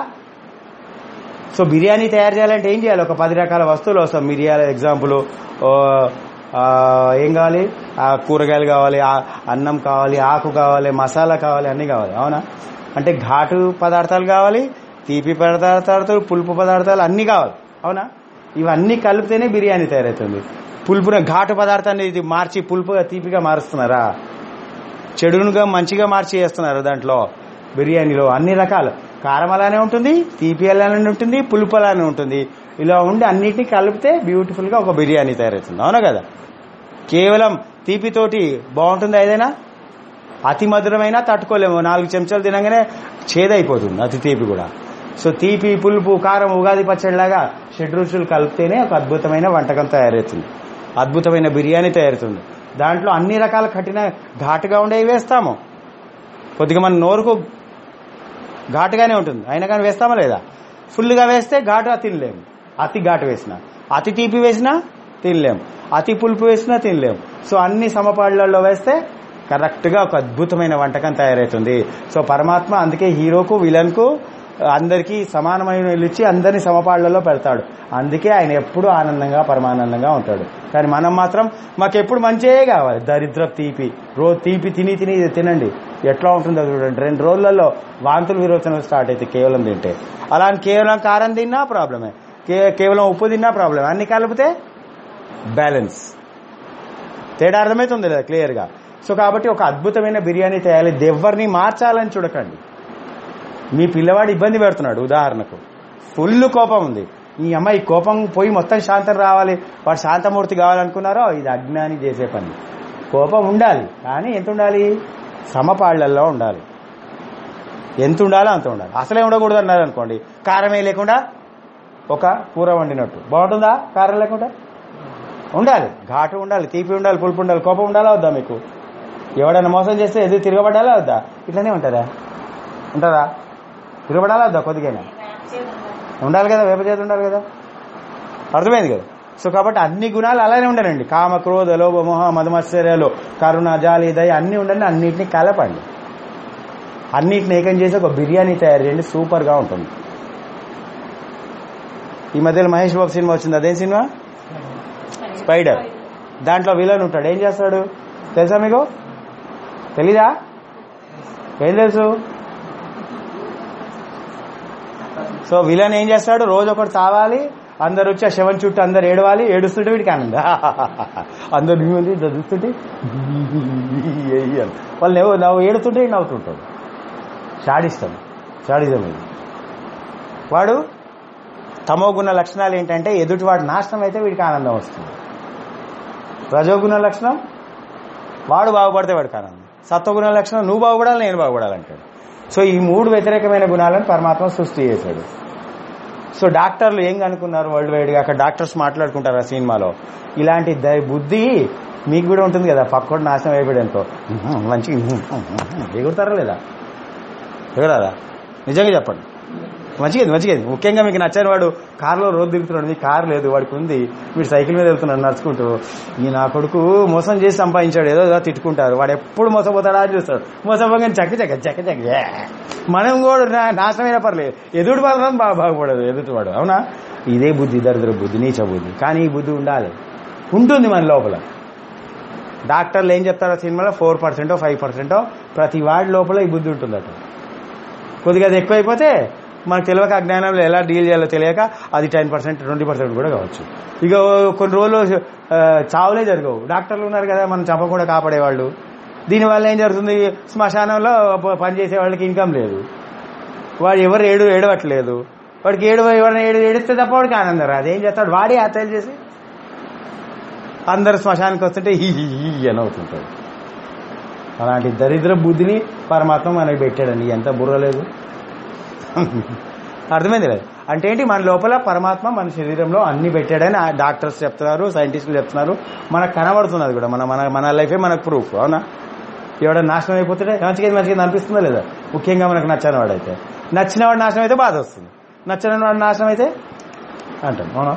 సో బిర్యానీ తయారు చేయాలంటే ఏం చేయాలి ఒక పది రకాల వస్తువులు వస్తాం మిరియాల ఎగ్జాంపుల్ ఓ, ఆ, ఏం కావాలి ఆ కూరగాయలు కావాలి ఆ అన్నం కావాలి ఆకు కావాలి మసాలా కావాలి అన్నీ కావాలి అవునా అంటే ఘాటు పదార్థాలు కావాలి తీపి పదార్థాలు పులుపు పదార్థాలు అన్నీ కావాలి అవునా ఇవన్నీ కలిపితేనే బిర్యానీ తయారవుతుంది పులుపున ఘాటు పదార్థాన్ని ఇది మార్చి పులుపుగా తీపిగా మారుస్తున్నారా చెడునుగా మంచిగా మార్చి చేస్తున్నారు దాంట్లో బిర్యానీలో అన్ని రకాలు కారం అలానే ఉంటుంది తీపి అలానే ఉంటుంది పులుపు అలానే ఉంటుంది ఇలా ఉండి అన్నిటిని కలిపితే బ్యూటిఫుల్ గా ఒక బిర్యానీ తయారవుతుంది అవునా కదా కేవలం తీపితోటి బాగుంటుంది ఏదైనా అతి మధురమైనా తట్టుకోలేము నాలుగు చెంచాలు తినగానే చేదైపోతుంది అతి తీపి కూడా సో తీపి పులుపు కారం ఉగాది పచ్చడిలాగా షెడ్ రుచులు కలిపితేనే ఒక అద్భుతమైన వంటకం తయారవుతుంది అద్భుతమైన బిర్యానీ తయారవుతుంది దాంట్లో అన్ని రకాల కఠిన ఘాటుగా ఉండేవి వేస్తాము కొద్దిగా మన నోరుకు ఘాటుగానే ఉంటుంది అయినా కానీ వేస్తామా లేదా ఫుల్గా వేస్తే ఘాటు తినలేము అతి ఘాటు వేసినా అతి తీపి వేసినా తినలేము అతి పులుపు వేసినా తినలేము సో అన్ని సమపాళ్లలో వేస్తే కరెక్ట్గా ఒక అద్భుతమైన వంటకం తయారవుతుంది సో పరమాత్మ అందుకే హీరోకు విలన్కు అందరికీ సమానమైన ఇల్లు ఇచ్చి అందరినీ సమపాళ్లలో పెడతాడు అందుకే ఆయన ఎప్పుడు ఆనందంగా పరమానందంగా ఉంటాడు కానీ మనం మాత్రం మాకు ఎప్పుడు మంచియే కావాలి దరిద్ర తీపి రోజు తీపి తిని తిని ఇది తినండి ఎట్లా ఉంటుందో చూడండి రెండు రోజులలో వాంతులు విరోచనలు స్టార్ట్ అయితే కేవలం తింటే అలా అని కేవలం కారం తిన్నా ప్రాబ్లమే కే- కేవలం ఉప్పు తిన్నా ప్రాబ్లమే అన్ని కలిపితే బ్యాలెన్స్ తేడా అర్థమవుతుంది లేదా క్లియర్గా సో కాబట్టి ఒక అద్భుతమైన బిర్యానీ తయారీ దెవ్వరిని మార్చాలని చూడకండి మీ పిల్లవాడు ఇబ్బంది పెడుతున్నాడు ఉదాహరణకు ఫుల్ కోపం ఉంది ఈ అమ్మాయి కోపం పోయి మొత్తం శాంతం రావాలి వాడు శాంతమూర్తి కావాలనుకున్నారో ఇది అజ్ఞాని చేసే పని కోపం ఉండాలి కానీ ఎంత ఉండాలి సమపాళ్లల్లో ఉండాలి ఎంత ఉండాలో అంత ఉండాలి అసలే ఉండకూడదు అన్నారు అనుకోండి కారమే లేకుండా ఒక కూర వండినట్టు బాగుంటుందా కారం లేకుండా ఉండాలి ఘాటు ఉండాలి తీపి ఉండాలి పులుపు ఉండాలి కోపం ఉండాలా వద్దా మీకు ఎవడైనా మోసం చేస్తే ఎదురు తిరగబడాలా వద్దా ఇట్లానే ఉంటుందా ఉంటుందా తిరగబడాలా వద్దా కొద్దిగా ఉండాలి కదా వేప చేతి ఉండాలి కదా అర్థమైంది కదా సో కాబట్టి అన్ని గుణాలు అలానే ఉండనండి కామ క్రోధ లోభ మోహ మధుమత్సర్యాలు కరుణ జాలి దయ అన్ని ఉండండి అన్నిటిని కలపండి అన్నిటిని ఏకం చేసి ఒక బిర్యానీ తయారు చేయండి సూపర్ గా ఉంటుంది ఈ మధ్యలో మహేష్ బాబు సినిమా వచ్చింది అదేం సినిమా స్పైడర్ దాంట్లో విలన్ ఉంటాడు ఏం చేస్తాడు తెలుసా మీకు తెలీదా ఏం తెలుసు సో విలన్ ఏం చేస్తాడు రోజు ఒకటి తావాలి అందరు వచ్చి ఆ శవం చుట్టూ అందరు ఏడవాలి ఏడుస్తుంటే వీడికి ఆనంద అందరు నువ్వు ఇట్లా చూస్తుంటే వాళ్ళు నవ్వు నవ్వు ఏడుతుంటే ఈడు నవ్వుతుంటాడు షాడిస్తాం షాడిజం ఇది వాడు తమోగుణ లక్షణాలు ఏంటంటే ఎదుటివాడు నాశనం అయితే వీడికి ఆనందం వస్తుంది రజోగుణ లక్షణం వాడు బాగుపడితే వాడికి ఆనందం సత్వగుణ లక్షణం నువ్వు బాగుపడాలి నేను బాగుపడాలంటాడు సో ఈ మూడు వ్యతిరేకమైన గుణాలను పరమాత్మ సృష్టి చేశాడు సో డాక్టర్లు ఏం కనుక్కున్నారు వరల్డ్ వైడ్ గా అక్కడ డాక్టర్స్ మాట్లాడుకుంటారు ఆ సినిమాలో ఇలాంటి దై బుద్ధి మీకు కూడా ఉంటుంది కదా పక్కోడు నాశనం అయిపోయాడంతో మంచిగా ఎగురుతారా లేదా ఎగురాదా నిజంగా చెప్పండి మంచిగా మంచిగా ముఖ్యంగా మీకు నచ్చని వాడు కారులో రోజు దిగుతున్నాడు మీ కారు లేదు వాడికి ఉంది మీరు సైకిల్ మీద వెళ్తున్నాడు నడుచుకుంటూ ఈ నా కొడుకు మోసం చేసి సంపాదించాడు ఏదో ఏదో తిట్టుకుంటారు వాడు ఎప్పుడు మోసపోతాడా అని చూస్తాడు మోసపోగానే చక్క చక్క చక్క చక్క ఏ. మనం కూడా నా- నాశనమైన పర్లేదు ఎదుటి మాత్రం బాగా బాగుపడదు ఎదుటివాడు అవునా ఇదే బుద్ధి దరిద్ర బుద్ధి నీచ బుద్ధి కానీ ఈ బుద్ధి ఉండాలి ఉంటుంది మన లోపల డాక్టర్లు ఏం చెప్తారో సినిమాలో ఫోర్ పర్సెంటో ఫైవ్ పర్సెంటో ప్రతి వాడి లోపల ఈ బుద్ధి ఉంటుందట కొద్దిగా అది ఎక్కువైపోతే మనకు తెలియక అజ్ఞానంలో ఎలా డీల్ చేయాలో తెలియక అది టెన్ పర్సెంట్ ట్వంటీ పర్సెంట్ కూడా కావచ్చు ఇక కొన్ని రోజులు ఆ, చావులే జరగవు డాక్టర్లు ఉన్నారు కదా మనం చంపకుండా కాపాడేవాళ్ళు దీనివల్ల ఏం జరుగుతుంది శ్మశానంలో ప- పనిచేసే వాళ్ళకి ఇన్కమ్ లేదు వాడు ఎవరు ఏడు ఏడవట్లేదు వాడికి ఏడు ఎవరైనా ఏడు ఏడిస్తే తప్ప వాడికి ఆనందం రాదు ఏం చేస్తాడు వాడి హత్యలు చేసి అందరు శ్మశానికి వస్తుంటే హీ హీ హీ అని అవుతుంటాడు అలాంటి దరిద్ర బుద్ధిని పరమాత్మ మనకి పెట్టాడండి ఎంత బుర్ర లేదు అర్థమైంది లేదు అంటే ఏంటి మన లోపల పరమాత్మ మన శరీరంలో అన్ని పెట్టాడని ఆ డాక్టర్స్ చెప్తున్నారు సైంటిస్టులు చెప్తున్నారు మనకు కనబడుతున్నది కూడా మన మన మన లైఫే మనకు ప్రూఫ్ అవునా ఎవడ నాశనం అయిపోతుంటే మంచిగా మంచిగా అనిపిస్తుందా లేదా ముఖ్యంగా మనకు నచ్చని వాడైతే నచ్చిన వాడు నాశనం అయితే బాధ వస్తుంది నచ్చని వాడు నాశనం అయితే అంటాం అవునా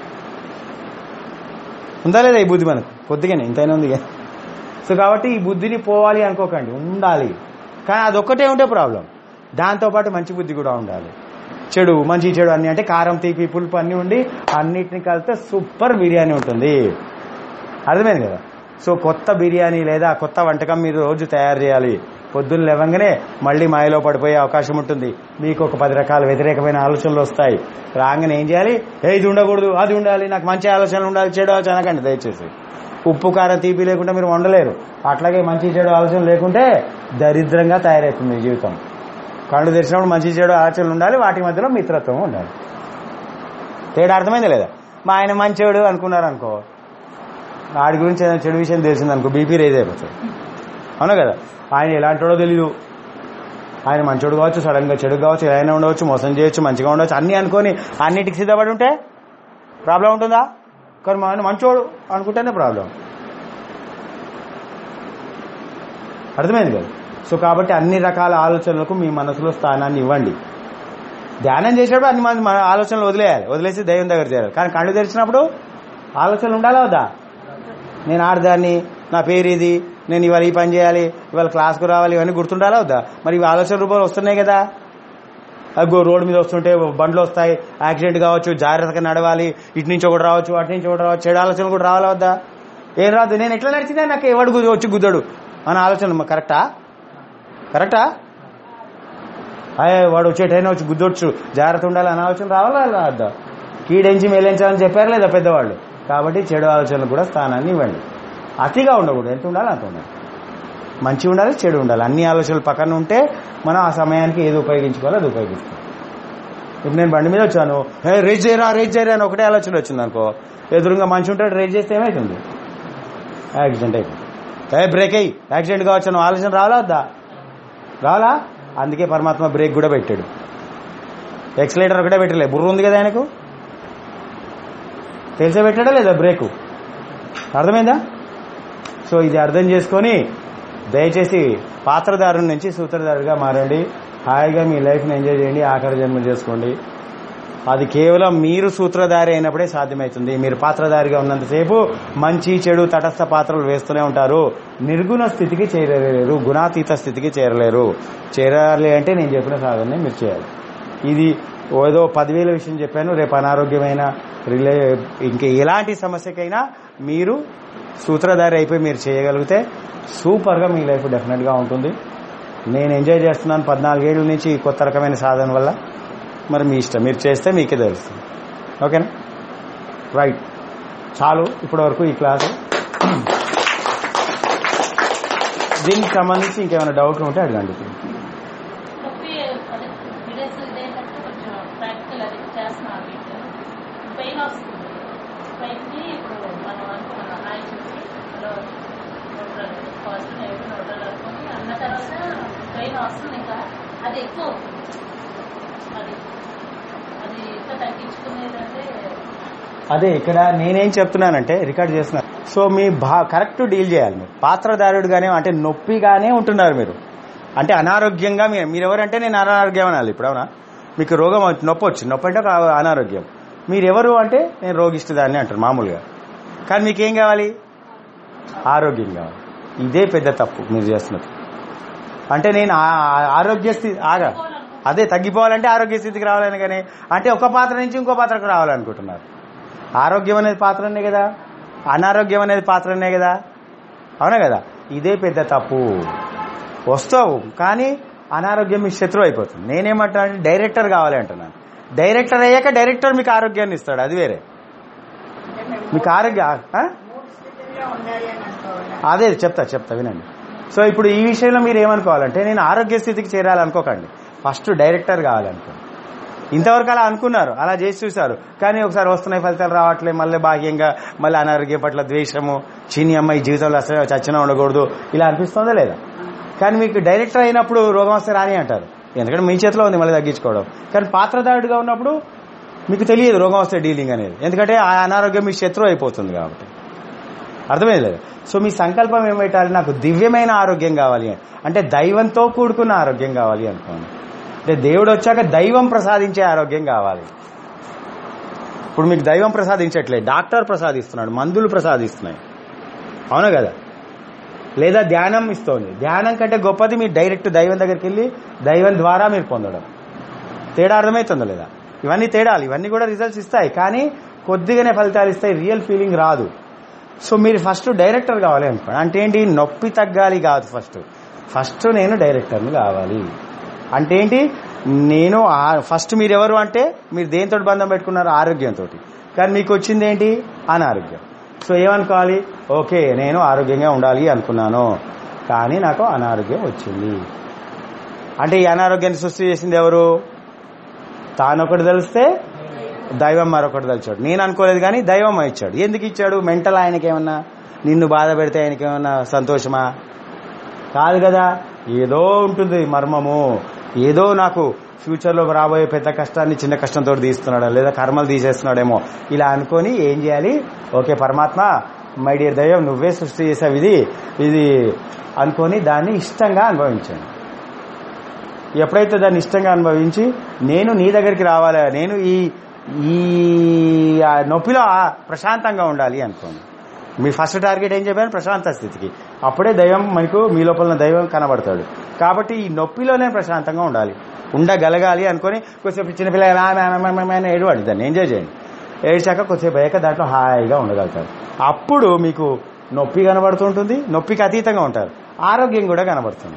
ఉందా లేదా ఈ బుద్ధి మనకు కొద్దిగానే ఇంతైనా ఉంది కదా. సో కాబట్టి ఈ బుద్ధిని పోవాలి అనుకోకండి ఉండాలి కానీ అదొక్కటే ఉంటే ప్రాబ్లం దాంతోపాటు మంచి బుద్ధి కూడా ఉండాలి చెడు మంచి చెడు అన్ని అంటే కారం తీపి పులుపు అన్ని ఉండి అన్నిటిని కలిపితే సూపర్ బిర్యానీ ఉంటుంది అర్థమైంది కదా సో కొత్త బిర్యానీ లేదా కొత్త వంటకం మీరు రోజు తయారు చేయాలి పొద్దున్న లేవంగానే మళ్ళీ మాయలో పడిపోయే అవకాశం ఉంటుంది మీకు ఒక పది రకాల వ్యతిరేకమైన ఆలోచనలు వస్తాయి రాగానే ఏం చేయాలి ఏ ఇది ఉండకూడదు అది ఉండాలి నాకు మంచి ఆలోచనలు ఉండాలి చెడు ఆలోచన అనకండి దయచేసి ఉప్పు కారం తీపి లేకుండా మీరు వండలేరు అట్లాగే మంచి చెడు ఆలోచన లేకుంటే దరిద్రంగా తయారవుతుంది మీ జీవితం కళ్ళు తెరిచినప్పుడు మంచి చెడు ఆలోచనలు ఉండాలి వాటి మధ్యలో మిత్రత్వం ఉండాలి తేడా అర్థమైంది లేదా మా ఆయన మంచోడు అనుకున్నారు అనుకో వాడి గురించి ఏదైనా చెడు విషయం తెలిసింది అనుకో బీపీ రేజ్ అయిపోతుంది అవునా కదా ఆయన ఎలాంటివాడో తెలీదు ఆయన మంచోడు కావచ్చు సడన్ గా చెడు కావచ్చు ఎలా అయినా ఉండవచ్చు మోసం చేయొచ్చు మంచిగా ఉండవచ్చు అన్ని అనుకొని అన్నిటికి సిద్ధపడి ఉంటే ప్రాబ్లం ఉంటుందా కానీ మా ఆయన మంచోడు అనుకుంటేనే ప్రాబ్లం అర్థమైంది కదా సో కాబట్టి అన్ని రకాల ఆలోచనలకు మీ మనసులో స్థానాన్ని ఇవ్వండి ధ్యానం చేసేటప్పుడు అన్ని మంది మన ఆలోచనలు వదిలేయాలి వదిలేసి దైవం దగ్గర చేయాలి కానీ కళ్ళు తెరిచినప్పుడు ఆలోచనలు ఉండాలా వద్దా నేను ఆడదాన్ని నా పేరు ఇది నేను ఇవాళ ఈ పని చేయాలి ఇవాళ క్లాస్కు రావాలి ఇవన్నీ గుర్తుండాలా వద్దా మరి ఇవి ఆలోచన రూపంలో వస్తున్నాయి కదా అగ్గో రోడ్డు మీద వస్తుంటే బండ్లు వస్తాయి యాక్సిడెంట్ కావచ్చు జాగ్రత్తగా నడవాలి ఇటు నుంచి ఒకటి రావచ్చు అటు నుంచి ఒకటి రావచ్చు చెడు ఆలోచనలు కూడా రావాలా వద్దా ఏం రాదు నేను ఎట్లా నడిచిందా నాకు ఎవడు గు- వచ్చి గుద్దడు అన్న ఆలోచన మ- కరెక్టా కరెక్టా అయ్యే వాడు వచ్చేటైనా వచ్చి గుద్దొచ్చు జాగ్రత్త ఉండాలి అన్న ఆలోచన రావాలా రాద్దా కీడెంచి మేలించాలని చెప్పారు లేదా పెద్దవాళ్ళు కాబట్టి చెడు ఆలోచనలు కూడా స్థానాన్ని ఇవ్వండి అతిగా ఉండకూడదు ఎంత ఉండాలి అంత ఉండాలి మంచి ఉండాలి చెడు ఉండాలి అన్ని ఆలోచనలు పక్కన ఉంటే మనం ఆ సమయానికి ఏది ఉపయోగించుకోవాలో అది ఉపయోగిస్తాం ఇప్పుడు నేను బండి మీద వచ్చాను హే రేజ్ చేయరా రేజ్ చేయరా అని ఒకటే ఆలోచన వచ్చింది అనుకో ఎదురుగా మంచి ఉంటాడు రేజ్ చేస్తే ఏమవుతుంది యాక్సిడెంట్ అయిపోతుంది ఏ బ్రేక్ అయ్యి యాక్సిడెంట్ కావచ్చు అన్న ఆలోచన రావాలా వద్దా రావాలా అందుకే పరమాత్మ బ్రేక్ కూడా పెట్టాడు ఎక్సలేటర్ ఒకటే పెట్టలే బుర్ర ఉంది కదా ఆయనకు తెలిసే పెట్టాడా లేదా బ్రేకు అర్థమైందా సో ఇది అర్థం చేసుకొని దయచేసి పాత్రదారు నుంచి సూత్రధారుగా మారండి హాయిగా మీ లైఫ్ని ఎంజాయ్ చేయండి ఆఖరి జన్మ చేసుకోండి అది కేవలం మీరు సూత్రధారి అయినప్పుడే సాధ్యమవుతుంది మీరు పాత్రధారిగా ఉన్నంతసేపు మంచి చెడు తటస్థ పాత్రలు వేస్తూనే ఉంటారు నిర్గుణ స్థితికి చేరలేరు గుణాతీత స్థితికి చేరలేరు చేరాలి అంటే నేను చెప్పిన సాధనని మీరు చేయాలి ఇది ఏదో పదివేల విషయం చెప్పాను రేపు అనారోగ్యమైన రిలే ఇంక ఎలాంటి సమస్యకైనా మీరు సూత్రధారి అయిపోయి మీరు చేయగలిగితే సూపర్గా మీ లైఫ్ డెఫినెట్గా ఉంటుంది నేను ఎంజాయ్ చేస్తున్నాను పద్నాలుగేళ్ల నుంచి ఈ కొత్త రకమైన సాధన వల్ల మరి మీ ఇష్టం మీరు చేస్తే మీకే తెలుస్తుంది ఓకేనా రైట్ చాలు ఇప్పటి వరకు ఈ క్లాసు దీనికి సంబంధించి ఇంకేమైనా డౌట్ ఉంటే అడగండి ఇప్పుడు నొప్పి అదే వీడియోస్ ఇదేంటంటే కొంచెం ప్రాక్టికల్ అది చేస్తున్నాను వీటిలో పెయిన్ వస్తుంది పెయిన్ని ఇప్పుడు మనం అనుకున్న ఆయిల్ చూసి అందులో న్యూట్రల్ ఫస్ట్ నేను న్యూట్రల్ అనుకుని అన్న తర్వాత పెయిన్ వస్తుంది ఇంకా అది ఎక్కువ అవుతుంది అది అది ఇంకా తగ్గించుకునేదంటే అదే ఇక్కడ నేనేం చెప్తున్నానంటే రికార్డ్ చేస్తున్నా సో మీ భా కరెక్ట్ డీల్ చేయాలి మీరు పాత్రదారుడుగానే అంటే నొప్పిగానే ఉంటున్నారు మీరు అంటే అనారోగ్యంగా మీరు మీరెవరంటే నేను అనారోగ్యం అనాలి ఇప్పుడు అవునా మీకు రోగం వచ్చి- నొప్పి వచ్చింది నొప్పి అంటే ఒక అనారోగ్యం మీరెవరు అంటే నేను రోగిష్టిదాన్ని అంటారు మామూలుగా కానీ మీకేం కావాలి ఆరోగ్యం కావాలి ఇదే పెద్ద తప్పు మీరు చేస్తున్నది అంటే నేను ఆ- ఆ- ఆరోగ్య స్థితి ఆగా అదే తగ్గిపోవాలంటే ఆరోగ్య స్థితికి రావాలని కానీ అంటే ఒక పాత్ర నుంచి ఇంకో పాత్రకు రావాలనుకుంటున్నారు ఆరోగ్యం అనేది పాత్రనే కదా అనారోగ్యం అనేది పాత్రనే కదా అవునా కదా ఇదే పెద్ద తప్పు వస్తావు కానీ అనారోగ్యం మీకు శత్రువు అయిపోతుంది నేనేమంటున్నా అంటే డైరెక్టర్ కావాలి అంటున్నాను డైరెక్టర్ అయ్యాక డైరెక్టర్ మీకు ఆరోగ్యాన్ని ఇస్తాడు అది వేరే మీకు ఆరోగ్య ఆ? అదే చెప్తా చెప్తా వినండి సో ఇప్పుడు ఈ విషయంలో మీరు ఏమనుకోవాలంటే నేను ఆరోగ్య స్థితికి చేరాలనుకోకండి ఫస్ట్ డైరెక్టర్ కావాలనుకోండి ఇంతవరకు అలా అనుకున్నారు అలా చేసి చూశారు కానీ ఒకసారి వస్తున్నాయి ఫలితాలు రావట్లే మళ్ళీ భాగ్యంగా మళ్ళీ అనారోగ్యం పట్ల ద్వేషము చిన్ని అమ్మాయి జీవితంలో అసలు చచ్చిన ఉండకూడదు ఇలా అనిపిస్తుందా లేదా కానీ మీకు డైరెక్టర్ అయినప్పుడు రోగం వస్తే రాని అంటారు ఎందుకంటే మీ చేతిలో ఉంది మళ్ళీ తగ్గించుకోవడం కానీ పాత్రదారుడిగా ఉన్నప్పుడు మీకు తెలియదు రోగం వస్తే డీలింగ్ అనేది ఎందుకంటే ఆ అనారోగ్యం మీ శత్రువు అయిపోతుంది కాబట్టి అర్థమైంది లేదు సో మీ సంకల్పం ఏం పెట్టాలి నాకు దివ్యమైన ఆరోగ్యం కావాలి అని అంటే దైవంతో కూడుకున్న ఆరోగ్యం కావాలి అనుకోండి అంటే దేవుడు వచ్చాక దైవం ప్రసాదించే ఆరోగ్యం కావాలి ఇప్పుడు మీకు దైవం ప్రసాదించట్లే డాక్టర్ ప్రసాదిస్తున్నాడు మందులు ప్రసాదిస్తున్నాయి అవునా కదా లేదా ధ్యానం ఇస్తోంది ధ్యానం కంటే గొప్పది మీరు డైరెక్ట్ దైవం దగ్గరికి వెళ్ళి దైవం ద్వారా మీరు పొందడం తేడా అర్థమవుతుందో లేదా ఇవన్నీ తేడాలు ఇవన్నీ కూడా రిజల్ట్స్ ఇస్తాయి కానీ కొద్దిగానే ఫలితాలు ఇస్తాయి రియల్ ఫీలింగ్ రాదు సో మీరు ఫస్ట్ డైరెక్టర్ కావాలి అనుకోండి అంటే ఏంటి నొప్పి తగ్గాలి కాదు ఫస్ట్ ఫస్ట్ నేను డైరెక్టర్ని కావాలి అంటే ఏంటి నేను ఆ- ఫస్ట్ మీరు ఎవరు అంటే మీరు దేంతో బంధం పెట్టుకున్నారు ఆరోగ్యంతో కానీ మీకు వచ్చింది ఏంటి అనారోగ్యం సో ఏమనుకోవాలి ఓకే నేను ఆరోగ్యంగా ఉండాలి అనుకున్నాను కానీ నాకు అనారోగ్యం వచ్చింది అంటే ఈ అనారోగ్యాన్ని సృష్టి చేసింది ఎవరు తానొకటి తెలిస్తే దైవం మరొకటి తెలిచాడు నేను అనుకోలేదు కానీ దైవం ఇచ్చాడు ఎందుకు ఇచ్చాడు మెంటల్ ఆయనకి ఏమన్నా నిన్ను బాధ పెడితే ఆయనకి ఏమన్నా సంతోషమా కాదు కదా ఏదో ఉంటుంది మర్మము ఏదో నాకు ఫ్యూచర్ లో రాబోయే పెద్ద కష్టాన్ని చిన్న కష్టంతో తీస్తున్నాడు లేదా కర్మలు తీసేస్తున్నాడేమో ఇలా అనుకొని ఏం చేయాలి ఓకే పరమాత్మ మై డియర్ దైవం నువ్వే సృష్టి చేసావు ఇది ఇది అనుకొని దాన్ని ఇష్టంగా అనుభవించండి ఎప్పుడైతే దాన్ని ఇష్టంగా అనుభవించి నేను నీ దగ్గరికి రావాలి నేను ఈ ఈ ఆ నొప్పిలో ఆ ప్రశాంతంగా ఉండాలి అనుకోండి మీ ఫస్ట్ టార్గెట్ ఏం చెప్పాను ప్రశాంత స్థితికి అప్పుడే దైవం మనకు మీ లోపల ఉన్న దైవం కనబడతాడు కాబట్టి ఈ నొప్పిలోనే ప్రశాంతంగా ఉండాలి ఉండగలగాలి అనుకొని కొద్దిసేపు చిన్నపిల్లలు ఏడవాడి దాన్ని ఎంజాయ్ చేయండి ఏడ్చాక కొద్దిసేపు అయ్యాక దాంట్లో హాయిగా ఉండగలుగుతారు అప్పుడు మీకు నొప్పి కనబడుతుంటుంది నొప్పికి అతీతంగా ఉంటారు ఆరోగ్యం కూడా కనబడుతుంది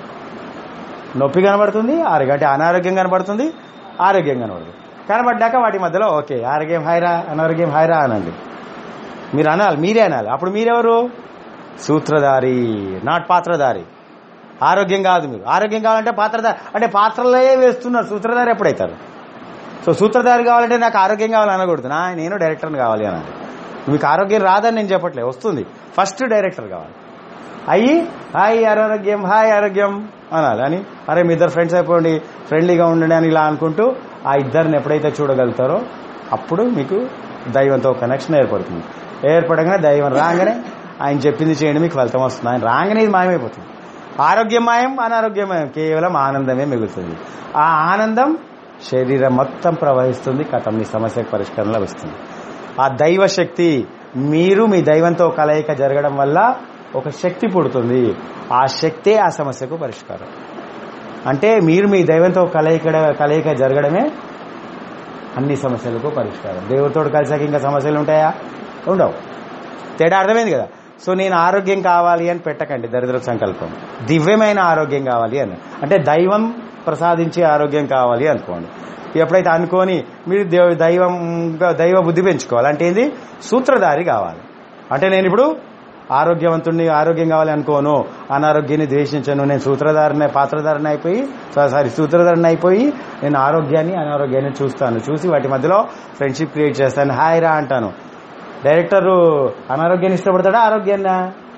నొప్పి కనబడుతుంది ఆరోగ్యం అంటే అనారోగ్యం కనబడుతుంది ఆరోగ్యం కనబడుతుంది కనబడ్డాక వాటి మధ్యలో ఓకే ఆరోగ్యం హాయిరా అనారోగ్యం హాయిరా అనండి మీరు అనాలి మీరే అనాలి అప్పుడు మీరెవరు సూత్రధారి నాట్ పాత్రధారి ఆరోగ్యం కాదు మీరు ఆరోగ్యం కావాలంటే పాత్రధారి అంటే పాత్రలే వేస్తున్నారు సూత్రధారి ఎప్పుడైతారు సో సూత్రధారి కావాలంటే నాకు ఆరోగ్యం కావాలి అనకూడదు నా నేను డైరెక్టర్ని కావాలి అనాలి మీకు ఆరోగ్యం రాదని నేను చెప్పట్లే వస్తుంది ఫస్ట్ డైరెక్టర్ కావాలి అయ్యి హాయ్ ఆరోగ్యం హాయ్ ఆరోగ్యం అనాలి అని అరే మీ ఇద్దరు ఫ్రెండ్స్ అయిపోండి ఫ్రెండ్లీగా ఉండండి అని ఇలా అనుకుంటూ ఆ ఇద్దరిని ఎప్పుడైతే చూడగలుగుతారో అప్పుడు మీకు దైవంతో కనెక్షన్ ఏర్పడుతుంది ఏర్పడగానే దైవం రాగానే ఆయన చెప్పింది చేయండి మీకు ఫలితం వస్తుంది ఆయన రాగానే ఇది మాయమైపోతుంది ఆరోగ్యం మాయం అనారోగ్యం మాయం కేవలం ఆనందమే మిగులుతుంది ఆ ఆనందం శరీరం మొత్తం ప్రవహిస్తుంది కథం మీ సమస్యకు పరిష్కారం లభిస్తుంది ఆ దైవ శక్తి మీరు మీ దైవంతో కలయిక జరగడం వల్ల ఒక శక్తి పుడుతుంది ఆ శక్తే ఆ సమస్యకు పరిష్కారం అంటే మీరు మీ దైవంతో కలయిక కలయిక జరగడమే అన్ని సమస్యలకు పరిష్కారం దేవుడితో కలిసాక ఇంకా సమస్యలు ఉంటాయా ఉండవు తేడా అర్థమైంది కదా సో నేను ఆరోగ్యం కావాలి అని పెట్టకండి దరిద్ర సంకల్పం దివ్యమైన ఆరోగ్యం కావాలి అని అంటే దైవం ప్రసాదించే ఆరోగ్యం కావాలి అనుకోండి ఎప్పుడైతే అనుకొని మీరు దేవ- దైవంగా దైవ బుద్ధి పెంచుకోవాలి అంటే ఏంది సూత్రధారి కావాలి అంటే నేను ఇప్పుడు ఆరోగ్యవంతుడిని ఆరోగ్యం కావాలి అనుకోను అనారోగ్యాన్ని ద్వేషించను నేను సూత్రధారిని పాత్రధారిని అయిపోయి సారీ సూత్రధారిని అయిపోయి నేను ఆరోగ్యాన్ని అనారోగ్యాన్ని చూస్తాను చూసి వాటి మధ్యలో ఫ్రెండ్షిప్ క్రియేట్ చేస్తాను హాయ్ రా అంటాను డైరెక్టర్ అనారోగ్యాన్ని ఇష్టపడతాడా ఆరోగ్యాన్నా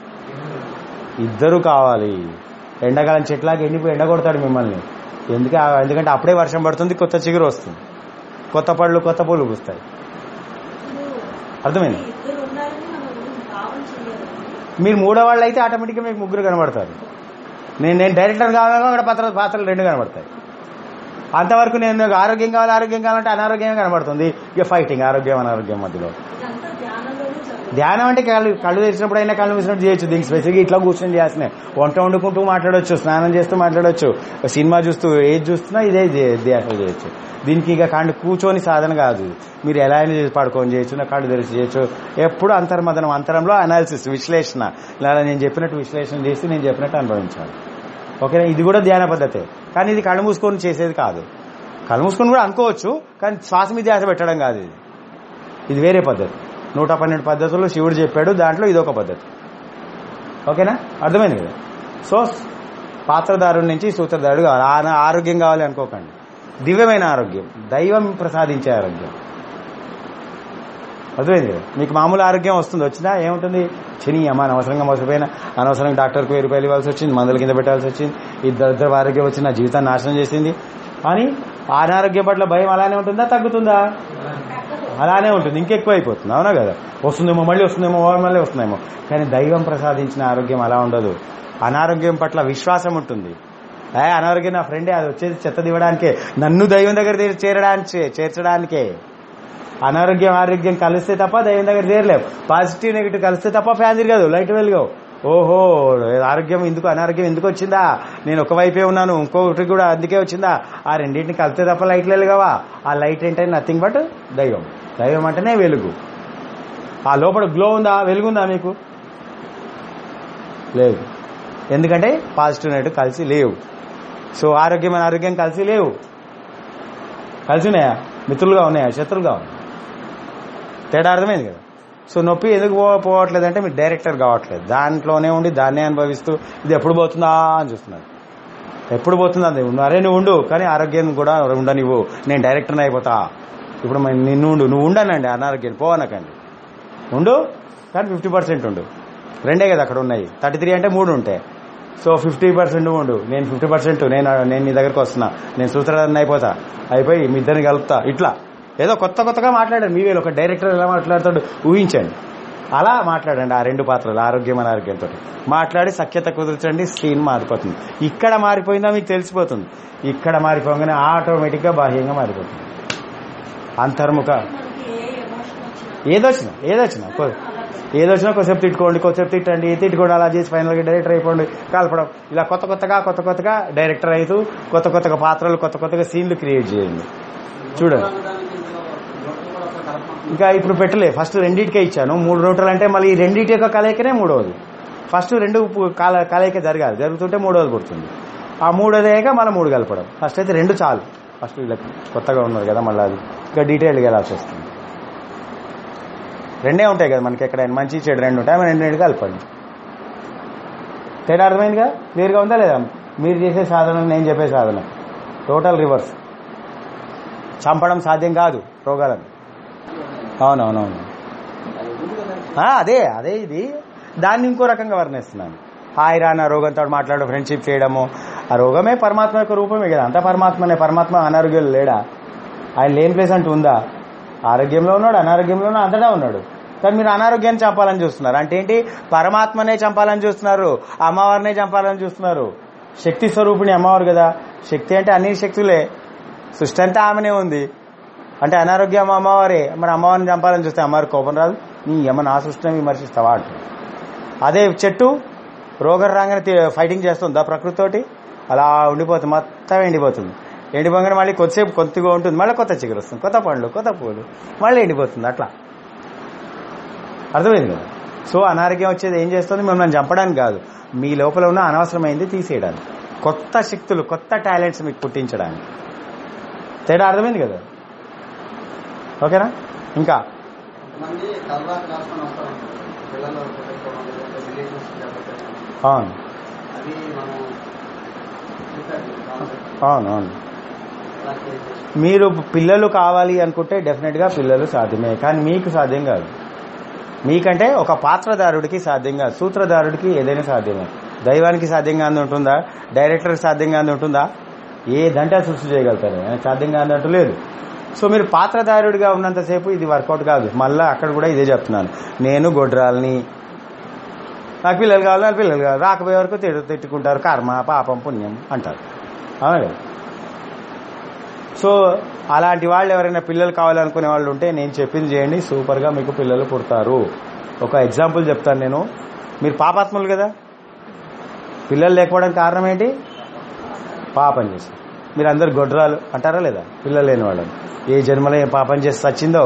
ఇద్దరు కావాలి ఎండాకాలం చెట్లాగా ఎండిపోయి ఎండ కొడతాడు మిమ్మల్ని ఎందుకు ఎందుకంటే అప్పుడే వర్షం పడుతుంది కొత్త చిగురు వస్తుంది కొత్త పళ్ళు కొత్త పూలు పూస్తాయి అర్థమైంది ఇద్దరు ఉండాలని మనం భావన చేయాలి మీరు మూడో వాళ్ళు అయితే ఆటోమేటిక్గా మీకు ముగ్గురు కనబడతారు నేను నేను డైరెక్టర్ కావాలన్నా అక్కడ పాత్ర పాత్రలు రెండు కనబడతాయి అంతవరకు నేను నాకు ఆరోగ్యం కావాలి ఆరోగ్యం కావాలంటే అనారోగ్యం కనబడుతుంది ఇక ఫైటింగ్ ఆరోగ్యం అనారోగ్యం మధ్యలో ఇదంతా ధ్యానంలోనే జరుగుతుంది ధ్యానం అంటే కళ్ళు కళ్ళు తెరిచినప్పుడు అయినా కళ్ళు మూసినప్పుడు చేయొచ్చు దీనికి స్పెసిఫిక్ ఇట్లా కూర్చొని చేయాల్సిన వంట వండుకుంటూ మాట్లాడొచ్చు స్నానం చేస్తూ మాట్లాడొచ్చు సినిమా చూస్తూ ఏది చూస్తున్నా ఇదే ధ్యే- ధ్యాస చేయొచ్చు దీనికి ఇక కళ్ళు కూర్చొని సాధన కాదు మీరు ఎలా అయినా చేసి పడుకొని చేయొచ్చు నా కళ్ళు తెరిచి చేయొచ్చు ఎప్పుడు అంతర్మదనం అంతరంలో అనాలిసిస్ విశ్లేషణ ఇలా నేను చెప్పినట్టు విశ్లేషణ చేసి నేను చెప్పినట్టు అనుభవించాలి ఓకేనా ఇది కూడా ధ్యాన పద్ధతే కానీ ఇది కళ్ళు మూసుకొని చేసేది కాదు కళ్ళు మూసుకొని కూడా అనుకోవచ్చు కానీ శ్వాస మీద ధ్యాస పెట్టడం కాదు ఇది ఇది వేరే పద్ధతి నూట పన్నెండు పద్ధతుల్లో శివుడు చెప్పాడు దాంట్లో ఇదొక పద్ధతి ఓకేనా అర్థమైంది కదా సో పాత్రదారుడి నుంచి సూత్రధారుడు కావాలి ఆ- ఆరోగ్యం కావాలి అనుకోకండి దివ్యమైన ఆరోగ్యం దైవం ప్రసాదించే ఆరోగ్యం అర్థమైంది కదా మీకు మామూలు ఆరోగ్యం వస్తుంది వచ్చిందా ఏముంటుంది శని అమ్మ అనవసరంగా మోసపోయినా అనవసరంగా డాక్టర్కి వెయ్యి రూపాయలు ఇవ్వాల్సి వచ్చింది మందుల కింద పెట్టాల్సి వచ్చింది ఈ దరిద్ర ఆరోగ్యం వచ్చి నా జీవితాన్ని నాశనం చేసింది అని ఆ అనారోగ్యం పట్ల భయం అలానే ఉంటుందా తగ్గుతుందా అలానే ఉంటుంది ఇంకెక్కువ అయిపోతుంది అవునా కదా వస్తుందేమో మళ్ళీ వస్తుందేమో ఓ మళ్ళీ వస్తుందేమో కానీ దైవం ప్రసాదించిన ఆరోగ్యం అలా ఉండదు అనారోగ్యం పట్ల విశ్వాసం ఉంటుంది ఏ అనారోగ్యం నా ఫ్రెండే అది వచ్చేది చెత్త దివ్వడానికే నన్ను దైవం దగ్గర తీర్- చేరడానికి చేర్చడానికే అనారోగ్యం ఆరోగ్యం కలిస్తే తప్ప దైవం దగ్గర చేరలేవు పాజిటివ్ నెగిటివ్ కలిస్తే తప్ప ఫ్యాన్ తిరగదు లైట్ వెలుగు ఓహో ఆరోగ్యం ఎందుకు అనారోగ్యం ఎందుకు వచ్చిందా నేను ఒక వైపే ఉన్నాను ఇంకొకటి కూడా అందుకే వచ్చిందా ఆ రెండింటిని కలిస్తే తప్ప లైట్ వెలుగవా ఆ లైట్ ఏంటంటే నథింగ్ బట్ దైవం దైవం అంటేనే వెలుగు ఆ లోపల గ్లో ఉందా వెలుగుందా మీకు లేదు ఎందుకంటే పాజిటివ్ నెగిటివ్ కలిసి లేవు సో ఆరోగ్యం ఆరోగ్యం కలిసి లేవు కలిసి ఉన్నాయా మిత్రులుగా ఉన్నాయా శత్రులుగా ఉన్నాయా తేడా అర్థమైంది కదా సో నొప్పి ఎందుకు పో పోవట్లేదు అంటే మీరు డైరెక్టర్ కావట్లేదు దాంట్లోనే ఉండి దాన్నే అనుభవిస్తూ ఇది ఎప్పుడు పోతుందా అని చూస్తున్నారు ఎప్పుడు పోతుందా అది అరే నువ్వు ఉండు కానీ ఆరోగ్యం కూడా ఉండనివ్వు నేను డైరెక్టర్ని అయిపోతా ఇప్పుడు మరి నిన్ను ఉండు నువ్వు ఉండనండి అనారోగ్యం పోవనకండి ఉండు కానీ ఫిఫ్టీ పర్సెంట్ ఉండు రెండే కదా అక్కడ ఉన్నాయి థర్టీ త్రీ అంటే మూడు ఉంటాయి సో ఫిఫ్టీ పర్సెంట్ ఉండు నేను ఫిఫ్టీ పర్సెంట్ నేను నేను నీ దగ్గరకు వస్తున్నా నేను సూత్రధారణ అయిపోతా అయిపోయి మీ ఇద్దరిని కలుపుతా ఇట్లా ఏదో కొత్త కొత్తగా మాట్లాడండి మీ వేలు ఒక డైరెక్టర్ ఎలా మాట్లాడతాడు ఊహించండి అలా మాట్లాడండి ఆ రెండు పాత్రలు ఆరోగ్యం అనారోగ్యంతో మాట్లాడి సఖ్యత కుదిర్చండి సీన్ మారిపోతుంది ఇక్కడ మారిపోయిందా మీకు తెలిసిపోతుంది ఇక్కడ మారిపోగానే ఆటోమేటిక్గా బాహ్యంగా మారిపోతుంది అంతర్ముఖ మనకి ఏ ఎమోషన్ వచ్చినా ఏదొచ్చినా ఏదొచ్చినా కొ- ఏదొచ్చినా కొద్దిసేపు తిట్టుకోండి కొద్దిసేపు తిట్టండి తిట్టుకోండి అలా చేసి ఫైనల్గా డైరెక్టర్ అయిపోండి కలపడం ఇలా కొత్త కొత్తగా కొత్త కొత్తగా డైరెక్టర్ అవుతూ కొత్త కొత్తగా పాత్రలు కొత్త కొత్తగా సీన్లు క్రియేట్ చేయండి చూడండి ఇంకా ఇప్పుడు పెట్టలే ఫస్ట్ రెండింటికే ఇచ్చాను మూడు రోటలు అంటే మళ్ళీ ఈ రెండింటి యొక్క కలయికనే మూడవది ఫస్ట్ రెండు పు- కాల- కలయిక జరగాలి జరుగుతుంటే మూడవది పుడుతుంది ఆ మూడోది అయ్యాక మళ్ళీ మూడు కలపడం ఫస్ట్ అయితే రెండు చాలు ఫస్ట్ వీళ్ళకి కొత్తగా ఉన్నారు కదా మళ్ళీ అది ఇంకా డీటెయిల్గా వెళ్ళాల్సి వస్తుంది రెండే ఉంటాయి కదా మనకి ఎక్కడైనా మంచి చెడు రెండు ఉంటాయి మనం రెండు రెండు కలపండి తేడా అర్థమైందిగా క్లియర్గా ఉందా లేదా మీరు చేసే సాధన నేను చెప్పే సాధన టోటల్ రివర్స్ చంపడం సాధ్యం కాదు రోగాలను అవునవునవును ఆ, అదే అదే ఇది దాన్ని ఇంకో రకంగా వర్ణిస్తున్నాను హాయ్ రా నా రోగంతో మాట్లాడడం ఫ్రెండ్షిప్ చేయడము ఆ రోగమే పరమాత్మ యొక్క రూపమే కదా అంత పరమాత్మనే పరమాత్మ అనారోగ్యం లేడా ఆయన లేని ప్లేస్ అంటూ ఉందా ఆరోగ్యంలో ఉన్నాడు అనారోగ్యంలో ఉన్నాడు అంతటా ఉన్నాడు కానీ మీరు అనారోగ్యాన్ని చంపాలని చూస్తున్నారు అంటే ఏంటి పరమాత్మనే చంపాలని చూస్తున్నారు అమ్మవారినే చంపాలని చూస్తున్నారు శక్తి స్వరూపిణి అమ్మవారు కదా శక్తి అంటే అన్ని శక్తులే సృష్టి అంతా ఆమెనే ఉంది అంటే అనారోగ్యం అమ్మవారే మరి అమ్మవారిని చంపాలని చూస్తే అమ్మవారి కోపం రాదు నీ అమ్మ నా సృష్టిని విమర్శిస్తావా అంటుంది అదే చెట్టు రోగం రాగానే తి- ఫైటింగ్ చేస్తుందా ప్రకృతితోటి అలా ఉండిపోతుంది మొత్తం ఎండిపోతుంది ఎండిపోగానే మళ్ళీ కొద్దిసేపు కొద్దిగా ఉంటుంది మళ్ళీ కొత్త చిగురు వస్తుంది కొత్త పండ్లు కొత్త పూలు మళ్ళీ ఎండిపోతుంది అట్లా అర్థమైంది కదా సో అనారోగ్యం వచ్చేది ఏం చేస్తుంది మిమ్మల్ని చంపడానికి కాదు మీ లోపల ఉన్న అనవసరమైంది తీసేయడానికి కొత్త శక్తులు కొత్త టాలెంట్స్ మీకు పుట్టించడానికి తేడా అర్థమైంది కదా ఓకేనా ఇంకా మంది తలరాకు రాసుకొని వస్తారు పిల్లలు పెట్టుకోవడం లేదంటే రిలేషన్స్ డెవలప్ అవును అవి మనం చూసారు కాన్సెప్ట్ అవును అవును అలా చేసి మీరు పిల్లలు కావాలి అనుకుంటే డెఫినెట్ గా పిల్లలు సాధ్యమే కానీ మీకు సాధ్యం కాదు మీకంటే ఒక పాత్రదారుడికి సాధ్యం కాదు సూత్రధారుడికి ఏదైనా సాధ్యమే దైవానికి సాధ్యంగా అంది ఉంటుందా డైరెక్టర్కి సాధ్యంగా అంది ఉంటుందా ఏదంటే అది సృష్టి చేయగలుగుతారు ఆయనకి సాధ్యంగా అంది అంటూ లేదు సో మీరు పాత్రధారుడిగా ఉన్నంతసేపు ఇది వర్కౌట్ కాదు మళ్ళీ అక్కడ కూడా ఇదే చెప్తున్నాను నేను గొడ్రాలని నాకు పిల్లలు కావాలి నాకు పిల్లలు కావాలి రాకపోయే వరకు తిట్టు తిట్టుకుంటారు కర్మ పాపం పుణ్యం అంటారు అవునా కదా సో అలాంటి వాళ్ళు ఎవరైనా పిల్లలు కావాలనుకునే వాళ్ళు ఉంటే నేను చెప్పింది చేయండి సూపర్గా మీకు పిల్లలు పుడతారు ఒక ఎగ్జాంపుల్ చెప్తాను నేను మీరు పాపాత్ములు కదా పిల్లలు లేకపోవడానికి కారణం ఏంటి పాపం చేశారు మీరు అందరు గొడ్రాలు అంటారా లేదా పిల్లలు లేని వాళ్ళని ఏ జన్మలో ఏ పాపం చేసి చచ్చిందో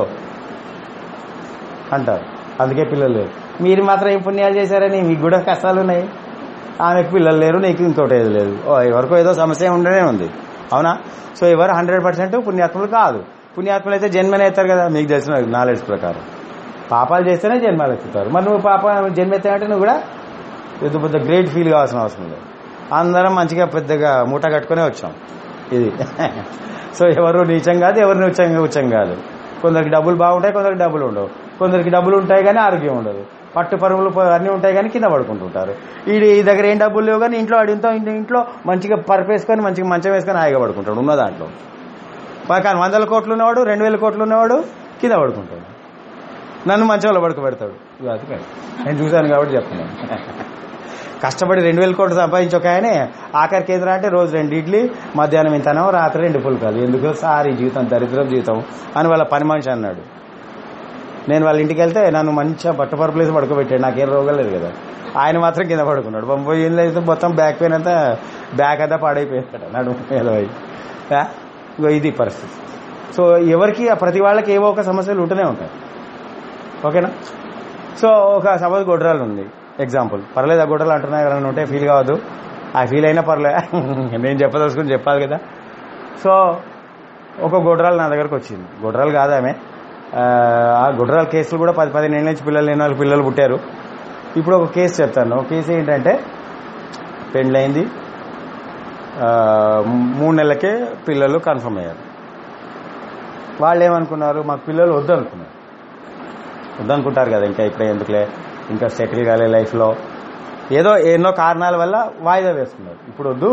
అంటారు అందుకే పిల్లలు లేరు మీరు మాత్రం ఏం పుణ్యాలు చేశారని మీకు కూడా కష్టాలు ఉన్నాయి ఆమెకు పిల్లలు లేరు నీకు ఇంకోటి ఏది లేదు ఓ ఎవరికో ఏదో సమస్య ఉండనే ఉంది అవునా సో ఎవరు హండ్రెడ్ పర్సెంట్ పుణ్యాత్ములు కాదు పుణ్యాత్ములు అయితే జన్మనే ఎత్తారు కదా మీకు తెలిసిన నాలెడ్జ్ ప్రకారం పాపాలు చేస్తేనే జన్మలు ఎత్తుతారు మరి నువ్వు పాప జన్మ ఎత్తావంటే నువ్వు కూడా పెద్ద పెద్ద గ్రేట్ ఫీల్ కావాల్సిన అవసరం లేదు అందరం మంచిగా పెద్దగా మూట కట్టుకునే వచ్చాం ఇది సో ఎవరు నీచం కాదు ఎవరు నీచంగా ఉచ్చం కాదు కొందరికి డబ్బులు బాగుంటాయి కొందరికి డబ్బులు ఉండవు కొందరికి డబ్బులు ఉంటాయి కానీ ఆరోగ్యం ఉండదు పట్టు పరుగులు ప- అన్నీ ఉంటాయి కానీ కింద పడుకుంటుంటారు ఈ ఈ దగ్గర ఏం డబ్బులు లేవు కానీ ఇంట్లో అడిగితే ఇంట్లో మంచిగా పరపేసుకొని మంచిగా మంచం వేసుకొని హాయిగా పడుకుంటాడు ఉన్న దాంట్లో పా- కానీ వందల కోట్లు ఉన్నవాడు రెండు వేల కోట్లు ఉన్నవాడు కింద పడుకుంటాడు నన్ను మంచంలో పడుకోబెడతాడు ఇక అది కాదు. నేను చూశాను కాబట్టి చెప్తున్నాను కష్టపడి రెండు వేల కోట్లు సంపాదించి ఒక ఆయనే ఆఖరి కేంద్రం అంటే రోజు రెండు ఇడ్లీ మధ్యాహ్నం ఇంతనో రాత్రి రెండు పుల్కాలు ఎందుకు సార్ ఈ జీవితం దరిద్రం జీవితం అని వాళ్ళ పని మనిషి అన్నాడు నేను వాళ్ళ ఇంటికి వెళ్తే నన్ను మంచిగా బట్టపరుపులేసి పడుకోబెట్టాడు నాకేం రోగం లేదు కదా ఆయన మాత్రం కింద పడుకున్నాడు పంపోయి ఏం లేదు మొత్తం బ్యాక్ పెయిన్ అంతా బ్యాక్ అంతా పాడైపోయాడు నడుము మీద పోయి. ఆ? ఇగో ఇది పరిస్థితి సో ఎవరికి ప్రతి వాళ్ళకి ఏవో ఒక సమస్యలు ఉంటూనే ఉంటాయి ఓకేనా సో ఒక సపోజ్ గొడ్రాలు ఉంది ఎగ్జాంపుల్ పర్లేదు ఆ గొడ్రలు అంటున్నా ఎవరైనా ఉంటే ఫీల్ కావద్దు ఆ ఫీల్ అయినా పర్లే నేను చెప్పదలుచుకుని చెప్పాలి కదా సో ఒక గొడ్రాలు నా దగ్గరకు వచ్చింది గొడ్రాలు కాదు ఆమె ఆ, ఆ గొడ్రాల కేసులు కూడా పది పదిహేను ఏళ్ళ నుంచి పిల్లలు లేని వాళ్ళు పిల్లలు పుట్టారు ఇప్పుడు ఒక కేసు చెప్తాను ఒక కేసు ఏంటంటే పెండ్లైంది ఆ, మూడు నెలలకే పిల్లలు కన్ఫర్మ్ అయ్యారు వాళ్ళు ఏమనుకున్నారు మాకు పిల్లలు వద్దనుకున్నారు వద్దనుకుంటారు కదా ఇంకా ఇప్పుడే ఎందుకులే ఇంకా సెటిల్ కాలే లైఫ్లో ఏదో ఎన్నో కారణాల వల్ల వాయిదా వేసుకున్నారు ఇప్పుడు వద్దు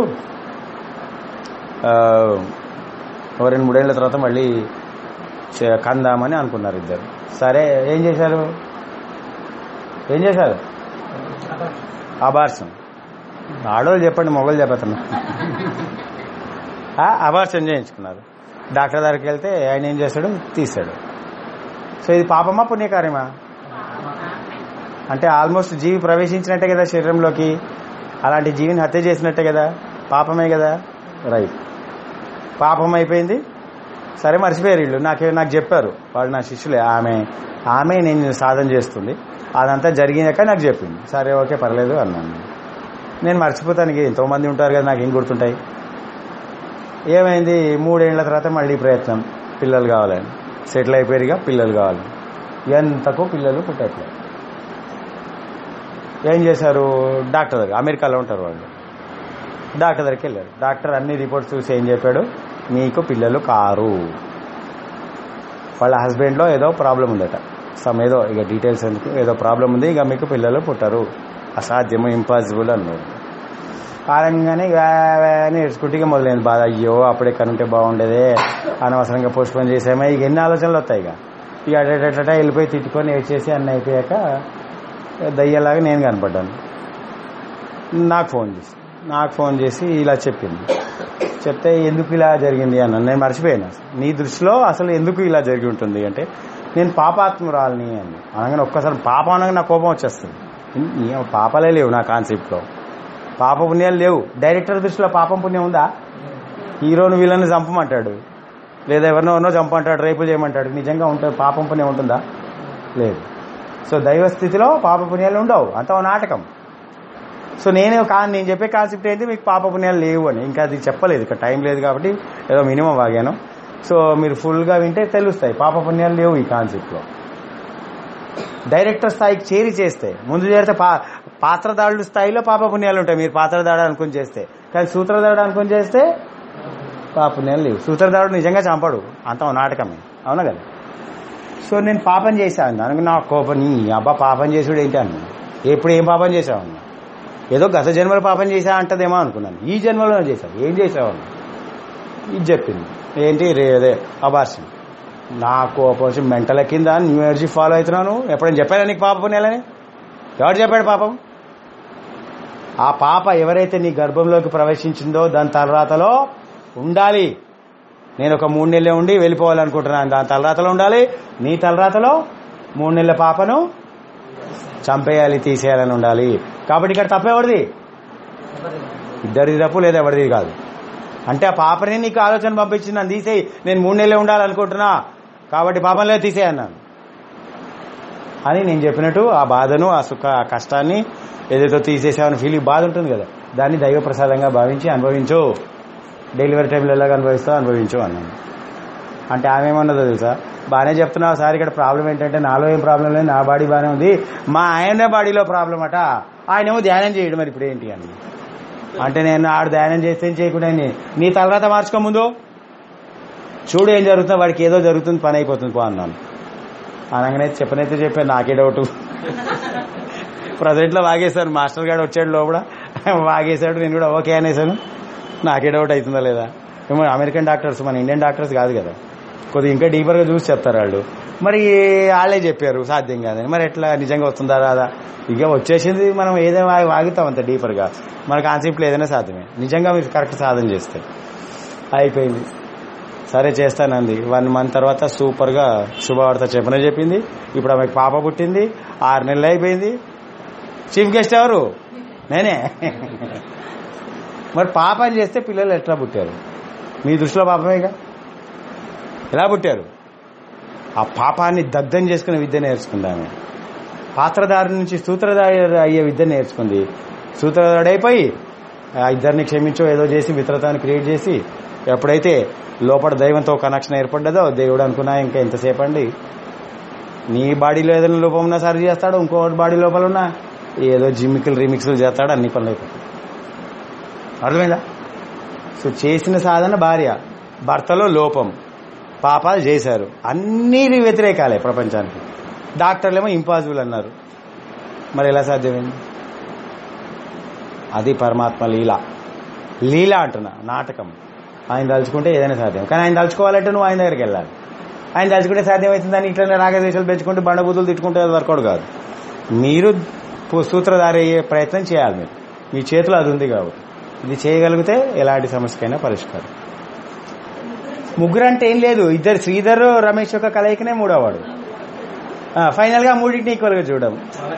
ఆ, ఓ రెండు మూడేళ్ల తర్వాత మళ్ళీ చే- కందామని అనుకున్నారు ఇద్దరు సరే ఏం చేశారు ఏం చేశారు అబార్షన్ ఆడవాళ్ళు చెప్పండి మొగలు చెప్పతున్నా అబార్షన్ చేయించుకున్నారు డాక్టర్ దగ్గరికి వెళ్తే ఆయన ఏం చేశాడు తీశాడు సో ఇది పాపమా పుణ్యకార్యమా అంటే ఆల్మోస్ట్ జీవి ప్రవేశించినట్టే కదా శరీరంలోకి అలాంటి జీవిని హత్య చేసినట్టే కదా పాపమే కదా రైట్ పాపం అయిపోయింది సరే మర్చిపోయారు వీళ్ళు నాకే నాకు చెప్పారు వాళ్ళు నా శిష్యులే ఆమె ఆమె నేను సాధన చేస్తుంది అదంతా జరిగినాక నాకు చెప్పింది సరే ఓకే పర్లేదు అన్నాను నేను మర్చిపోతానికి ఎంతో మంది ఉంటారు కదా నాకు ఏం గుర్తుంటాయి ఏమైంది మూడేళ్ల తర్వాత మళ్ళీ ప్రయత్నం పిల్లలు కావాలని సెటిల్ అయిపోయారుగా పిల్లలు కావాలి ఎంతకు పిల్లలు పుట్టట్లేదు ఏం చేశారు డాక్టర్ దగ్గర అమెరికాలో ఉంటారు వాళ్ళు డాక్టర్ దగ్గరికి వెళ్ళారు డాక్టర్ అన్ని రిపోర్ట్స్ చూసి ఏం చెప్పాడు మీకు పిల్లలు కారు వాళ్ళ హస్బెండ్లో ఏదో ప్రాబ్లం ఉందట సమ్ ఏదో ఇక డీటెయిల్స్ ఎందుకు ఏదో ప్రాబ్లం ఉంది ఇక మీకు పిల్లలు పుట్టరు అసాధ్యము ఇంపాసిబుల్ అన్నారు కారణంగానే ఇక అని ఏడ్చుకుంటే ఇక మొదలైంది బాధ అయ్యో అప్పుడే కనుంటే బాగుండేదే అనవసరంగా పోస్ట్పోన్ చేసామే ఇక ఎన్ని ఆలోచనలు వస్తాయి ఇక ఇక అటట వెళ్ళిపోయి తిట్టుకొని ఏడ్చేసి అన్నీ అయిపోయాక దయ్యలాగా నేను కనపడ్డాను నాకు ఫోన్ చేసి నాకు ఫోన్ చేసి ఇలా చెప్పింది చెప్తే ఎందుకు ఇలా జరిగింది అన్నాను నేను మర్చిపోయాను అసలు. నీ దృష్టిలో అసలు ఎందుకు ఇలా జరిగి ఉంటుంది అంటే నేను పాపాత్మురాలని అని అనగానే ఒక్కసారి పాపం అనగా నా కోపం వచ్చేస్తుంది ఏం పాపాలే లేవు నా కాన్సెప్ట్లో పాప పుణ్యాలు లేవు డైరెక్టర్ దృష్టిలో పాపం పుణ్యం ఉందా హీరోను వీళ్ళని చంపమంటాడు లేదా ఎవరినో చంపమంటాడు రేపు చేయమంటాడు నిజంగా ఉంటుంది పాపం పుణ్యం ఉంటుందా లేదు సో దైవ స్థితిలో పాప పుణ్యాలు ఉండవు అంత ఓ నాటకం సో నేను కా నేను చెప్పే కాన్సెప్ట్ ఏంటి మీకు పాప పుణ్యాలు లేవు అని ఇంకా అది చెప్పలేదు ఇక్కడ టైం లేదు కాబట్టి ఏదో మినిమం వాగాను సో మీరు ఫుల్గా వింటే తెలుస్తాయి పాప పుణ్యాలు లేవు ఈ కాన్సెప్ట్లో డైరెక్టర్ స్థాయికి చేరి చేస్తే ముందు చేరితే పా పాత్రదారుడు స్థాయిలో పాప పుణ్యాలు ఉంటాయి మీరు పాత్రదారుడు అనుకుని చేస్తే కానీ సూత్రధారుడు అనుకుని చేస్తే పాప పుణ్యాలు లేవు సూత్రధారుడు నిజంగా చంపడు అంత ఓ నాటకమే అవునా కదా సో నేను పాపం చేశాను దానికి నా కోపం నీ అబ్బా పాపం చేసుడు ఏంటి అన్న ఎప్పుడు ఏం పాపం చేశావు అన్న ఏదో గత జన్మలో పాపం చేశా అంటదేమో అనుకున్నాను ఈ జన్మలో చేశావు ఏం చేశావు అన్న ఇది చెప్పింది ఏంటి రే అదే అబార్షన్ నా కోపం వచ్చి మెంటల కింద న్యూ ఎనర్జీ ఫాలో అవుతున్నాను ఎప్పుడైనా చెప్పానా నీకు పాప పుణ్యాలని ఎవరు చెప్పాడు పాపం ఆ పాప ఎవరైతే నీ గర్భంలోకి ప్రవేశించిందో దాని తలరాతలో ఉండాలి నేను ఒక మూడు నెలలే ఉండి వెళ్ళిపోవాలనుకుంటున్నాను దాని తలరాతలో ఉండాలి నీ తలరాతలో మూడు నెలల పాపను చంపేయాలి తీసేయాలని ఉండాలి కాబట్టి ఇక్కడ తప్పేవాడిది ఇద్దరిది తప్పు లేదా ఎవరిది కాదు అంటే ఆ పాపని నీకు ఆలోచన పంపించింది నన్ను తీసేయి నేను మూడు నెలలే ఉండాలనుకుంటున్నా కాబట్టి పాపం లేదు తీసేయన్నాను అని నేను చెప్పినట్టు ఆ బాధను ఆ సుఖ ఆ కష్టాన్ని ఏదైతే తీసేసామని ఫీలింగ్ బాధ ఉంటుంది కదా దాన్ని దైవ ప్రసాదంగా భావించి అనుభవించు డెలివరీ టైంలో ఎలాగ అనుభవిస్తావు అనుభవించు అన్నాను అంటే ఆమె ఏమన్నదో తెలుసా బాగానే చెప్తున్నావు సార్ ఇక్కడ ప్రాబ్లం ఏంటంటే నాలో ఏం ప్రాబ్లం లేదు నా బాడీ బాగానే ఉంది మా ఆయన బాడీలో ప్రాబ్లం అట ఆయనేమో ధ్యానం చేయడం మరి ఇప్పుడు ఏంటి అని అంటే నేను ఆడు ధ్యానం చేస్తే ఏం చేయకుండా నీ తలరాత మార్చుకో ముందు చూడు ఏం జరుగుతుందో వాడికి ఏదో జరుగుతుంది పని అయిపోతుంది పో అన్నాను అనగానే చెప్పనైతే చెప్పాను నాకే డౌట్ ప్రజెంట్లో వాగేశాను మాస్టర్ గారు వచ్చాడు లోపల వాగేశాడు నేను కూడా ఓకే అనేసాను నాకే డౌట్ అవుతుందా లేదా ఏమో అమెరికన్ డాక్టర్స్ మన ఇండియన్ డాక్టర్స్ కాదు కదా కొద్దిగా ఇంకా డీపర్గా చూసి చెప్తారు వాళ్ళు మరి వాళ్ళే చెప్పారు సాధ్యం కాదని మరి ఎట్లా నిజంగా వస్తుందా రాదా ఇక వచ్చేసింది మనం ఏదైనా వా- వాగుతాం అంత డీపర్గా మన కాన్సెప్ట్లో ఏదైనా సాధ్యమే నిజంగా మీరు కరెక్ట్ సాధన చేస్తే అయిపోయింది సరే చేస్తానంది వన్ మంత్ తర్వాత సూపర్గా శుభవార్త చెప్పనే చెప్పింది ఇప్పుడు ఆమెకు పాప పుట్టింది ఆరు నెలలు అయిపోయింది చీఫ్ గెస్ట్ ఎవరు నేనే మరి పాపని చేస్తే పిల్లలు ఎట్లా పుట్టారు మీ దృష్టిలో పాపమేగా ఎలా పుట్టారు ఆ పాపాన్ని దగ్ధం చేసుకునే విద్య నేర్చుకుంది ఆమె పాత్రధారి నుంచి సూత్రధారి అయ్యే విద్య నేర్చుకుంది సూత్రధారుడైపోయి ఆ ఇద్దరిని క్షమించో ఏదో చేసి మిత్రతాన్ని క్రియేట్ చేసి ఎప్పుడైతే లోపల దైవంతో కనెక్షన్ ఏర్పడ్డదో దేవుడు అనుకున్నా ఇంకా ఎంతసేపు అండి నీ బాడీలో ఏదైనా లోపం ఉన్నా సరి చేస్తాడు ఇంకో బాడీ లోపల ఉన్నా ఏదో జిమ్మికలు రిమిక్స్లు చేస్తాడు అన్ని పనులు అయిపోతాయి అర్థమైందా సో చేసిన సాధన భార్య భర్తలో లోపం పాపాలు చేశారు అన్నీ వ్యతిరేకాలే ప్రపంచానికి డాక్టర్లేమో ఇంపాసిబుల్ అన్నారు మరి ఎలా సాధ్యమైంది అది పరమాత్మ లీల లీల అంటున్నా నాటకం ఆయన తలుచుకుంటే ఏదైనా సాధ్యం కానీ ఆయన తలుచుకోవాలంటే నువ్వు ఆయన దగ్గరికి వెళ్ళాలి ఆయన తలుచుకుంటే సాధ్యమవుతుందని ఇట్లనే రాగదేశాలు పెంచుకుంటూ బండబుద్ధులు తిట్టుకుంటే అది వర్కౌట్ కాదు మీరు పు- సూత్రధారి అయ్యే ప్రయత్నం చేయాలి మీరు మీ చేతిలో అది ఉంది కాబట్టి ఇది చేయగలిగితే ఎలాంటి సమస్యకైనా పరిష్కారం ముగ్గురు అంటే ఏం లేదు ఇద్దరు శ్రీధర్ రమేష్ యొక్క కలయికనే మూడోవాడు ఫైనల్ గా మూడింటిని ఈక్వల్ గా చూడడం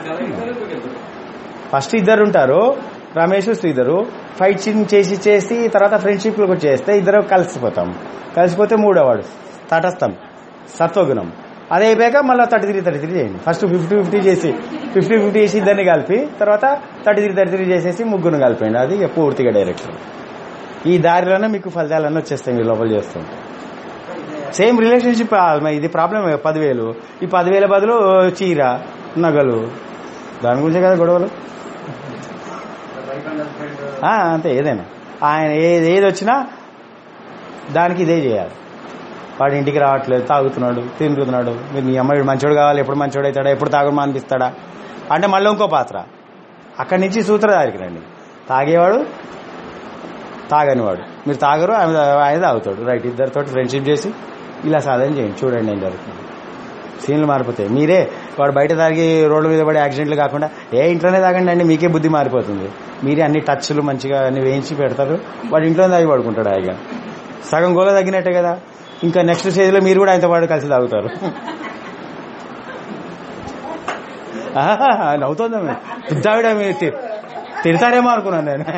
ఫస్ట్ ఇద్దరు ఉంటారు రమేష్ శ్రీధరు ఫైట్ సీన్ చేసి చేసి తర్వాత ఫ్రెండ్షిప్ కూడా చేస్తే ఇద్దరు కలిసిపోతాం కలిసిపోతే మూడోవాడు తటస్థం సత్వగుణం అదే అయిపోయాక మళ్ళీ థర్టీ త్రీ థర్టీ త్రీ చేయండి ఫస్ట్ ఫిఫ్టీ ఫిఫ్టీ చేసి ఫిఫ్టీ ఫిఫ్టీ చేసి ఇద్దరిని కలిపి తర్వాత థర్టీ త్రీ థర్టీ త్రీ చేసేసి ముగ్గురు కలిపండి అది ఇక పూర్తిగా డైరెక్ట్ ఈ దారిలోనే మీకు ఫలితాలన్నీ వచ్చేస్తాయి మీరు లోపల చేస్తాం సేమ్ రిలేషన్షిప్ ఇది ప్రాబ్లం పదివేలు ఈ పదివేల బదులు చీర నగలు దాని గురించే కదా గొడవలు వైఫ్ అండ్ హస్బెండ్ ఆ, అంతే ఏదైనా ఆయన ఏది ఏది వచ్చినా దానికి ఇదే చేయాలి వాడు ఇంటికి రావట్లేదు తాగుతున్నాడు తిరుగుతున్నాడు మీరు మీ అమ్మాయి మంచోడు కావాలి ఎప్పుడు మంచోడు అవుతాడా ఎప్పుడు తాగుడు అనిపిస్తాడా అంటే మళ్ళీ ఇంకో పాత్ర అక్కడి నుంచి సూత్రధారికి రండి తాగేవాడు తాగనివాడు మీరు తాగరు ఆయన ఆయన తాగుతాడు రైట్ ఇద్దరితో ఫ్రెండ్షిప్ చేసి ఇలా సాధన చేయండి చూడండి ఏం జరుగుతుంది సీన్లు మారిపోతాయి మీరే వాడు బయట తాగి రోడ్ల మీద పడి యాక్సిడెంట్లు కాకుండా ఏ ఇంట్లోనే తాగండి అండి మీకే బుద్ధి మారిపోతుంది మీరే అన్ని టచ్లు మంచిగా అన్ని వేయించి పెడతారు వాడు ఇంట్లోనే తాగి పడుకుంటాడు హాయిగా సగం గోల తగ్గినట్టే కదా ఇంకా నెక్స్ట్ స్టేజ్లో మీరు కూడా ఆయనతో పాటు కలిసి తాగుతారు ఆహా, నవ్వుతోందా మీరు? పెద్దావిడ మీరు తి- తిడతారేమో అనుకున్నాను నేను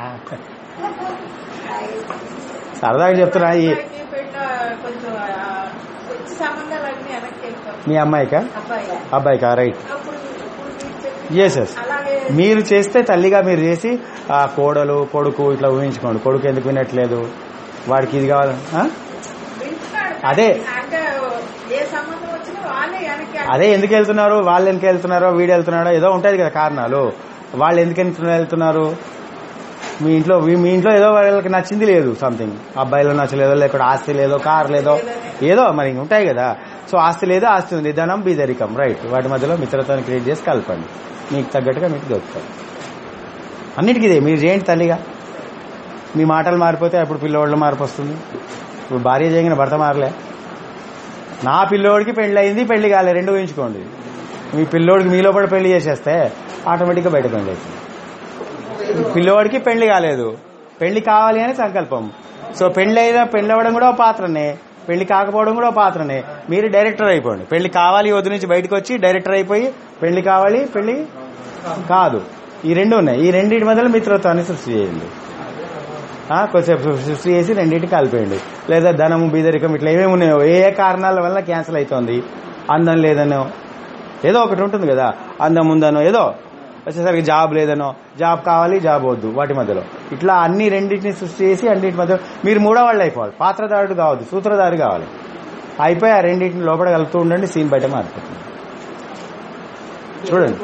సరదాగా చెప్తున్నా ఈ కొంచెం ఆ, వచ్చి సంబంధాలు అన్ని వెనక్కి వెళ్ళిపోతాయి మీ అమ్మాయికా అబ్బాయి అబ్బాయికా రైట్ అప్పుడు ఇప్పుడు మీరు చెప్పి ఎస్ ఎస్ అలాగే మీరు చేస్తే తల్లిగా మీరు చేసి ఆ కోడలు కొడుకు ఇట్లా ఊహించుకోండి కొడుకు ఎందుకు వినట్లేదు వాడికి ఇది కావాలి ఆ? వింటున్నాడు అదే. అంటే ఏ సంబంధం వచ్చినా వాళ్ళే వెనక్కి అదే ఎందుకు వెళ్తున్నారు వాళ్ళు ఎందుకు వెళ్తున్నారో వీడు వెళ్తున్నాడో ఏదో ఉంటుంది కదా కారణాలు వాళ్ళు ఎందుకు వెళ్తున్నారు- వెళ్తున్నారు మీ ఇంట్లో మీ- మీ ఇంట్లో ఏదో వాళ్ళకి నచ్చింది లేదు సంథింగ్ అబ్బాయిలో నచ్చలేదో లేకపోతే ఆస్తి లేదో కార్ లేదో ఏదో మరి ఇంక ఉంటాయి కదా సో ఆస్తి లేదో ఆస్తి ఉంది ధనం బీదరికం రైట్ వాటి మధ్యలో మిత్రతను క్రియేట్ చేసి కలపండి మీకు తగ్గట్టుగా మీకు దొరుకుతాయి అన్నిటికీ ఇదే మీరు చేయండి తల్లిగా మీ మాటలు మారిపోతే అప్పుడు పిల్లవాళ్ళు మార్పు వస్తుంది ఇప్పుడు భార్య చేయగిన భర్త మారలే నా పిల్లోడికి పెళ్లి అయింది పెళ్లి కాలే రెండు ఊహించుకోండి మీ పిల్లోడికి మీలో కూడా పెళ్లి చేసేస్తే ఆటోమేటిక్గా బయట పెళ్లి అవుతుంది పిల్లోడికి పెళ్లి కాలేదు పెళ్లి కావాలి అని సంకల్పం సో పెళ్లి అయినా పెళ్లి అవ్వడం కూడా ఒక పాత్రనే పెళ్లి కాకపోవడం కూడా ఒక పాత్రనే మీరు డైరెక్టర్ అయిపోండి పెళ్లి కావాలి వద్దు నుంచి బయటకు వచ్చి డైరెక్టర్ అయిపోయి పెళ్లి కావాలి పెళ్లి కాదు ఈ రెండు ఉన్నాయి ఈ రెండింటి మధ్యలో మిత్రత్వాన్ని సృష్టి చేయండి ఆ, కొద్దిసేపు సృష్టి చేసి రెండింటికి కలిపేయండి లేదా ధనము బీదరికం ఇట్లా ఏమేమి ఉన్నాయో ఏ ఏ కారణాల వల్ల క్యాన్సిల్ అవుతోంది అందం లేదనో ఏదో ఒకటి ఉంటుంది కదా అందం ఉందనో ఏదో వచ్చేసరికి జాబ్ లేదనో జాబ్ కావాలి జాబ్ వద్దు వాటి మధ్యలో ఇట్లా అన్ని రెండింటిని సృష్టి చేసి అన్నింటి మధ్యలో మీరు మూడో వాళ్ళు అయిపోవాలి పాత్రదారుడు కావద్దు సూత్రధారి కావాలి అయిపోయి ఆ రెండింటిని లోపల కలుపుతూ ఉండండి సీన్ బయట మారిపోతుంది చూడండి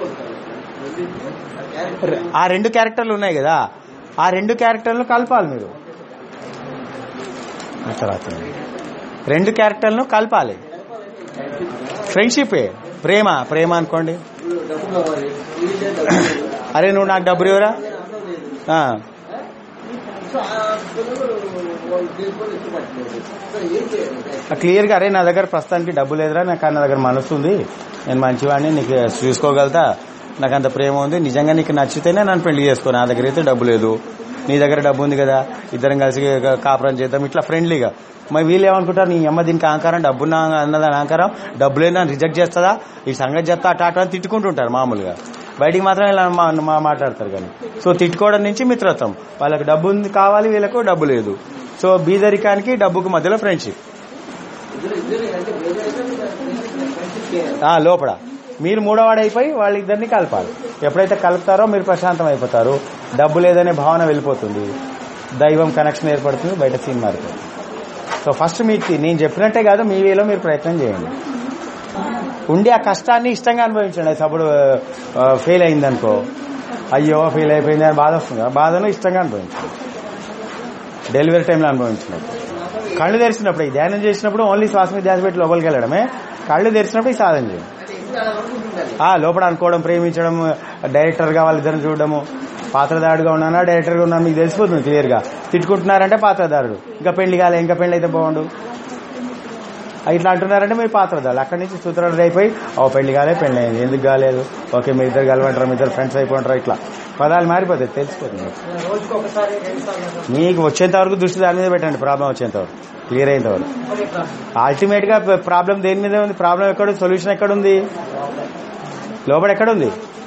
ఆ రెండు క్యారెక్టర్లు ఉన్నాయి కదా ఆ రెండు క్యారెక్టర్లు కలపాలి మీరు ఆ తర్వాత రెండు క్యారెక్టర్లను కలపాలి ఫ్రెండ్షిపే ప్రేమ ప్రేమ అనుకోండి ఇప్పుడు డబ్బు కావాలి వీళ్ళే డబ్బు అరే నువ్వు నాకు డబ్బులు ఇవ్వరా ఆ, సో ఆ పిల్లలు వాళ్ళు తీసుకొని ఇష్టపడలేదు సో ఏం చేయాలి క్లియర్ గా అరే నా దగ్గర ప్రస్తుతానికి డబ్బు లేదురా నాకు నా దగ్గర మనసు ఉంది నేను మంచివాడిని నీకు చూసుకోగలుగుతా నాకు అంత ప్రేమ ఉంది నిజంగా నీకు నచ్చితేనే నన్ను పెళ్లి చేసుకో నా దగ్గర అయితే డబ్బు లేదు నీ దగ్గర డబ్బు ఉంది కదా ఇద్దరం కలిసి కాపురం చేద్దాం ఇట్లా ఫ్రెండ్లీగా మరి వీళ్ళు ఏమనుకుంటారు నీ అమ్మ దీనికి అహంకారం డబ్బున్న అన్నదని అహంకారం డబ్బు లేని రిజెక్ట్ చేస్తుందా ఈ సంగతి చెప్తా అటు అటు అని తిట్టుకుంటుంటారు మామూలుగా బయటికి మాత్రం ఇలా మా- మా- మాట్లాడతారు కానీ సో తిట్టుకోవడం నుంచి మిత్రత్వం వాళ్ళకి డబ్బు ఉంది కావాలి వీళ్ళకు డబ్బు లేదు సో బీదరికానికి డబ్బుకు మధ్యలో ఫ్రెండ్షిప్ ఇద్దరు ఇద్దరు అంటే వేరే ఫ్రెండ్షిప్ చేయాలి ఆ లోపల మీరు మూడవాడైపోయి వాళ్ళిద్దరిని కలపాలి ఎప్పుడైతే కలుపుతారో మీరు ప్రశాంతం అయిపోతారు డబ్బు లేదనే భావన వెళ్ళిపోతుంది దైవం కనెక్షన్ ఏర్పడుతుంది బయట సీన్ మారుతుంది సో ఫస్ట్ మీకు నేను చెప్పినట్టే కాదు మీ వేలో మీరు ప్రయత్నం చేయండి ఉండి ఆ కష్టాన్ని ఇష్టంగా అనుభవించండి అప్పుడు ఫెయిల్ అయిందనుకో అయ్యో ఫెయిల్ అయిపోయింది అని బాధ వస్తుంది ఆ బాధను ఇష్టంగా అనుభవించండి డెలివరీ టైంలో అనుభవించినప్పుడు కళ్ళు తెరిచినప్పుడు ఈ ధ్యానం చేసినప్పుడు ఓన్లీ శ్వాస మీద ధ్యాస పెట్టి లోపలికి వెళ్ళడమే కళ్ళు తెరిచినప్పుడు ఈ సాధన చేయండి అంటే ఇది అలా వరకు ఉండాలి ఆ లోపల అనుకోవడం ప్రేమించడం డైరెక్టర్ గా వాళ్ళిద్దరిని చూడడము పాత్రదారుడుగా ఉన్నానా డైరెక్టర్ గా ఉన్నాను మీకు తెలిసిపోతుంది క్లియర్ గా తిట్టుకుంటున్నారంటే పాత్రదారుడు ఇంకా పెళ్లి కాలే ఇంకా పెళ్లి అయితే బాగుండు ఆ, ఇట్లా అంటున్నారంటే మీరు పాత్రదారులు అక్కడి నుంచి సూత్రాలు అయిపోయి ఓ పెళ్లి కాలే పెళ్లి అయింది ఎందుకు కాలేదు ఓకే మీ ఇద్దరు కలవంటారు మీ ఇద్దరు ఫ్రెండ్స్ అయిపోంటారు ఇట్లా పదాలు మారిపోతాయి తెలిసిపోతుంది రోజుకి ఒకసారి రెండు సార్లు మీకు వచ్చేంత వరకు దృష్టి దాని మీద పెట్టండి ప్రాబ్లం వచ్చేంత వరకు క్లియర్ అయ్యేంత వరకు అల్టిమేట్ గా ప్రాబ్లం దేని మీద ఉంది ప్రాబ్లం ఎక్కడ సొల్యూషన్ ఎక్కడ ఉంది లోపల ఎక్కడ ఉంది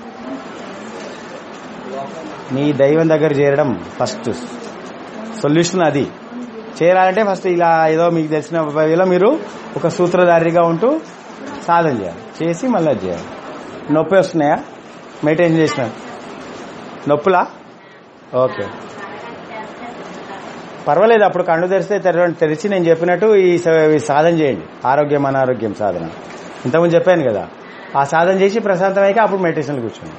మీ దైవం దగ్గర చేరడం ఫస్ట్ సొల్యూషన్ అది చేరాలంటే ఫస్ట్ ఇలా ఏదో మీకు తెలిసిన వేలో మీరు ఒక సూత్రధారిగా ఉంటూ సాధన చేయాలి చేసి మళ్ళీ అది చేయాలి నొప్పి వస్తున్నాయా మెయింటైన్ చేసిన నొప్పులా ఓకే పర్వాలేదు అప్పుడు కళ్ళు తెరిస్తే తెర- తెరిచి నేను చెప్పినట్టు ఈ స- ఈ సాధన చేయండి ఆరోగ్యం అనారోగ్యం సాధన ఇంతకుముందు చెప్పాను కదా ఆ సాధన చేసి ప్రశాంతమైక అప్పుడు మెడిటేషన్లు కూర్చోండి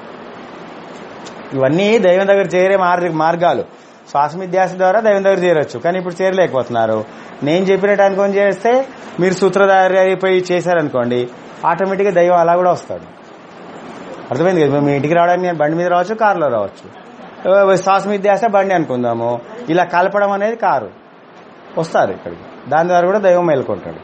ఇవన్నీ దైవం దగ్గర చేరే మార్గ మార్గాలు శ్వాస విద్యాస ద్వారా దైవం దగ్గర చేరొచ్చు కానీ ఇప్పుడు చేరలేకపోతున్నారు నేను చెప్పినట్టు అనుకొని చేస్తే మీరు సూత్రధారి అయిపోయి చేశారనుకోండి ఆటోమేటిక్గా దైవం అలా కూడా వస్తాడు అర్థమైంది కదా మీ ఇంటికి రావడానికి నేను బండి మీద రావచ్చు కారులో రావచ్చు ఏ, శ్వాస మీద ధ్యాస బండి అనుకుందాము ఇలా కలపడం అనేది కారు వస్తారు ఇక్కడికి దాని ద్వారా కూడా దైవం మేల్కొంటాడు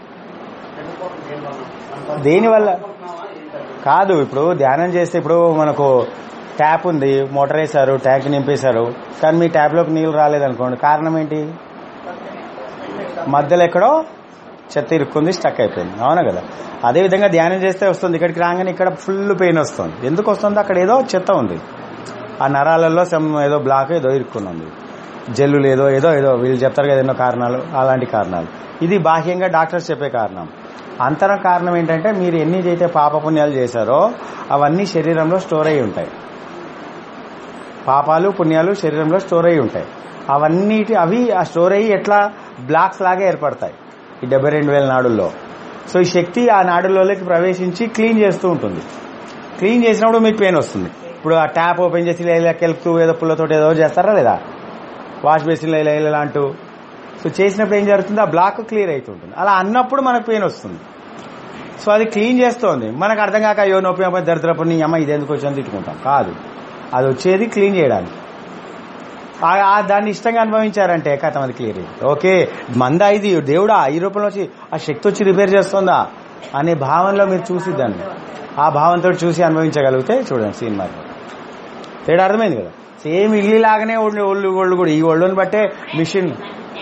దేనివల్ల కాదు ఇప్పుడు ధ్యానం చేస్తే ఇప్పుడు మనకు ట్యాప్ ఉంది మోటార్ వేశారు ట్యాంక్ నింపేశారు కానీ మీ ట్యాప్లోకి నీళ్లు రాలేదనుకోండి కారణం ఏంటి మధ్యలో ఎక్కడో చెత్త ఇరుక్కుంది స్టక్ అయిపోయింది అవునా కదా అదే విధంగా ధ్యానం చేస్తే వస్తుంది ఇక్కడికి రాగానే ఇక్కడ ఫుల్ పెయిన్ వస్తుంది ఎందుకు వస్తుంది అక్కడ ఏదో చెత్త ఉంది ఆ నరాలలో సమ్ ఏదో బ్లాక్ ఏదో ఇరుక్కుని ఉంది జల్లు లేదో ఏదో ఏదో వీళ్ళు చెప్తారు కదా ఎన్నో కారణాలు అలాంటి కారణాలు ఇది బాహ్యంగా డాక్టర్స్ చెప్పే కారణం అంతరం కారణం ఏంటంటే మీరు ఎన్ని అయితే పాపపుణ్యాలు చేశారో అవన్నీ శరీరంలో స్టోర్ అయి ఉంటాయి పాపాలు పుణ్యాలు శరీరంలో స్టోర్ అయి ఉంటాయి అవన్నిటి అవి ఆ స్టోర్ అయ్యి ఎట్లా బ్లాక్స్ లాగా ఏర్పడతాయి ఈ డెబ్బై రెండు వేల నాడుల్లో సో ఈ శక్తి ఆ నాడుల్లోకి ప్రవేశించి క్లీన్ చేస్తూ ఉంటుంది క్లీన్ చేసినప్పుడు మీకు పెయిన్ వస్తుంది ఇప్పుడు ఆ ట్యాప్ ఓపెన్ చేసి ఇలా ఇలా కెలుపుతూ ఏదో పుల్లతో ఏదో చేస్తారా లేదా వాష్ బేసిన్ ఇలా ఇలా అంటూ సో చేసినప్పుడు ఏం జరుగుతుంది ఆ బ్లాక్ క్లియర్ అవుతుంటుంది అలా అన్నప్పుడు మనకు పెయిన్ వస్తుంది సో అది క్లీన్ చేస్తోంది మనకు అర్థం కాక అయ్యో నొప్పి అమ్మాయి దరిద్రప్పుడు నీ అమ్మ ఇది ఎందుకు వచ్చని తిట్టుకుంటాం కాదు అది వచ్చేది క్లీన్ చేయడానికి ఆ- ఆ దాన్ని ఇష్టంగా అనుభవించారంటే కథం అది క్లియర్ అయింది ఓకే మంద ఇది దేవుడా ఈ రూపంలో వచ్చి ఆ శక్తి వచ్చి రిపేర్ చేస్తుందా అనే భావనలో మీరు చూసి దాన్ని ఆ భావంతో చూసి అనుభవించగలిగితే చూడండి సీన్ మార్కెట్ తేడా అర్థమైంది కదా సేమ్ ఇల్లు లాగానే ఒళ్ళు ఒళ్ళు ఒళ్ళు కూడా ఈ ఒళ్ళుని బట్టే మిషన్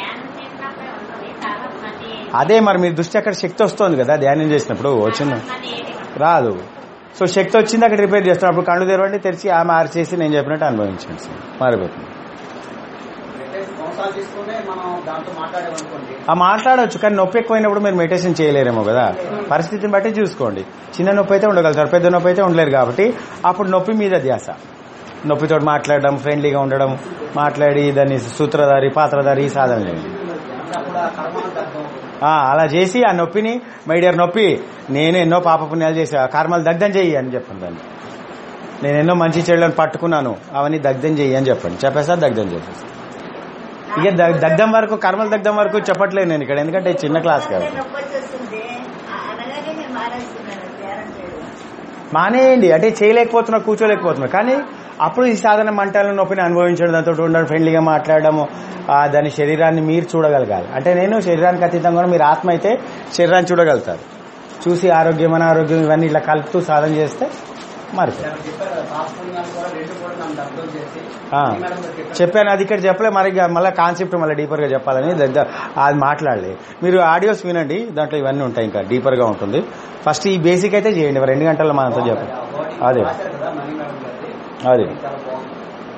అదే మరి మీ దృష్టి అక్కడ శక్తి వస్తుంది కదా ధ్యానం చేసినప్పుడు వచ్చింది రాదు సో శక్తి వచ్చింది అక్కడ రిపేర్ చేస్తాం అప్పుడు కళ్ళు తెరవండి తెరిచి ఆ మార్చేసి నేను చెప్పినట్టు అనుభవించండి సార్ మారిపోతుంది అంటే సంవత్సరాలు తీసుకునే మనం దాంతో మాట్లాడేమనుకోండి ఆ మాట్లాడొచ్చు కానీ నొప్పి ఎక్కువైనప్పుడు మీరు మెడిటేషన్ చేయలేరేమో కదా పరిస్థితిని బట్టి చూసుకోండి చిన్న నొప్పి అయితే ఉండగలుగుతారు పెద్ద నొప్పి అయితే ఉండలేరు కాబట్టి అప్పుడు నొప్పి మీద ధ్యాస నొప్పితో మాట్లాడడం ఫ్రెండ్లీగా ఉండడం మాట్లాడి దాన్ని సూత్రధారి పాత్రధారి ఈ సాధన చేయండి అప్పుడు ఆ కర్మ దగ్ధం అవుతుంది. ఆ, అలా చేసి ఆ నొప్పిని మై డియర్ నొప్పి నేను ఎన్నో పాప పుణ్యాలు చేసా కర్మలు దగ్ధం చెయ్యి అని చెప్పండి దాన్ని నేను ఎన్నో మంచి చెడులను పట్టుకున్నాను అవన్నీ దగ్ధం చెయ్యి అని చెప్పండి చెప్పేసా దగ్ధం చేసేసి ఇక దగ్- దగ్ధం వరకు కర్మల దగ్ధం వరకు చెప్పట్లేదు నేను ఇక్కడ ఎందుకంటే ఇది చిన్న క్లాస్ కదా నొప్పి వచ్చేస్తుంది అనగానే నేను మానేస్తున్నాను ధ్యానం చేయడం మానేయండి అంటే చేయలేకపోతున్నా కూర్చోలేకపోతున్నా కానీ అప్పుడు ఈ సాధన మంటలను నొప్పిని అనుభవించడం దాంతో ఉండడం ఫ్రెండ్లీగా మాట్లాడడము ఆ దాని శరీరాన్ని మీరు చూడగలగాలి అంటే నేను శరీరానికి అతీతంగా కూడా మీరు ఆత్మ అయితే శరీరాన్ని చూడగలుగుతారు చూసి ఆరోగ్యం అనారోగ్యం ఇవన్నీ ఇట్లా కలుపుతూ సాధన చేస్తే మారిపోయి నేను చెప్పారు కదా, శాస్త్రంగాలు కూడా రెండు కూడా నన్ను అర్థం చేసి ఆ. ఈ మేడం గారు చెప్పారు. చెప్పాను అది ఇక్కడ చెప్పలే మరి ఇక మళ్ళీ కాన్సెప్ట్ మళ్ళీ డీపర్ గా చెప్పాలని దగ్గర అది మాట్లాడలే మీరు ఆడియోస్ వినండి దాంట్లో ఇవన్నీ ఉంటాయి ఇంకా డీపర్ గా ఉంటుంది ఫస్ట్ ఈ బేసిక్ అయితే చేయండి రెండు గంటల్లో మనతో చెప్పండి ఆ బాడీ అదే రాశారు కదా మణి మేడం గారిది. అదే చాలా బాగుంది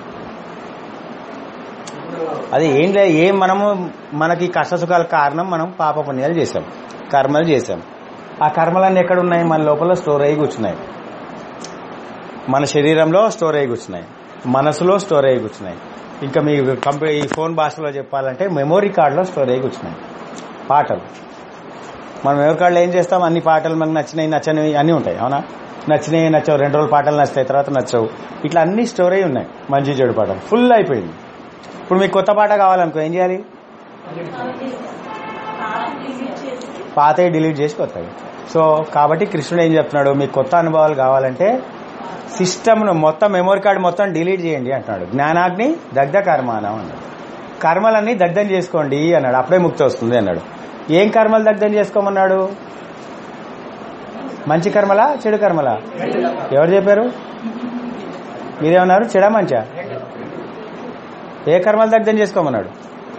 ఇప్పుడు అది ఏం లేదు ఏం మనము మనకి కష్ట సుఖాల కారణం మనం పాప పుణ్యాలు చేసాం కర్మలు చేసాం ఆ కర్మలన్నీ ఎక్కడ ఉన్నాయి మన లోపల స్టోర్ అయ్యి కూర్చున్నాయి మన శరీరంలో స్టోర్ అయ్యి కూర్చున్నాయి మనసులో స్టోర్ అయ్యి కూర్చున్నాయి ఇంకా మీ కంప్యూ ఈ ఫోన్ భాషలో చెప్పాలంటే మెమొరీ కార్డులో స్టోర్ అయ్యి కూర్చున్నాయి పాటలు మనం మెమరీ కార్డులో ఏం చేస్తాం అన్ని పాటలు మనకు నచ్చినాయి నచ్చనివి అన్నీ ఉంటాయి అవునా నచ్చినాయి నచ్చవు రెండు రోజులు పాటలు నచ్చుతాయి తర్వాత నచ్చవు ఇట్లా అన్ని స్టోర్ అయ్యి ఉన్నాయి మంచి చెడు పాటలు ఫుల్ అయిపోయింది ఇప్పుడు మీకు కొత్త పాట కావాలనుకో ఏం చేయాలి పాతవి డిలీట్ చేసి కొత్తవి సో కాబట్టి కృష్ణుడు ఏం చెప్తున్నాడు మీకు కొత్త అనుభవాలు కావాలంటే సిస్టమ్ను మొత్తం మెమరీ కార్డు మొత్తం డిలీట్ చేయండి అంటున్నాడు జ్ఞానాగ్ని దగ్ధ కర్మానం అన్నాడు కర్మలన్నీ దగ్ధం చేసుకోండి అన్నాడు అప్పుడే ముక్తి వస్తుంది అన్నాడు ఏం కర్మలు దగ్ధం చేసుకోమన్నాడు మంచి కర్మలా చెడు కర్మలా ఎవరు చెప్పారు మీరేమన్నారు చెడా మంచా ఏ కర్మలు దగ్ధం చేసుకోమన్నాడు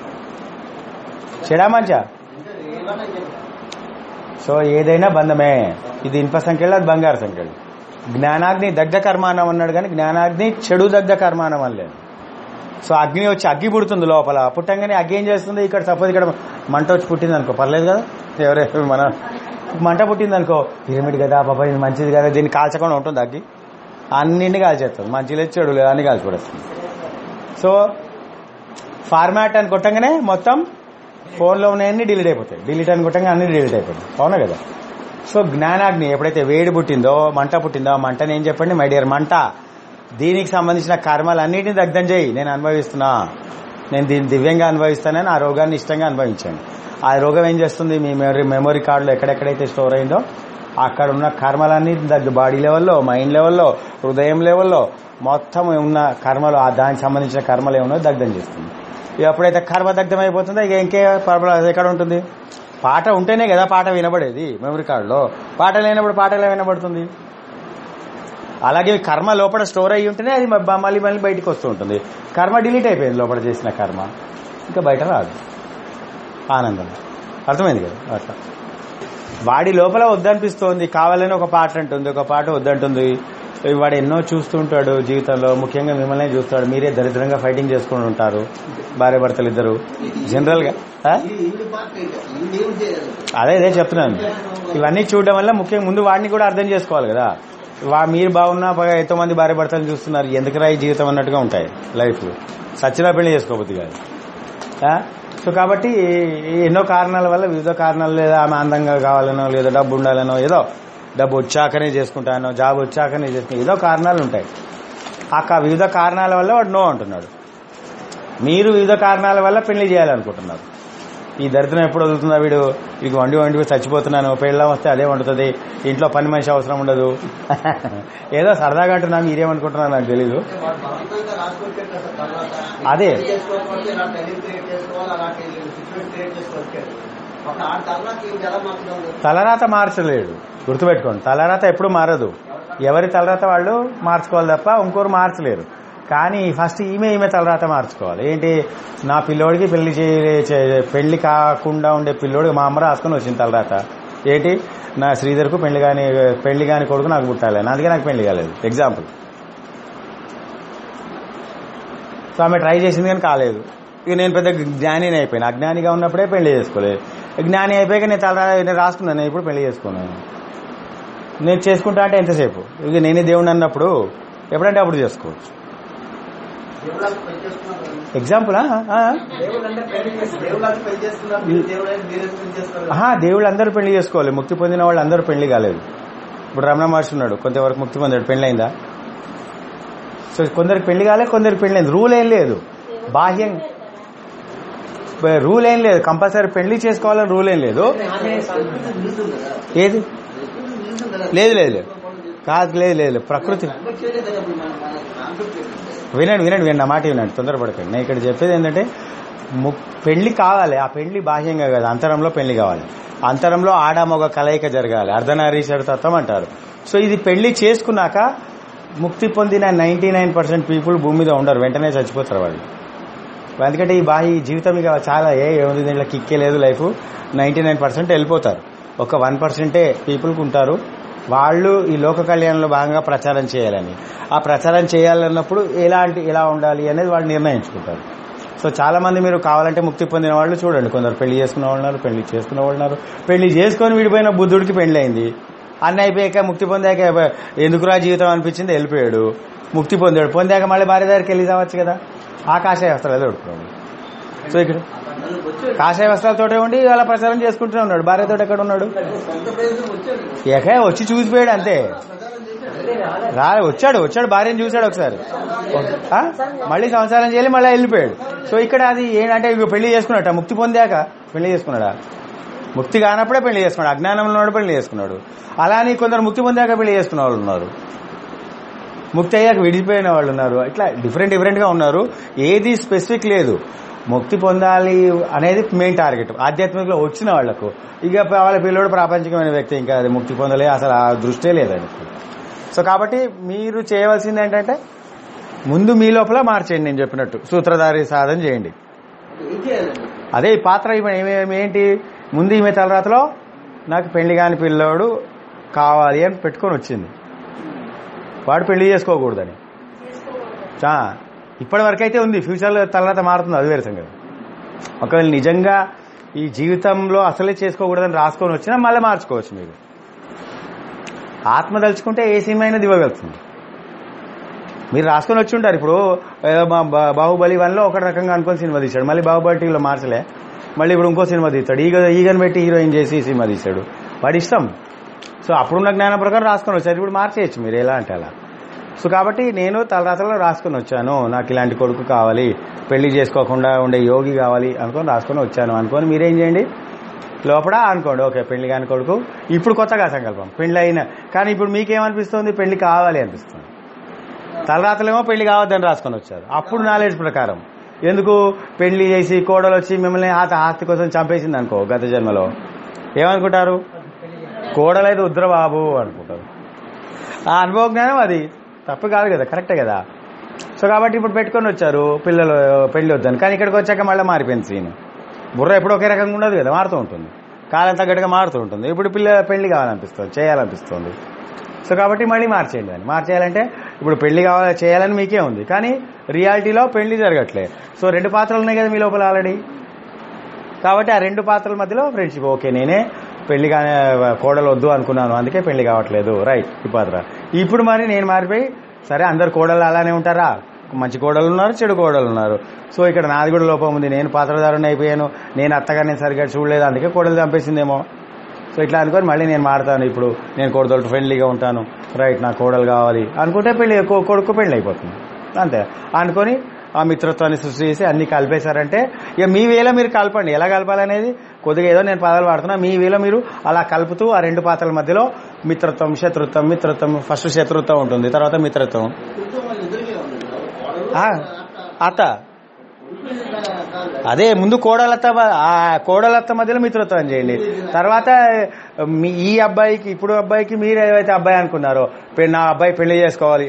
చెడా మంచా అంటే ఏమన్నా చెప్పారు సో ఏదైనా బంధమే ఇది ఇనుప సంఖ్యలు అది బంగారు సంఖ్యలు జ్ఞానాగ్ని దగ్ధ కర్మానం అన్నాడు కానీ జ్ఞానాగ్ని చెడు దగ్ధ కర్మానం అనలేదు సో అగ్ని వచ్చి అగ్గి పుడుతుంది లోపల పుట్టంగానే అగ్గి ఏం చేస్తుంది ఇక్కడ సపోజ్ ఇక్కడ మంట వచ్చి పుట్టింది అనుకో పర్లేదు కదా ఎవరే మన మంట పుట్టింది అనుకో పిరమిడ్ కదా పాప ఇది మంచిది కదా దీన్ని కాల్చకుండా ఉంటుంది అగ్గి అన్నింటినీ కాల్చేస్తుంది మంచి లేదు చెడు లేదు అన్ని కాల్చిపడేస్తుంది సో ఫార్మాట్ అని కొట్టంగానే మొత్తం ఫోన్లో ఉన్నాయన్నీ డిలీట్ అయిపోతాయి డిలీట్ అని కొట్టంగా అన్ని డిలీట్ అయిపోతాయి అవునా కదా సో జ్ఞానాగ్ని ఎప్పుడైతే వేడి పుట్టిందో మంట పుట్టిందో ఆ మంటని ఏం చెప్పండి మై డియర్ మంట దీనికి సంబంధించిన కర్మలన్నింటినీ దగ్ధం చేయి నేను అనుభవిస్తున్నా నేను దీన్ని దివ్యంగా అనుభవిస్తానని ఆ రోగాన్ని ఇష్టంగా అనుభవించాను ఆ రోగం ఏం చేస్తుంది మీ మెమరీ మెమరీ కార్డులో ఎక్కడెక్కడైతే స్టోర్ అయిందో అక్కడ ఉన్న కర్మలన్నీ దగ్గర బాడీ లెవెల్లో మైండ్ లెవెల్లో హృదయం లెవెల్లో మొత్తం ఉన్న కర్మలు ఆ దానికి సంబంధించిన కర్మలు ఏమన్నా దగ్ధం చేస్తుంది ఇక ఎప్పుడైతే కర్మ దగ్ధం అయిపోతుందో ఇక ఇంకే ప్రాబ్లం ఎక్కడ ఉంటుంది పాట ఉంటేనే కదా పాట వినబడేది మెమరీ కార్డులో పాట లేనప్పుడు పాట ఎలా వినబడుతుంది అలాగే కర్మ లోపల స్టోర్ అయ్యి ఉంటేనే అది మ- మళ్ళీ మళ్ళీ బయటికి వస్తూ ఉంటుంది కర్మ డిలీట్ అయిపోయింది లోపల చేసిన కర్మ ఇంకా బయట రాదు ఆనందం అర్థమైంది కదా అట్లా వాడి లోపల వద్దనిపిస్తోంది కావాలని ఒక పాట అంటుంది ఒక పాట వద్దంటుంది వాడు ఎన్నో చూస్తుంటాడు జీవితంలో ముఖ్యంగా మిమ్మల్ని చూస్తాడు మీరే దరిద్రంగా ఫైటింగ్ చేసుకుని ఉంటారు భార్య భర్తలు ఇద్దరు జనరల్ గా ఆ? ఇది ఇల్లు పార్ట్ ఇది ఏం చేయలేదు అదే ఇదే చెప్తున్నాను ఇవన్నీ చూడడం వల్ల ముఖ్యంగా ముందు వాడిని కూడా అర్థం చేసుకోవాలి కదా వా మీరు బాగున్నా పైగా ఎంతో మంది భార్య భర్తలు చూస్తున్నారు ఎందుకురా ఈ జీవితం అన్నట్టుగా ఉంటాయి లైఫ్ సచ్చినా పెళ్లి చేసుకోబుద్ది కాదు ఆ? సో కాబట్టి ఎన్నో కారణాల వల్ల వివిధ కారణాలు లేదా ఆమె అందంగా కావాలనో లేదా డబ్బు ఉండాలనో ఏదో డబ్బు వచ్చాకనే చేసుకుంటానో జాబ్ వచ్చాకనే చేసుకుంటా ఏదో కారణాలు ఉంటాయి ఆ కా- వివిధ కారణాల వల్ల వాడు నో అంటున్నాడు మీరు వివిధ కారణాల వల్ల పెళ్లి చేయాలనుకుంటున్నారు ఈ దరిద్రం ఎప్పుడు వదులుతుందా వీడు వీడికి వండి వండి చచ్చిపోతున్నాను పెళ్ళం వస్తే అదే వండుతుంది ఇంట్లో పని మనిషి అవసరం ఉండదు ఏదో సరదాగా అంటున్నా మీరేమనుకుంటున్నారు నాకు తెలీదు వాడు బలవంతంగా రాసుకొని పెట్టారు సార్ తర్వాత అదే. ఇది చేసుకోకపోతే ఇలా టెలింగ్ క్రియేట్ చేసుకోవాలి అలాంటి సిచ్యువేషన్ క్రియేట్ చేసుకోవచ్చు ఒక ఆ తర్వాత ఇది ఎలా మాట్లాడదు తలరాత మార్చలేడు గుర్తుపెట్టుకోండి తలరాత ఎప్పుడు మారదు ఎవరి తలరాత వాళ్ళు మార్చుకోవాలి తప్ప ఇంకోరు మార్చలేరు కానీ ఫస్ట్ ఈమె ఈమె తలరాత మార్చుకోవాలి ఏంటి నా పిల్లోడికి పెళ్లి చే- చే- పెళ్లి కాకుండా ఉండే పిల్లోడికి మా అమ్మ రాసుకొని వచ్చింది తలరాత ఏంటి నా శ్రీధర్కు పెళ్లి కాని పెళ్లి కాని కొడుకు నాకు పుట్టాలి అందుకే నాకు పెళ్లి కాలేదు ఎగ్జాంపుల్ సో ఆమె ట్రై చేసింది కానీ కాలేదు ఇక నేను పెద్ద జ్ఞానిని అయిపోయాను అజ్ఞానిగా ఉన్నప్పుడే పెళ్లి చేసుకోలేదు జ్ఞాని అయిపోయాక నేను తల నేను రాసుకున్నాను నేను ఇప్పుడు పెళ్లి చేసుకున్నాను నేను చేసుకుంటా అంటే ఎంతసేపు ఇక నేనే దేవుడు అన్నప్పుడు ఎప్పుడంటే అప్పుడు చేసుకోవచ్చు దేవుళ్ళకి పెళ్లి చేసుకున్నారు కదా. ఎగ్జాంపుల్ దేవుళ్ళంటే పెళ్లి చేసి దేవుళ్ళకి పెళ్లి చేసుకున్నారు మీరు దేవుళ్ళని మీరే పెళ్లి చేసుకోవాలి ఆహా దేవుళ్ళు అందరూ పెళ్లి చేసుకోవాలి ముక్తి పొందిన వాళ్ళు అందరూ పెళ్లి కాలేదు ఇప్పుడు రమణ మహర్షి ఉన్నాడు కొంతవరకు ముక్తి పొందాడు పెళ్ళైందా సో కొందరికి పెళ్లి కాలే కొందరికి పెళ్ళైంది రూల్ ఏం లేదు బాహ్యంగా రూల్ ఏం లేదు కంపల్సరీ పెళ్లి చేసుకోవాలని రూల్ ఏం లేదు నిలుస్తుంది కదా ఏది ఎప్పుడు నిలుస్తుంది కదా లేదు లేదు లేదు కాదు లేదు లేదు లేదు. ప్రకృతి కన్వర్ట్ చేయలేదు కదా ఇప్పుడు మన మన కాన్సెప్ట్ ఏంటంటే వినండి వినండి వినండి నా మాట వినండి తొందరపడకండి నేను ఇక్కడ చెప్పేది ఏంటంటే ము- పెళ్లి కావాలి ఆ పెళ్లి బాహ్యంగా కాదు అంతరంలో పెళ్లి కావాలి అంతరంలో ఆడ మగ కలయిక జరగాలి అర్ధనారీశ్వర తత్వం అంటారు సో ఇది పెళ్లి చేసుకున్నాక ముక్తి పొందిన నైన్టీ నైన్ పర్సెంట్ పీపుల్ భూమి మీద ఉండరు వెంటనే చచ్చిపోతారు వాళ్ళు ఎందుకంటే ఈ బాహ్య ఈ జీవితం ఇక చాలా ఏ ఏముంది దీంట్లో కిక్కే లేదు లైఫ్ నైన్టీ నైన్ పర్సెంట్ వెళ్ళిపోతారు ఒక వన్ పర్సెంటే పీపుల్కి ఉంటారు వాళ్ళు ఈ లోక కళ్యాణంలో భాగంగా ప్రచారం చేయాలని ఆ ప్రచారం చేయాలన్నప్పుడు ఎలాంటి ఎలా ఉండాలి అనేది వాళ్ళు నిర్ణయించుకుంటారు సో చాలా మంది మీరు కావాలంటే ముక్తి పొందిన వాళ్ళు చూడండి కొందరు పెళ్లి చేసుకున్న వాళ్ళు ఉన్నారు పెళ్లి చేసుకున్న వాళ్ళు ఉన్నారు పెళ్లి చేసుకొని విడిపోయిన బుద్ధుడికి పెళ్లి అయింది అన్ని అయిపోయాక ముక్తి పొందాక ఎందుకురా జీవితం అనిపించింది వెళ్ళిపోయాడు ముక్తి పొందాడు పొందాక మళ్ళీ భార్య దగ్గరికి వెళ్ళి రావచ్చు కదా ఆ కాషాయ వస్త్రాలు దొరుకుతున్నాడు సో ఇక్కడ నన్ను వచ్చాడు కాషాయ వస్త్రాలతోటే ఉండి అలా ప్రచారం చేసుకుంటూనే ఉన్నాడు భార్యతో ఎక్కడ ఉన్నాడు సొంత ప్రదేశం వచ్చాడు ఎకే వచ్చి చూసిపోయాడు అంతే ప్రచారం చేశాడు రా వచ్చాడు వచ్చాడు భార్యను చూశాడు ఒకసారి ఆ? మళ్ళీ సంసారం చేయాలి మళ్ళీ వెళ్ళిపోయాడు సో ఇక్కడ అది ఏంటంటే ఇక పెళ్లి చేసుకున్నట్ట ముక్తి పొందాక పెళ్లి చేసుకున్నాడా ముక్తి కానప్పుడే పెళ్లి చేసుకున్నాడు అజ్ఞానంలో ఉన్నాడు పెళ్లి చేసుకున్నాడు అలా అని కొందరు ముక్తి పొందాక పెళ్లి చేసుకున్న వాళ్ళు ఉన్నారు ముక్తి అయ్యాక విడిపోయిన వాళ్ళు ఉన్నారు ఇట్లా డిఫరెంట్ డిఫరెంట్ గా ఉన్నారు ఏది స్పెసిఫిక్ లేదు ముక్తి పొందాలి అనేది మెయిన్ టార్గెట్ ఆధ్యాత్మికలో వచ్చిన వాళ్లకు ఇక వాళ్ళ పిల్లోడు ప్రాపంచికమైన వ్యక్తి ఇంకా అది ముక్తి పొందలే అసలు ఆ దృష్టే లేదండి సో కాబట్టి మీరు చేయవలసింది ఏంటంటే ముందు మీ లోపల మార్చేయండి నేను చెప్పినట్టు సూత్రధారి సాధన చేయండి ఏం చేయాలండి అదే ఈ పాత్ర ఈమె ఈమె ఏంటి ముందు ఈమె తలరాతలో నాకు పెళ్లి కాని పిల్లోడు కావాలి అని పెట్టుకొని వచ్చింది వాడు పెళ్లి చేసుకోకూడదని ఆ, ఇప్పటి వరకు అయితే ఉంది ఫ్యూచర్లో తర్వాత మారుతుంది అది వేరే సంగతి ఒకవేళ నిజంగా ఈ జీవితంలో అసలే చేసుకోకూడదని రాసుకొని వచ్చినా మళ్ళీ మార్చుకోవచ్చు మీరు ఆత్మ తలుచుకుంటే ఏ సినిమా అయినా దివ్వగలుగుతుంది మీరు రాసుకొని వచ్చి ఉంటారు ఇప్పుడు ఏదో మా బా- బాహుబలి వన్ లో ఒక రకంగా అనుకొని సినిమా తీశాడు మళ్ళీ బాహుబలి టీవీలో మార్చలే మళ్ళీ ఇప్పుడు ఇంకో సినిమా తీస్తాడు ఈగ ఈగను పెట్టి హీరోయిన్ చేసి ఈ సినిమా తీశాడు వాడి ఇష్టం సో అప్పుడున్న జ్ఞానం ప్రకారం రాసుకొని వచ్చారు ఇప్పుడు మార్చేయచ్చు మీరు ఎలా అంటే అలా సో కాబట్టి నేను తలరాతలో రాసుకొని వచ్చాను నాకు ఇలాంటి కొడుకు కావాలి పెళ్లి చేసుకోకుండా ఉండే యోగి కావాలి అనుకొని రాసుకొని వచ్చాను అనుకొని మీరేం చేయండి లోపల అనుకోండి ఓకే పెళ్లి కాని కొడుకు ఇప్పుడు కొత్తగా సంకల్పం పెళ్లి అయిన కానీ ఇప్పుడు మీకేమనిపిస్తుంది పెళ్లి కావాలి అనిపిస్తుంది తలరాతలేమో పెళ్లి కావద్దని రాసుకొని వచ్చారు అప్పుడు నాలెడ్జ్ ప్రకారం ఎందుకు పెళ్లి చేసి కోడలు వచ్చి మిమ్మల్ని ఆత ఆస్తి కోసం చంపేసింది అనుకో గత జన్మలో ఏమనుకుంటారు కోడలైతే ఉద్ర బాబు అనుకుంటారు ఆ అనుభవ జ్ఞానం అది తప్పు కాదు కదా కరెక్టే కదా సో కాబట్టి ఇప్పుడు పెట్టుకొని వచ్చారు పిల్లలు పెళ్లి వద్దని కానీ ఇక్కడికి వచ్చాక మళ్ళీ మారిపోయింది సీన్ బుర్ర ఎప్పుడు ఒకే రకంగా ఉండదు కదా మారుతూ ఉంటుంది కాలం తగ్గట్టుగా మారుతూ ఉంటుంది ఇప్పుడు పిల్ల పెళ్లి కావాలనిపిస్తుంది చేయాలనిపిస్తుంది సో కాబట్టి మళ్ళీ మార్చేయండి దాన్ని మార్చేయాలంటే ఇప్పుడు పెళ్లి కావాలి చేయాలని మీకే ఉంది కానీ రియాలిటీలో పెళ్లి జరగట్లే సో రెండు పాత్రలు ఉన్నాయి కదా మీ లోపల ఆల్రెడీ కాబట్టి ఆ రెండు పాత్రల మధ్యలో ఫ్రెండ్షిప్ ఓకే నేనే పెళ్లి కానీ కోడలు వద్దు అనుకున్నాను అందుకే పెళ్లి కావట్లేదు రైట్ ఈ పాత్ర ఇప్పుడు మరి నేను మారిపోయి సరే అందరు కోడలు అలానే ఉంటారా మంచి కోడలు ఉన్నారు చెడు కోడలు ఉన్నారు సో ఇక్కడ నాది కూడా లోపం ఉంది నేను పాత్రధారుని అయిపోయాను నేను అత్తగా నేను సరిగ్గా చూడలేదు అందుకే కోడలు చంపేసిందేమో సో ఇట్లా అనుకొని మళ్ళీ నేను మారుతాను ఇప్పుడు నేను కోడలతో ఫ్రెండ్లీగా ఉంటాను రైట్ నా కోడలు కావాలి అనుకుంటే పెళ్లి కొ- కొడుకు పెళ్లి అయిపోతుంది అంతే అనుకొని ఆ మిత్రత్వాన్ని సృష్టి చేసి అన్ని కలిపేశారంటే ఇక మీ వేలో మీరు కలపండి ఎలా కలపాలనేది కొద్దిగా ఏదో నేను పదాలు వాడుతున్నా మీ వేలో మీరు అలా కలుపుతూ ఆ రెండు పాత్రల మధ్యలో మిత్రత్వం శత్రుత్వం మిత్రత్వం ఫస్ట్ శత్రుత్వం ఉంటుంది తర్వాత మిత్రత్వం కొంచెం వాళ్ళ ఎదురుగా ఉంది కోడలు ఆ, అత్త. అత్త కొడుకు ఇలా కాదు. అదే ముందు కోడలత్త మ- ఆ కోడలత్త మధ్యలో మిత్రత్వం చేయండి తర్వాత మీ ఈ అబ్బాయికి ఇప్పుడు అబ్బాయికి మీరు ఏదైతే అబ్బాయి అనుకున్నారో పె- నా అబ్బాయి పెళ్లి చేసుకోవాలి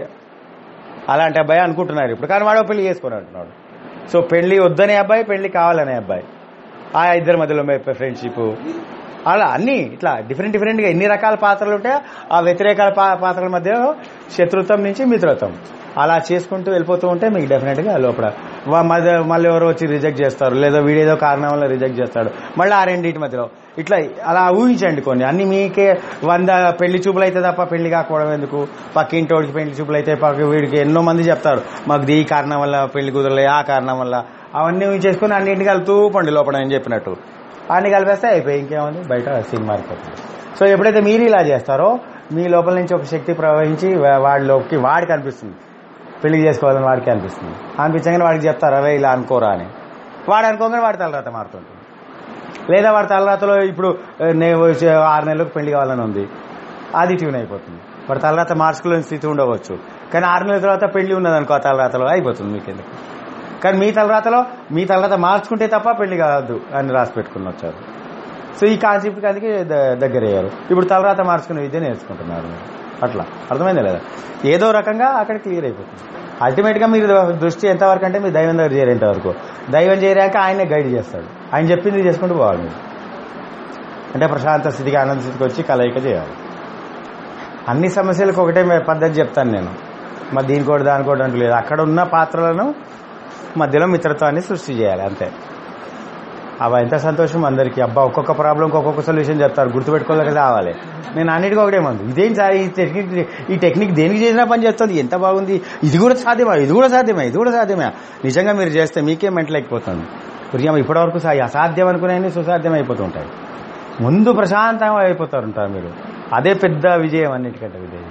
అలాంటి అబ్బాయి అనుకుంటున్నారు ఇప్పుడు కానీ వాడు పెళ్లి చేసుకొని అంటున్నాడు సో పెళ్లి వద్దనే అబ్బాయి పెళ్లి కావాలనే అబ్బాయి ఆ ఇద్దరి మధ్యలో ఫ్రెండ్షిప్ అలా అన్ని ఇట్లా డిఫరెంట్ డిఫరెంట్ గా ఎన్ని రకాల పాత్రలు ఉంటాయో ఆ వ్యతిరేకాల పా- పాత్రల మధ్య శత్రుత్వం నుంచి మిత్రత్వం అలా చేసుకుంటూ వెళ్ళిపోతూ ఉంటే మీకు డెఫినెట్ గా లోపల వా- మధ్య మళ్ళీ ఎవరో వచ్చి రిజెక్ట్ చేస్తారు లేదా వీడేదో కారణం వల్ల రిజెక్ట్ చేస్తాడు మళ్ళీ ఆ రెండింటి మధ్యలో ఇట్లా అలా ఊహించండి కొన్ని అన్ని మీకే వంద పెళ్లి చూపులు అయితే తప్ప పెళ్లి కాకపోవడం ఎందుకు పక్కింటోడికి పెళ్లి చూపులు అయితే పక్క వీడికి ఎన్నో మంది చెప్తారు మాకు ఈ కారణం వల్ల పెళ్లి కుదరలే ఆ కారణం వల్ల అవన్నీ ఊహించేసుకుని అన్నింటికి కలుతూ పండి లోపల నేను చెప్పినట్టు అన్ని కలిపేస్తే అయిపోయి ఇంకేముంది బయట సినిమా అయిపోతుంది సో ఎప్పుడైతే మీరు ఇలా చేస్తారో మీ లోపల నుంచి ఒక శక్తి ప్రవహించి వా- వాడిలోకి వాడికి అనిపిస్తుంది పెళ్లి చేసుకోవాలని వాడికి అనిపిస్తుంది అనిపించగానే వాడికి చెప్తారు అరే ఇలా అనుకోరా అని వాడు అనుకోగానే వాడి తలరాత మారుతుంటుంది లేదా వాడి తలరాతలో ఇప్పుడు ఆ, నేను వచ్చే ఆరు నెలలకు పెళ్లి కావాలని ఉంది అది ట్యూన్ అయిపోతుంది వాడి తలరాత మార్చుకోలేని స్థితి ఉండవచ్చు కానీ ఆరు నెలల తర్వాత పెళ్లి ఉన్నది అనుకో ఆ తలరాతలో అయిపోతుంది మీకు ఎందుకు కానీ మీ తలరాతలో మీ తలరాత మార్చుకుంటే తప్ప పెళ్లి కావద్దు అని రాసి పెట్టుకుని వచ్చారు సో ఈ కాన్సెప్ట్కి అందుకే ద- దగ్గర అయ్యారు ఇప్పుడు తలరాత మార్చుకునే విద్య నేర్చుకుంటున్నారు మీరు అట్లా అర్థమైందా లేదా ఏదో రకంగా అక్కడ క్లియర్ అయిపోతుంది అల్టిమేట్ గా మీరు దృష్టి ఎంతవరకు అంటే మీరు దైవం దగ్గర చేరేంత వరకు దైవం చేరాక ఆయనే గైడ్ చేస్తాడు ఆయన చెప్పింది చేసుకుంటూ పోవాలి మీరు అంటే ప్రశాంత స్థితికి ఆనంద స్థితికి వచ్చి కలయిక చేయాలి అన్ని సమస్యలకు ఒకటే మే- పద్ధతి చెప్తాను నేను మరి దీనికోటి దానికోటి అంటూ లేదు అక్కడ ఉన్న పాత్రలను మధ్యలో మిత్రత్వాన్ని సృష్టి చేయాలి అంతే అవ ఎంత సంతోషం అందరికీ అబ్బా ఒక్కొక్క ప్రాబ్లంకి ఒక్కొక్క సొల్యూషన్ చెప్తారు గుర్తుపెట్టుకోలేక రావాలి నేను అన్నిటికీ ఒకటే మంది ఇదేం సార్ ఈ టెక్నిక్ ఈ టెక్నిక్ దేనికి చేసినా పని చేస్తుంది ఎంత బాగుంది ఇది కూడా సాధ్యమా ఇది కూడా సాధ్యమే ఇది కూడా సాధ్యమే నిజంగా మీరు చేస్తే మీకే మెంటల్ అయిపోతుంది ప్రియం ఇప్పటివరకు సా- అసాధ్యం అనుకునే సుసాధ్యం అయిపోతుంటాయి ముందు ప్రశాంతంగా అయిపోతారు ఉంటారు మీరు అదే పెద్ద విజయం అన్నిటికంటే విజయం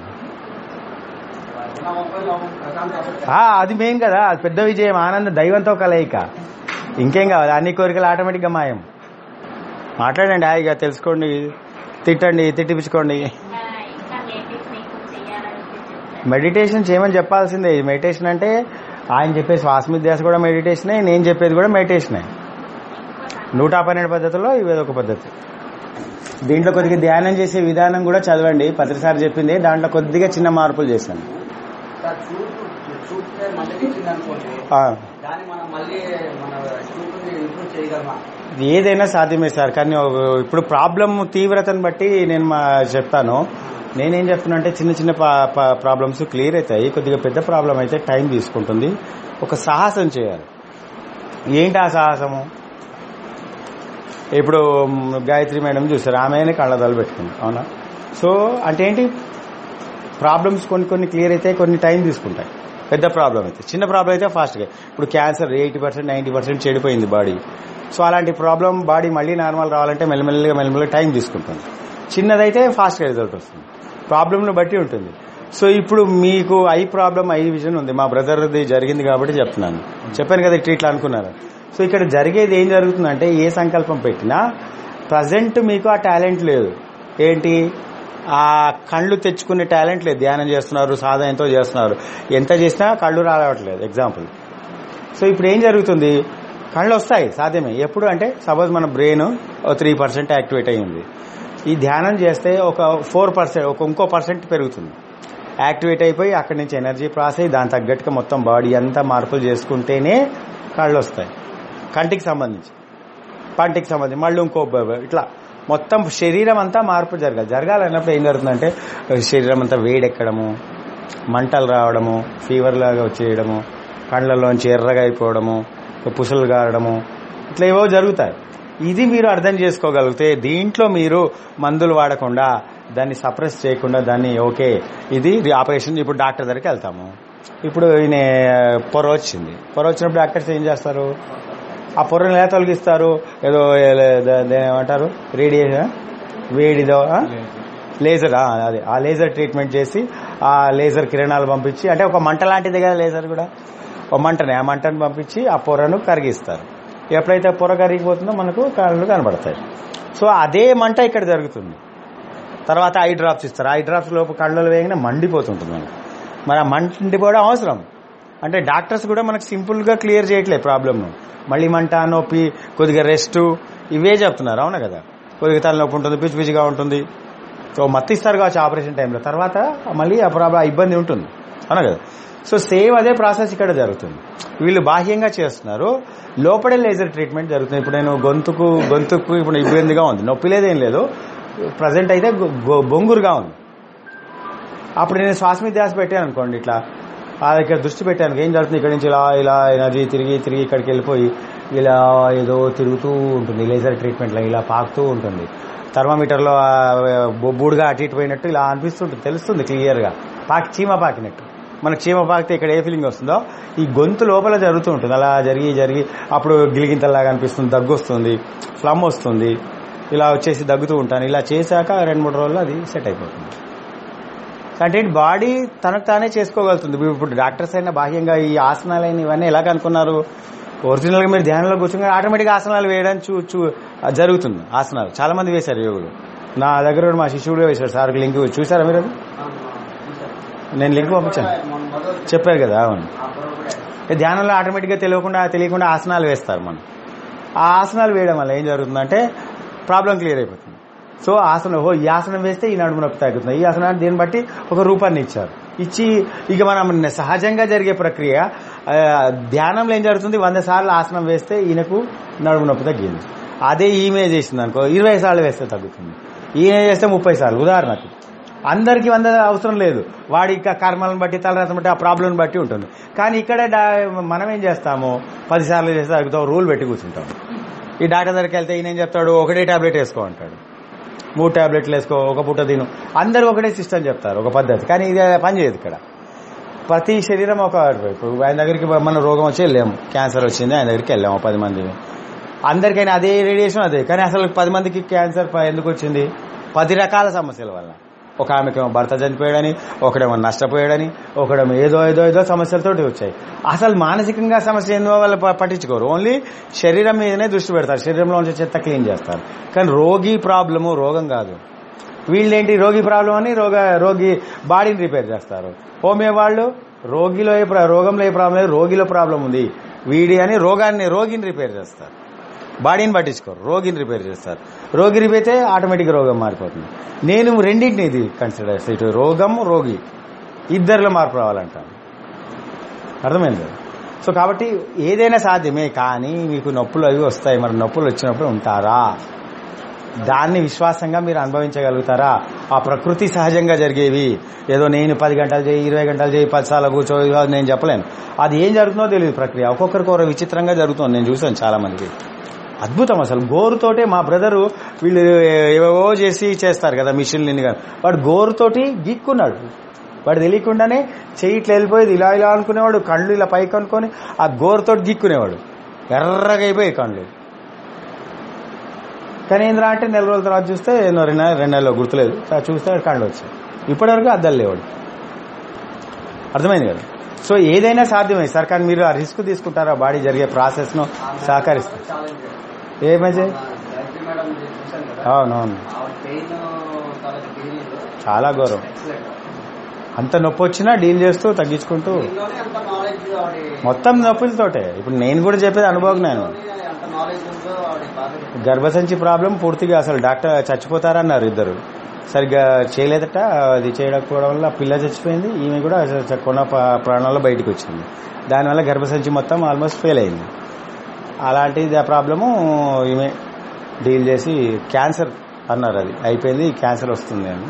ఉన్న ముప్పై లోపం ప్రశాంతత ఆ, అది మెయిన్ కదా అది పెద్ద విజయం ఆనంద దైవంతో కలయిక ఇంకేం కావాలి అన్ని కోరికలు ఆటోమేటిక్గా మాయం మాట్లాడండి హాయిగా తెలుసుకోండి తిట్టండి తిట్టిపించుకోండి ఇంకా లేటెస్ట్ నీకు చేయాలనిపించింది మెడిటేషన్ చేయమని చెప్పాల్సిందే మెడిటేషన్ అంటే ఆయన చెప్పే శ్వాసమిధ్యాస కూడా మెడిటేషనే నేను చెప్పేది కూడా మెడిటేషనే నూట పన్నెండు పద్ధతుల్లో ఇవేదో ఒక పద్ధతి దీంట్లో కొద్దిగా ధ్యానం చేసే విధానం కూడా చదవండి పత్రిసారి చెప్పింది దాంట్లో కొద్దిగా చిన్న మార్పులు చేశాను సార్ చూపు చూపుతే మందగించింది అనుకోండి ఆ, దాన్ని మనం మళ్ళీ మన చూపుని ఇంప్రూవ్ చేయగలమా ఏదైనా సాధ్యమే సార్ కానీ ఒక- ఇప్పుడు ప్రాబ్లం తీవ్రతను బట్టి నేను మా చెప్తాను నేనేం చెప్తున్నా అంటే చిన్న చిన్న ప్రాబ్లమ్స్ క్లియర్ అవుతాయి కొద్దిగా పెద్ద ప్రాబ్లం అయితే టైం తీసుకుంటుంది ఒక సాహసం చేయాలి ఏంటి ఆ సాహసము ఇప్పుడు మ్, గాయత్రి మేడం చూస్తారు ఆమెనే కళ్ళదాలు పెట్టుకుంది అవునా సో అంటే ఏంటి ప్రాబ్లమ్స్ కొన్ని కొన్ని క్లియర్ అయితే కొన్ని టైం తీసుకుంటాయి పెద్ద ప్రాబ్లం అయితే చిన్న ప్రాబ్లం అయితే ఫాస్ట్గా ఇప్పుడు cancer eighty percent ninety percent చెడిపోయింది బాడీ సో అలాంటి ప్రాబ్లం బాడీ మళ్ళీ నార్మల్ రావాలంటే మెల్లమెల్లగా మెల్లమెల్లగా టైం తీసుకుంటుంది చిన్నదైతే ఫాస్ట్గా రిజల్ట్ వస్తుంది ప్రాబ్లంను బట్టి ఉంటుంది సో ఇప్పుడు మీకు ఐ ప్రాబ్లం ఐ విజన్ ఉంది మా బ్రదర్ది జరిగింది కాబట్టి చెప్తున్నాను చెప్పాను కదా ఇట్లా ఇట్లా అనుకున్నారు సో ఇక్కడ జరిగేది ఏం జరుగుతుందంటే ఏ సంకల్పం పెట్టినా ప్రజెంట్ మీకు ఆ టాలెంట్ లేదు ఏంటి ఆ కళ్ళు తెచ్చుకునే టాలెంట్ లేదు ధ్యానం చేస్తున్నారు సాధనతో చేస్తున్నారు ఎంత చేసినా కళ్ళు రావట్లేదు ఎగ్జాంపుల్ సో ఇప్పుడు ఏం జరుగుతుంది కళ్ళు వస్తాయి సాధ్యమే ఎప్పుడు అంటే సపోజ్ మన బ్రెయిన్ త్రీ పర్సెంట్ యాక్టివేట్ అయ్యింది ఈ ధ్యానం చేస్తే ఒక ఫోర్ పర్సెంట్ ఒక ఇంకో పర్సెంట్ పెరుగుతుంది యాక్టివేట్ అయిపోయి అక్కడి నుంచి ఎనర్జీ పాస్ అయ్యి దాని తగ్గట్టుగా మొత్తం బాడీ అంతా మార్పులు చేసుకుంటేనే కళ్ళు వస్తాయి కంటికి సంబంధించి పంటికి సంబంధించి మళ్ళీ ఇంకో బ- బ- ఇట్లా మొత్తం శరీరం అంతా మార్పు జరగాలి జరగాలన్నప్పుడు ఏం జరుగుతుందంటే శరీరం అంతా వేడెక్కడము మంటలు రావడము ఫీవర్ లాగా వచ్చేయడము కళ్ళలోంచి ఎర్రగా అయిపోవడము పుసలు గారడము ఇట్లా ఏవో జరుగుతాయి ఇది మీరు అర్థం చేసుకోగలిగితే దీంట్లో మీరు మందులు వాడకుండా దాన్ని సప్రెస్ చేయకుండా దాన్ని ఓకే ఇది ఇది ఆపరేషన్ ఇప్పుడు డాక్టర్ దగ్గరికి వెళ్తాము ఇప్పుడు ఈయన పొర వచ్చింది పొర వచ్చినప్పుడు డాక్టర్స్ ఏం చేస్తారు ఆ పొరను ఎలా తొలగిస్తారు ఏదో ఏ- దా- దాన్ని ఏమంటారు రేడియేషన్ వేడిదో ఆ? లేజర్ ఆ, అదే ఆ లేజర్ ట్రీట్మెంట్ చేసి ఆ లేజర్ కిరణాలు పంపించి అంటే ఒక మంట లాంటిది కదా లేజర్ కూడా ఒక మంటని ఆ మంటను పంపించి ఆ పొరను కరిగిస్తారు ఎప్పుడైతే ఆ పొర కరిగిపోతుందో మనకు కళ్ళు కనబడతాయి సో అదే మంట ఇక్కడ జరుగుతుంది తర్వాత ఐ డ్రాప్స్ ఇస్తారు ఐ డ్రాప్స్ లోపు కళ్ళలో వేయగానే మండిపోతుంటుంది మనకు మరి ఆ మండిపోవడం అవసరం అంటే డాక్టర్స్ కూడా మనకు సింపుల్ గా క్లియర్ చేయట్లేదు ప్రాబ్లమ్ను మళ్ళీ మంట నొప్పి కొద్దిగా రెస్ట్ ఇవే చెప్తున్నారు అవునా కదా కొద్దిగా తలనొప్పి ఉంటుంది పిచ్చి పిచ్చిగా ఉంటుంది సో మత్తిస్తారు కావచ్చు ఆపరేషన్ టైంలో తర్వాత మళ్ళీ ఆ ప్రాబ్లం ఇబ్బంది ఉంటుంది అవునా కదా సో సేమ్ అదే ప్రాసెస్ ఇక్కడ జరుగుతుంది వీళ్ళు బాహ్యంగా చేస్తున్నారు లోపడే లేజర్ ట్రీట్మెంట్ జరుగుతుంది ఇప్పుడు నేను గొంతుకు గొంతుకు ఇప్పుడు ఇబ్బందిగా ఉంది నొప్పి లేదేం లేదు ప్రజెంట్ అయితే గొ- గొ- బొంగురుగా ఉంది అప్పుడు నేను శ్వాస మీద ధ్యాస పెట్టాను అనుకోండి ఇట్లా ఆ దగ్గర దృష్టి పెట్టాను ఏం జరుగుతుంది ఇక్కడ నుంచి ఇలా ఇలా ఎనర్జీ తిరిగి తిరిగి ఇక్కడికి వెళ్ళిపోయి ఇలా ఏదో తిరుగుతూ ఉంటుంది లేజర్ ట్రీట్మెంట్లో ఇలా పాకుతూ ఉంటుంది థర్మామీటర్లో ఆ బొబ్బుడుగా అటు ఇటు పోయినట్టు ఇలా అనిపిస్తుంటుంది తెలుస్తుంది క్లియర్గా పాకి చీమ పాకినట్టు మనకు చీమ పాకితే ఇక్కడ ఏ ఫీలింగ్ వస్తుందో ఈ గొంతు లోపల జరుగుతూ ఉంటుంది అలా జరిగి జరిగి అప్పుడు గిలిగింతలాగా అనిపిస్తుంది దగ్గు వస్తుంది ఫ్లమ్ వస్తుంది ఇలా వచ్చేసి దగ్గుతూ ఉంటాను ఇలా చేశాక రెండు మూడు రోజులు అది సెట్ అయిపోతుంది అంటే బాడీ తనకు తానే చేసుకోగలుగుతుంది ఇప్పుడు డాక్టర్స్ అయినా బాహ్యంగా ఈ ఆసనాలైన ఇవన్నీ ఎలా కనుక్కున్నారు ఒరిజినల్ గా మీరు ధ్యానంలో కూర్చుని ఆటోమేటిక్ ఆసనాలు వేయడం చూ చూ జరుగుతుంది ఆసనాలు చాలా మంది వేశారు యోగులు నా దగ్గర కూడా మా శిష్యుడు వేశాడు సార్ లింక్ చూసారా మీరు అది నేను లింక్ పంపించాను మొన్న మొదలు చెప్పారు కదా అవును అప్పుడు కూడా ఈ ధ్యానంలో ఆటోమేటిక్గా తెలియకుండా తెలియకుండా ఆసనాలు వేస్తారు మనం ఆ ఆసనాలు వేయడం వల్ల ఏం జరుగుతుందంటే ప్రాబ్లం క్లియర్ అయిపోతుంది సో ఆసనం ఓ ఈ ఆసనం వేస్తే ఈ నడుము నొప్పి తగ్గుతుంది ఈ ఆసనాన్ని దీన్ని బట్టి ఒక రూపాన్ని ఇచ్చారు ఇచ్చి ఇక మనం సహజంగా జరిగే ప్రక్రియ ఆ, ధ్యానంలో ఏం జరుగుతుంది వంద సార్లు ఆసనం వేస్తే ఈయనకు నడుము నొప్పి తగ్గింది అదే ఈమె చేసింది అనుకో ఇరవై సార్లు వేస్తే తగ్గుతుంది ఈయన చేస్తే ముప్పై సార్లు ఉదాహరణకు అందరికి వంద అవసరం లేదు వాడి ఇక కర్మలను బట్టి తలరాతం బట్టి ఆ ప్రాబ్లం బట్టి ఉంటుంది కానీ ఇక్కడ డా- మనం ఏం చేస్తాము పది సార్లు చేస్తే తగ్గుతాం రూల్ పెట్టి కూర్చుంటాం ఈ డాక్టర్ దగ్గరికి వెళ్తే ఈయన ఏం చెప్తాడు ఒకటే టాబ్లెట్ వేసుకో అంటాడు మూడు టాబ్లెట్లు వేసుకో ఒక పూట తిను అందరూ ఒకటే సిస్టమ్ చెప్తారు ఒక పద్ధతి కానీ ఇది పని చేయదు ఇక్కడ ప్రతి శరీరం ఒక ఇప్పుడు ఆయన దగ్గరికి మన రోగం వచ్చి వెళ్ళాము క్యాన్సర్ వచ్చింది ఆయన దగ్గరికి వెళ్ళాము పది మంది అందరికైనా అదే రేడియేషన్ అదే కానీ అసలు పది మందికి క్యాన్సర్ ప- ఎందుకు వచ్చింది పది రకాల సమస్యల వల్ల ఒక ఆమెకేమో భర్త చనిపోయాడని ఒకడేమో నష్టపోయాడని ఒకడేమో ఏదో ఏదో ఏదో సమస్యలతోటి వచ్చాయి అసలు మానసికంగా సమస్య ఏందో వాళ్ళు ప- పట్టించుకోరు ఓన్లీ శరీరం మీదనే దృష్టి పెడతారు శరీరంలో ఉంచే చెత్త క్లీన్ చేస్తారు కానీ రోగి ప్రాబ్లము రోగం కాదు వీళ్ళేంటి రోగి ప్రాబ్లం అని రోగ రోగి బాడీని రిపేర్ చేస్తారు హోమియో వాళ్ళు రోగిలో ఏ ప్రా- రోగంలో ఏ ప్రాబ్లం లేదు రోగిలో ప్రాబ్లం ఉంది వీడి అని రోగాన్ని రోగిని రిపేర్ చేస్తారు బాడీని పట్టించుకోరు రోగిని రిపేర్ చేస్తారు రోగి రిపేర్ అయితే ఆటోమేటిక్గా రోగం మారిపోతుంది నేను రెండింటిని ఇది కన్సిడర్ చేస్తాను ఇటు రోగం రోగి ఇద్దరిలో మార్పు రావాలంటాను అర్థమైంది సో కాబట్టి ఏదైనా సాధ్యమే కానీ మీకు నొప్పులు అవి వస్తాయి మరి నొప్పులు వచ్చినప్పుడు ఉంటారా దాన్ని విశ్వాసంగా మీరు అనుభవించగలుగుతారా ఆ ప్రకృతి సహజంగా జరిగేవి ఏదో నేను పది గంటలు చేయి ఇరవై గంటలు చేయి పది సార్లు కూర్చో ఇదో నేను చెప్పలేను అది ఏం జరుగుతుందో తెలియదు ప్రక్రియ ఒక్కొక్కరికి ఒక విచిత్రంగా జరుగుతుంది నేను చూసాను చాలా మందికి అద్భుతం అసలు గోరుతోటే మా బ్రదరు వీళ్ళు ఏవేవో చేసి చేస్తారు కదా మిషన్లు కానీ వాడు గోరుతోటి గీక్కున్నాడు వాడు తెలియకుండానే చెయ్యి ఇట్లా వెళ్ళిపోయేది ఇలా ఇలా అనుకునేవాడు కళ్ళు ఇలా పైకి అనుకొని ఆ గోరుతోటి గీక్కునేవాడు ఎర్రగా అయిపోయి కళ్ళు కానీ ఏంద్రా అంటే నెల రోజుల తర్వాత చూస్తే ఎన్నో రెండు నెలలు- రెండు నెలలో గుర్తులేదు తర్వాత చూస్తే కళ్ళు వచ్చాయి ఇప్పటివరకు అద్దాలు లేవాడు అర్థమైంది కదా సో ఏదైనా సాధ్యమే సార్ కానీ మీరు ఆ రిస్క్ తీసుకుంటారా బాడీ జరిగే ప్రాసెస్ ను సహకరిస్తారు ఛాలెంజ్ ఏమైతే గాయత్రి మేడం చూశాను కదా అవునవును ఆవిడ పెయిన్ తాలూకు డీలింగ్ చాలా గౌరవం ఎక్సలెంట్ అంత నొప్పి వచ్చినా డీల్ చేస్తూ తగ్గించుకుంటూ దీనిలోనే అంత నాలెడ్జ్ ఆవిడ మొత్తం నొప్పులతోటే ఇప్పుడు నేను కూడా చెప్పేది అనుభవం నేను దీనిలోనే అంత నాలెడ్జ్ ఉందో ఆవిడ బాగా గర్భసంచి ప్రాబ్లం పూర్తిగా అసలు డాక్టర్ చచ్చిపోతారన్నారు ఇద్దరు సరిగ్గా చేయలేదట అది చేయకపోవడం వల్ల ఆ పిల్ల చచ్చిపోయింది ఈమె కూడా చ- కొన ప- ప్రాణాల్లో బయటకు వచ్చింది దానివల్ల గర్భసంచి మొత్తం ఆల్మోస్ట్ ఫెయిల్ అయింది అలాంటిది ఆ ప్రాబ్లము ఈమె డీల్ చేసి క్యాన్సర్ అన్నారు అది అయిపోయింది క్యాన్సర్ వస్తుంది అని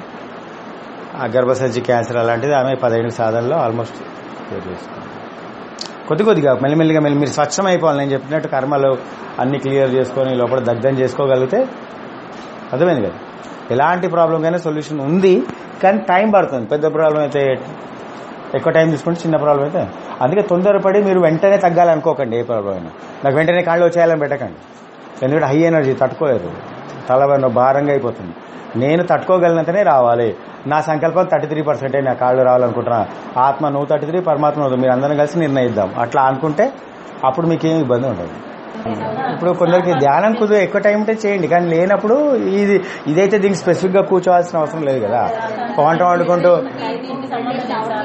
ఆ గర్భసంచి క్యాన్సర్ అలాంటిది ఆమె పదిహేను సాధనలో ఆల్మోస్ట్ క్లియర్ చేసుకుంది కొద్ది కొద్దిగా మెల్లిమెల్లిగా మెల్లి మీరు స్వచ్ఛం అయిపోవాలి నేను చెప్పినట్టు కర్మలు అన్ని క్లియర్ చేసుకొని లోపల దగ్ధం చేసుకోగలిగితే అర్థమైంది కదా ఎలాంటి ప్రాబ్లం కైనా సొల్యూషన్ ఉంది కానీ టైం పడుతుంది పెద్ద ప్రాబ్లం అయితే ఎక్కువ టైం తీసుకుంటే చిన్న ప్రాబ్లం అయితే అందుకే తొందరపడి మీరు వెంటనే తగ్గాలనుకోకండి ఏ ప్రాబ్లం అయినా నాకు వెంటనే కాళ్ళు వచ్చేయాలని పెట్టకండి ఎందుకంటే హై ఎనర్జీ తట్టుకోలేరు తల వెన్న భారంగా అయిపోతుంది నేను తట్టుకోగలిగినంతనే రావాలి నా సంకల్పం థర్టీ త్రీ పర్సెంటే నా కాళ్ళు రావాలనుకుంటున్నా ఆత్మ నువ్వు థర్టీ త్రీ పరమాత్మ నువ్వు మీరు అందరం కలిసి నిర్ణయిద్దాం అట్లా అనుకుంటే అప్పుడు మీకేం ఇబ్బంది ఉండదు ఇప్పుడు కొందరికి ధ్యానం కుదిరే ఎక్కువ టైం ఉంటే చేయండి కానీ లేనప్పుడు ఇది ఇదైతే దీనికి స్పెసిఫిక్ గా కూర్చోవాల్సిన అవసరం లేదు కదా వంట వండుకుంటూ దీనికి సంబంధించిన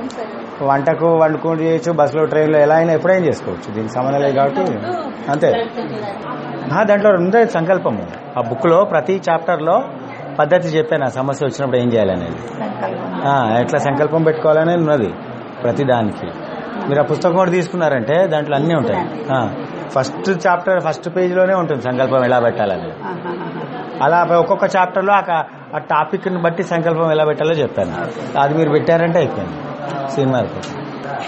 వంటకు వండుకుంటూ చేయొచ్చు బస్సులో ట్రైన్లో ఎలా అయినా ఎప్పుడైనా చేసుకోవచ్చు దీనికి సంబంధం లేదు కాబట్టి అంతే ఆ, దాంట్లో ఉందే సంకల్పము ఆ బుక్ లో ప్రతి చాప్టర్ లో పద్ధతి చెప్పాను ఆ సమస్య వచ్చినప్పుడు ఏం చేయాలనేది ఆ, ఎట్లా సంకల్పం పెట్టుకోవాలనేది ఉన్నది ప్రతి దానికి మీరు ఆ పుస్తకం కూడా తీసుకున్నారంటే దాంట్లో అన్నీ ఉంటాయి ఆ, ఫస్ట్ చాప్టర్ ఫస్ట్ పేజ్ లోనే ఉంటుంది సంకల్పం ఎలా పెట్టాలనేది అలా ఒక్కొక్క చాప్టర్ లో ఆ- ఆ టాపిక్ ని బట్టి సంకల్పం ఎలా పెట్టాలో చెప్పాను అది మీరు పెట్టారంటే అయిపోయింది సినిమా అయిపోతుంది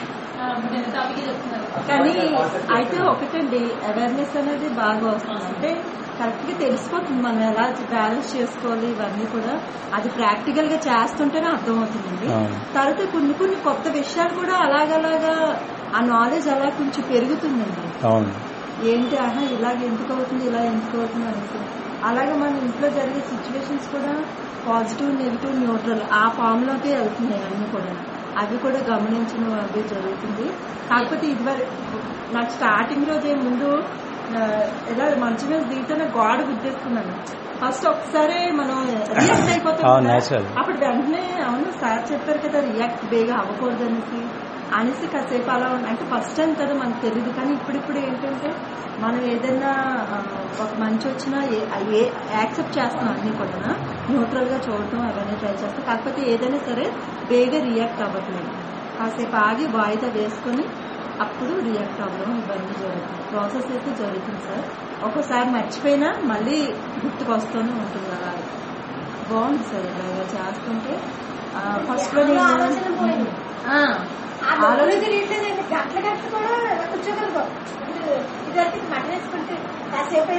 కానీ అయితే ఒకటండి అవేర్నెస్ అనేది బాగా వస్తుంది అంటే కరెక్ట్ గా తెలిసిపోతుంది మనం ఎలా బ్యాలెన్స్ చేసుకోవాలి ఇవన్నీ కూడా అది ప్రాక్టికల్ గా చేస్తుంటేనే అర్థమవుతుందండి అవును. తర్వాత కొన్ని కొన్ని కొత్త విషయాలు కూడా అలాగలాగా ఆ నాలెడ్జ్ అలా కొంచెం పెరుగుతుందండి అవును ఏంటి ఆహా ఇలాగ ఎందుకు అవుతుంది ఇలా ఎందుకు అవుతుంది అనేసి అలాగే మన ఇంట్లో జరిగే సిచ్యువేషన్స్ కూడా పాజిటివ్ నెగిటివ్ న్యూట్రల్ ఆ ఫామ్ లోకే వెళ్తున్నాయి అన్ని కూడా అవి కూడా గమనించడం అవి జరుగుతుంది కాకపోతే ఇదివరకు నాకు స్టార్టింగ్ రోజే ముందు ఆ, ఎలా మంచి మీద దిగుతున్న గోడ గుర్తిస్తున్నాను ఫస్ట్ ఒకసారి మనం రియాక్ట్ అయిపోతాం అవును, కదా. natural. అప్పుడు వెంటనే అవును సార్ చెప్పారు కదా రియాక్ట్ బేగా అవ్వకూడదు అనేసి అనేసి కాసేపు అలా ఉన్న అంటే ఫస్ట్ టైం కదా మనకు తెలియదు కానీ ఇప్పుడిప్పుడు ఏంటంటే మనం ఏదైనా ఆ, ఒక మంచి వచ్చినా ఏ- ఏ యాక్సెప్ట్ చేస్తాం అన్ని కూడా న్యూట్రల్ గా చూడటం అవన్నీ ట్రై చేస్తాం కాకపోతే ఏదైనా సరే బేగా రియాక్ట్ అవ్వట్లేదు కాసేపు ఆగి వాయిదా వేసుకొని అప్పుడు రియాక్ట్ అవ్వడం ఇవన్నీ జరుగుతుంది ప్రాసెస్ అయితే జరుగుతుంది సార్ ఒక్కోసారి మర్చిపోయినా మళ్ళీ గుర్తుకొస్తూనే ఉంటుంది అలా బాగుంది సార్ ఇలాగా చేస్తుంటే ఫస్ట్ లో అందులో నేను- ఆలోచన పోయింది. ఆ, ఆ డబ్బులు తిరిగిట్లేదండి గంటల గంటలు కూడా కూర్చోగలుగు ఇదైతే మటన్ వేసుకుంటే కాసేపు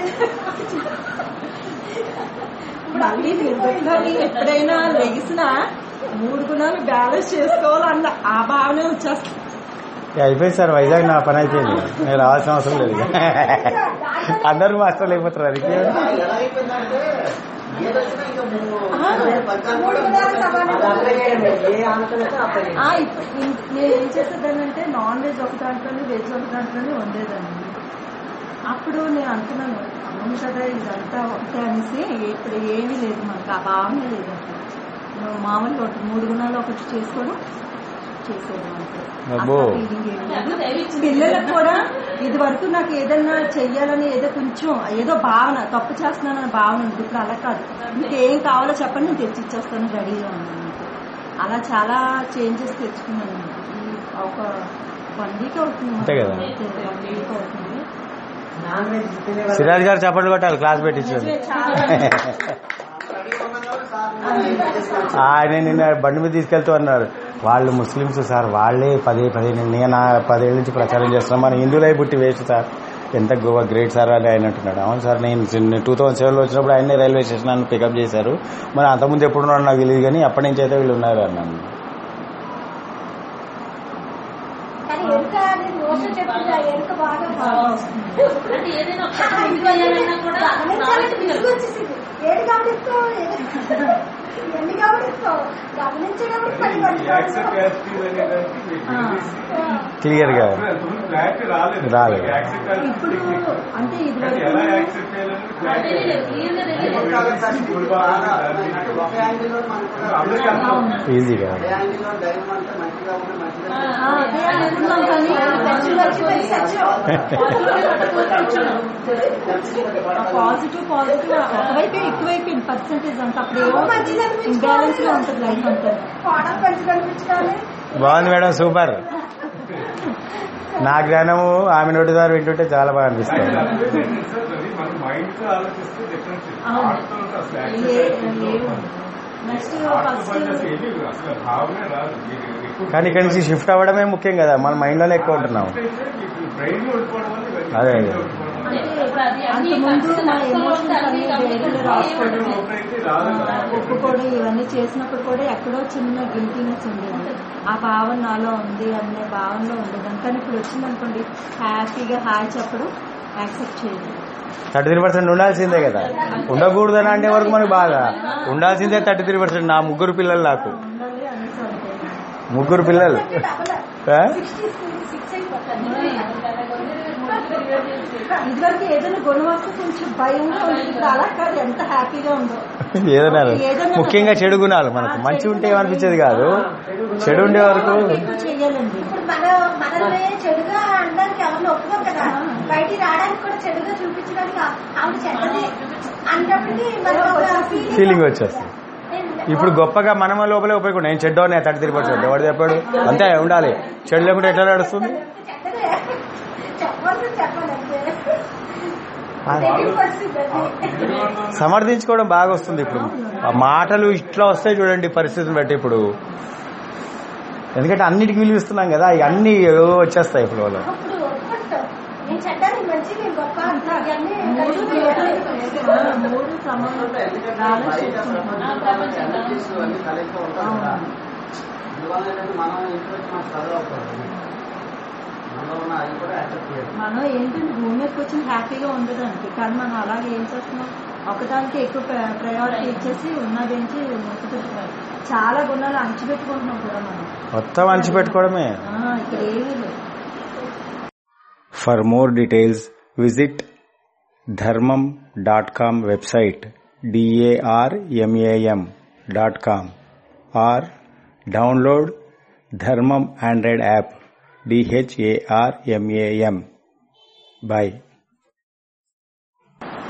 మళ్ళీ నిర్బద్ధంగా ఎప్పుడైనా లెగిసినా మూడు గుణాలు బ్యాలెన్స్ చేసుకోవాలన్న ఆ భావనే వచ్చేస్తుంది ఇక అయిపోయింది సార్ వైజాగ్ నా పని అయిపోయింది నేను రావాల్సిన అవసరం లేదు ఇక. అందరూ మాస్టర్లు అయిపోతారు అది ఎలా అయిపోయిందంటే ఏదొచ్చినా ఇంకా ఆ, పంచాంగం మూడు గుణాలు సమానం. అది అప్లై చేయండి. ఏ ఆలోచన అయితే అప్లై చేయండి. ఆ, ఇప్పుడు ఇన్- నేను ఏం చేసేదానంటే నాన్ వెజ్ ఒక దాంట్లోనే వెజ్ ఒక దాంట్లోనే వండేదాన్ని అప్పుడు నేను అనుకున్నాను అవును కదా ఇదంతా ఒకటే అనేసి ఇప్పుడు ఏమీ లేదు మనకు ఆ భావనే లేదు అసలు నువ్వు మామూలుగా ఒకటి మూడు గుణాలు ఒకటి చేసుకోవడం చేసేది అంతే అబ్బో. అసలు feeling ఏమీ లేదు. పిల్లలకు కూడా ఇది వరకు నాకు ఏదన్నా చెయ్యాలని ఏదో కొంచెం ఏదో భావన తప్పు చేస్తున్నానన్న భావన ఉంది ఇప్పుడు అలా కాదు మీకు ఏం కావాలో చెప్పండి నేను తెచ్చిచ్చేస్తాను రెడీగా ఉన్నాను మీకు అలా చాలా చేంజెస్ తెచ్చుకున్నాను ఈ ఒక వన్ వీక్ అవుతుంది అంతే కదా. వన్ వీక్ అవుతుంది నాన్ వెజ్ తినేవాళ్ళు సిరాజ్ గారు చప్పట్లు కొట్టాలి క్లాస్ పెట్టించారు చాలా రెడీ ఉన్నాం కాబట్టి సార్ మనం ఏం చేస్తున్నాం? ఆయన నిన్న బండి మీద తీసుకెళ్తూ అన్నారు వాళ్ళు ముస్లిమ్స్ సార్ వాళ్ళే పదే పదే నేను ఆ పదేళ్ళ నుంచి ప్రచారం చేస్తున్నాం మన హిందువులై పుట్టి వేస్ట్ సార్ ఎంత గోవా గ్రేట్ సార్ అని ఆయన అంటున్నాడు అవును సార్ నేను టూ థౌసండ్ సెవెన్లో వచ్చినప్పుడు ఆయనే రైల్వే స్టేషన్ నన్ను పికప్ చేశారు మరి అంతకుముందు ఎప్పుడు ఉన్నారో నాకు తెలియదు కానీ అప్పటి నుంచి అయితే వీళ్ళు ఉన్నారు అన్నాను కానీ ఎరుక అనేది మోసం చెప్పింది ఆ ఎరుక బాగా బాగా వస్తుంది అంటే ఏదైనా ఒక పని చేయాలన్నా కూడా గమనించాలంటే విసుగు వచ్చేసింది ఏది గమనిస్తావు ఏది- ఎన్ని గమనిస్తావు గమనించేటప్పుడు పని ఈ యాక్సెప్ట్ పడుతుంది యాక్టివ్ అనే దానికి మీకు ఆ. తెలిసి క్లియర్గా అప్పుడు అంతకుముందు క్లారిటీ రాలేదు రాలేదు. యాక్సెప్ట్ ఇప్పుడు అంటే ఇది అంటే ఎలా వరకు యాక్సెప్ట్ చేయాలని క్లారిటీ తెలియలేదు క్లియర్గా తెలియలేదు ఎప్పుడు కాదు సార్, ఇప్పుడు బాగా అంటే ఒక యాంగిల్లో మనకు కూడా అందరికీ అర్థం అవుతుంది. ఈజీగా ఒక యాంగిల్లో దైవం అంతా మంచిగా ఉంటే మంచిగా ఆ, అదే అనుకున్నాం కానీ పాజిటివ్ పాజిటివ్ ఒకవైపే ఎక్కువైపోయింది పర్సెంటేజ్ అంతా అప్పుడు ఏమో ఇంబ్యాలెన్స్ గా ఉంటుంది లైఫ్ అంతా కోడలు మంచి కనిపించాలి బాగుంది మేడం సూపర్ నా జ్ఞానము ఆమె నోటి ద్వారా వింటుంటే చాలా బాగా అనిపిస్తుంది మన మైండ్ తో ఆలోచిస్తే డిఫరెంట్ అవును. నెక్స్ట్ ఫస్ట్ అసలు భావనే రాదు మీకు ఎక్కువ కానీ ఇక్కడి నుంచి షిఫ్ట్ అవ్వడమే ముఖ్యం కదా మన మైండ్లోనే ఎక్కువ ఉంటున్నాం బ్రెయిన్ లో ఉండిపోవడం వల్ల ఇవన్నీ అదే, brain అదే. లో ఉండిపోవడం వల్ల అంటే ఇప్పుడు అది అన్ని అంతకుముందు ఖర్చులు మా నష్టాలు ఎమోషన్స్ ఉంటే అన్ని అన్ని వేగంగా గమనించాలి. రాసుకోవడం ఓపెన్ అయితే రాదు ఆ, ఒప్పుకోవడం ఇవన్నీ చేసినప్పుడు కూడా ఎక్కడో చిన్న గిల్టీనెస్ ఉండేది ఆ భావన నాలో ఉంది అనే భావనలో ఉండేది కానీ ఇప్పుడు వచ్చింది అనుకోండి హ్యాపీగా హాయ్ చెప్పడం యాక్సెప్ట్ చేయదు థర్టీ త్రీ పర్సెంట్ ఉండాల్సిందే కదా ఉండకూడదని అంటే వరకు మనకు బాగా ఉండాల్సిందే థర్టీ త్రీ పర్సెంట్ నా ముగ్గురు పిల్లలు నాకు ఉండాలి అనేసి అనుకోవాలి ముగ్గురు పిల్లలు ఆ? సిక్స్ అయిపోతుంది ఇదివరకు ఏదైనా గుణం వస్తే కొంచెం భయంగా ఉంది ఇప్పుడు అలా కాదు ఎంత హ్యాపీగా ఉందో ఏదైనా ఏదైనా ముఖ్యంగా చెడు గుణాలు మనకు మంచి ఉంటే ఏమనిపించేది కాదు చెడు ఉండే వరకు ఎక్కువ చెయ్యాలండి ఇప్పుడు మన మనల్ని చెడుగా అనడానికి ఎవరిని ఒప్పుకోం కదా బయటికి రావడానికి కూడా చెడుగా చూపించడానికి ఆ- ఆవిడ చెడ్డది అన్నప్పటికీ మనకు ఒక feeling ఫీలింగ్ వచ్చేస్తుంది ఇప్పుడు గొప్పగా మనమ లోపలే ఉపయోగం నేను చెడ్డోనే థర్టీ త్రీ పర్సెంట్ ఎవడు చెప్పాడు అంతే ఉండాలి చెడు లేకుండా ఎట్లా నడుస్తుంది చెడ్డదే చెప్పాల్సింది చెప్పాలి అంతే ఆ, నెగిటివ్ పరిస్థితి అది సమర్థించుకోవడం బాగా వస్తుంది ఇప్పుడు ఆ మాటలు ఇట్లా వస్తాయి చూడండి పరిస్థితిని బట్టి ఇప్పుడు ఎందుకంటే అన్నిటికి విలువ ఇస్తున్నాం కదా అన్ని ఏవో వచ్చేస్తాయి ఇప్పుడు వాళ్ళు అప్పుడు ఒప్పుకుంటాం నేను చెడ్డ నేను మంచి నేను గొప్ప అంతా ఇవన్నీ మూడు కలిసి ఆ, మూడు సమానం ఎందుకంటే బ్యాలెన్స్ బయట చేసుకుంటున్నాం. ప్రపంచంలో energies అన్ని కలయిక ఉంటాయి కదా. అందువల్ల ఏంటంటే మనం ఇంట్లో వచ్చి మనం చదవకూడదు మనలో ఉన్న అది కూడా యాక్సెప్ట్ చేయాలి మనం ఏంటంటే భూమి మీదకి వచ్చి హ్యాపీగా ఉండడానికి కానీ మనం అలాగే ఏం చేస్తున్నాం ఒకదానికి ఎక్కువ ప్రయారిటీ ఇచ్చేసి ఉన్నదేంచి మొక్కుతుంటాం చాలా గుణాలు అణచిపెట్టుకుంటున్నాం కూడా మనం మొత్తం అంచిపెట్టుకోవడమే ఆ, ఇక్కడ ఏమీ లేదు ఫర్ మోర్ డీటెయిల్స్ విజిట్ ధర్మం dot com website డిఏఆర్ఎంఏఎం dot com or download ధర్మం ఆండ్రాయిడ్ యాప్ డిహెచ్ఏఆర్ఎంఏఎం బై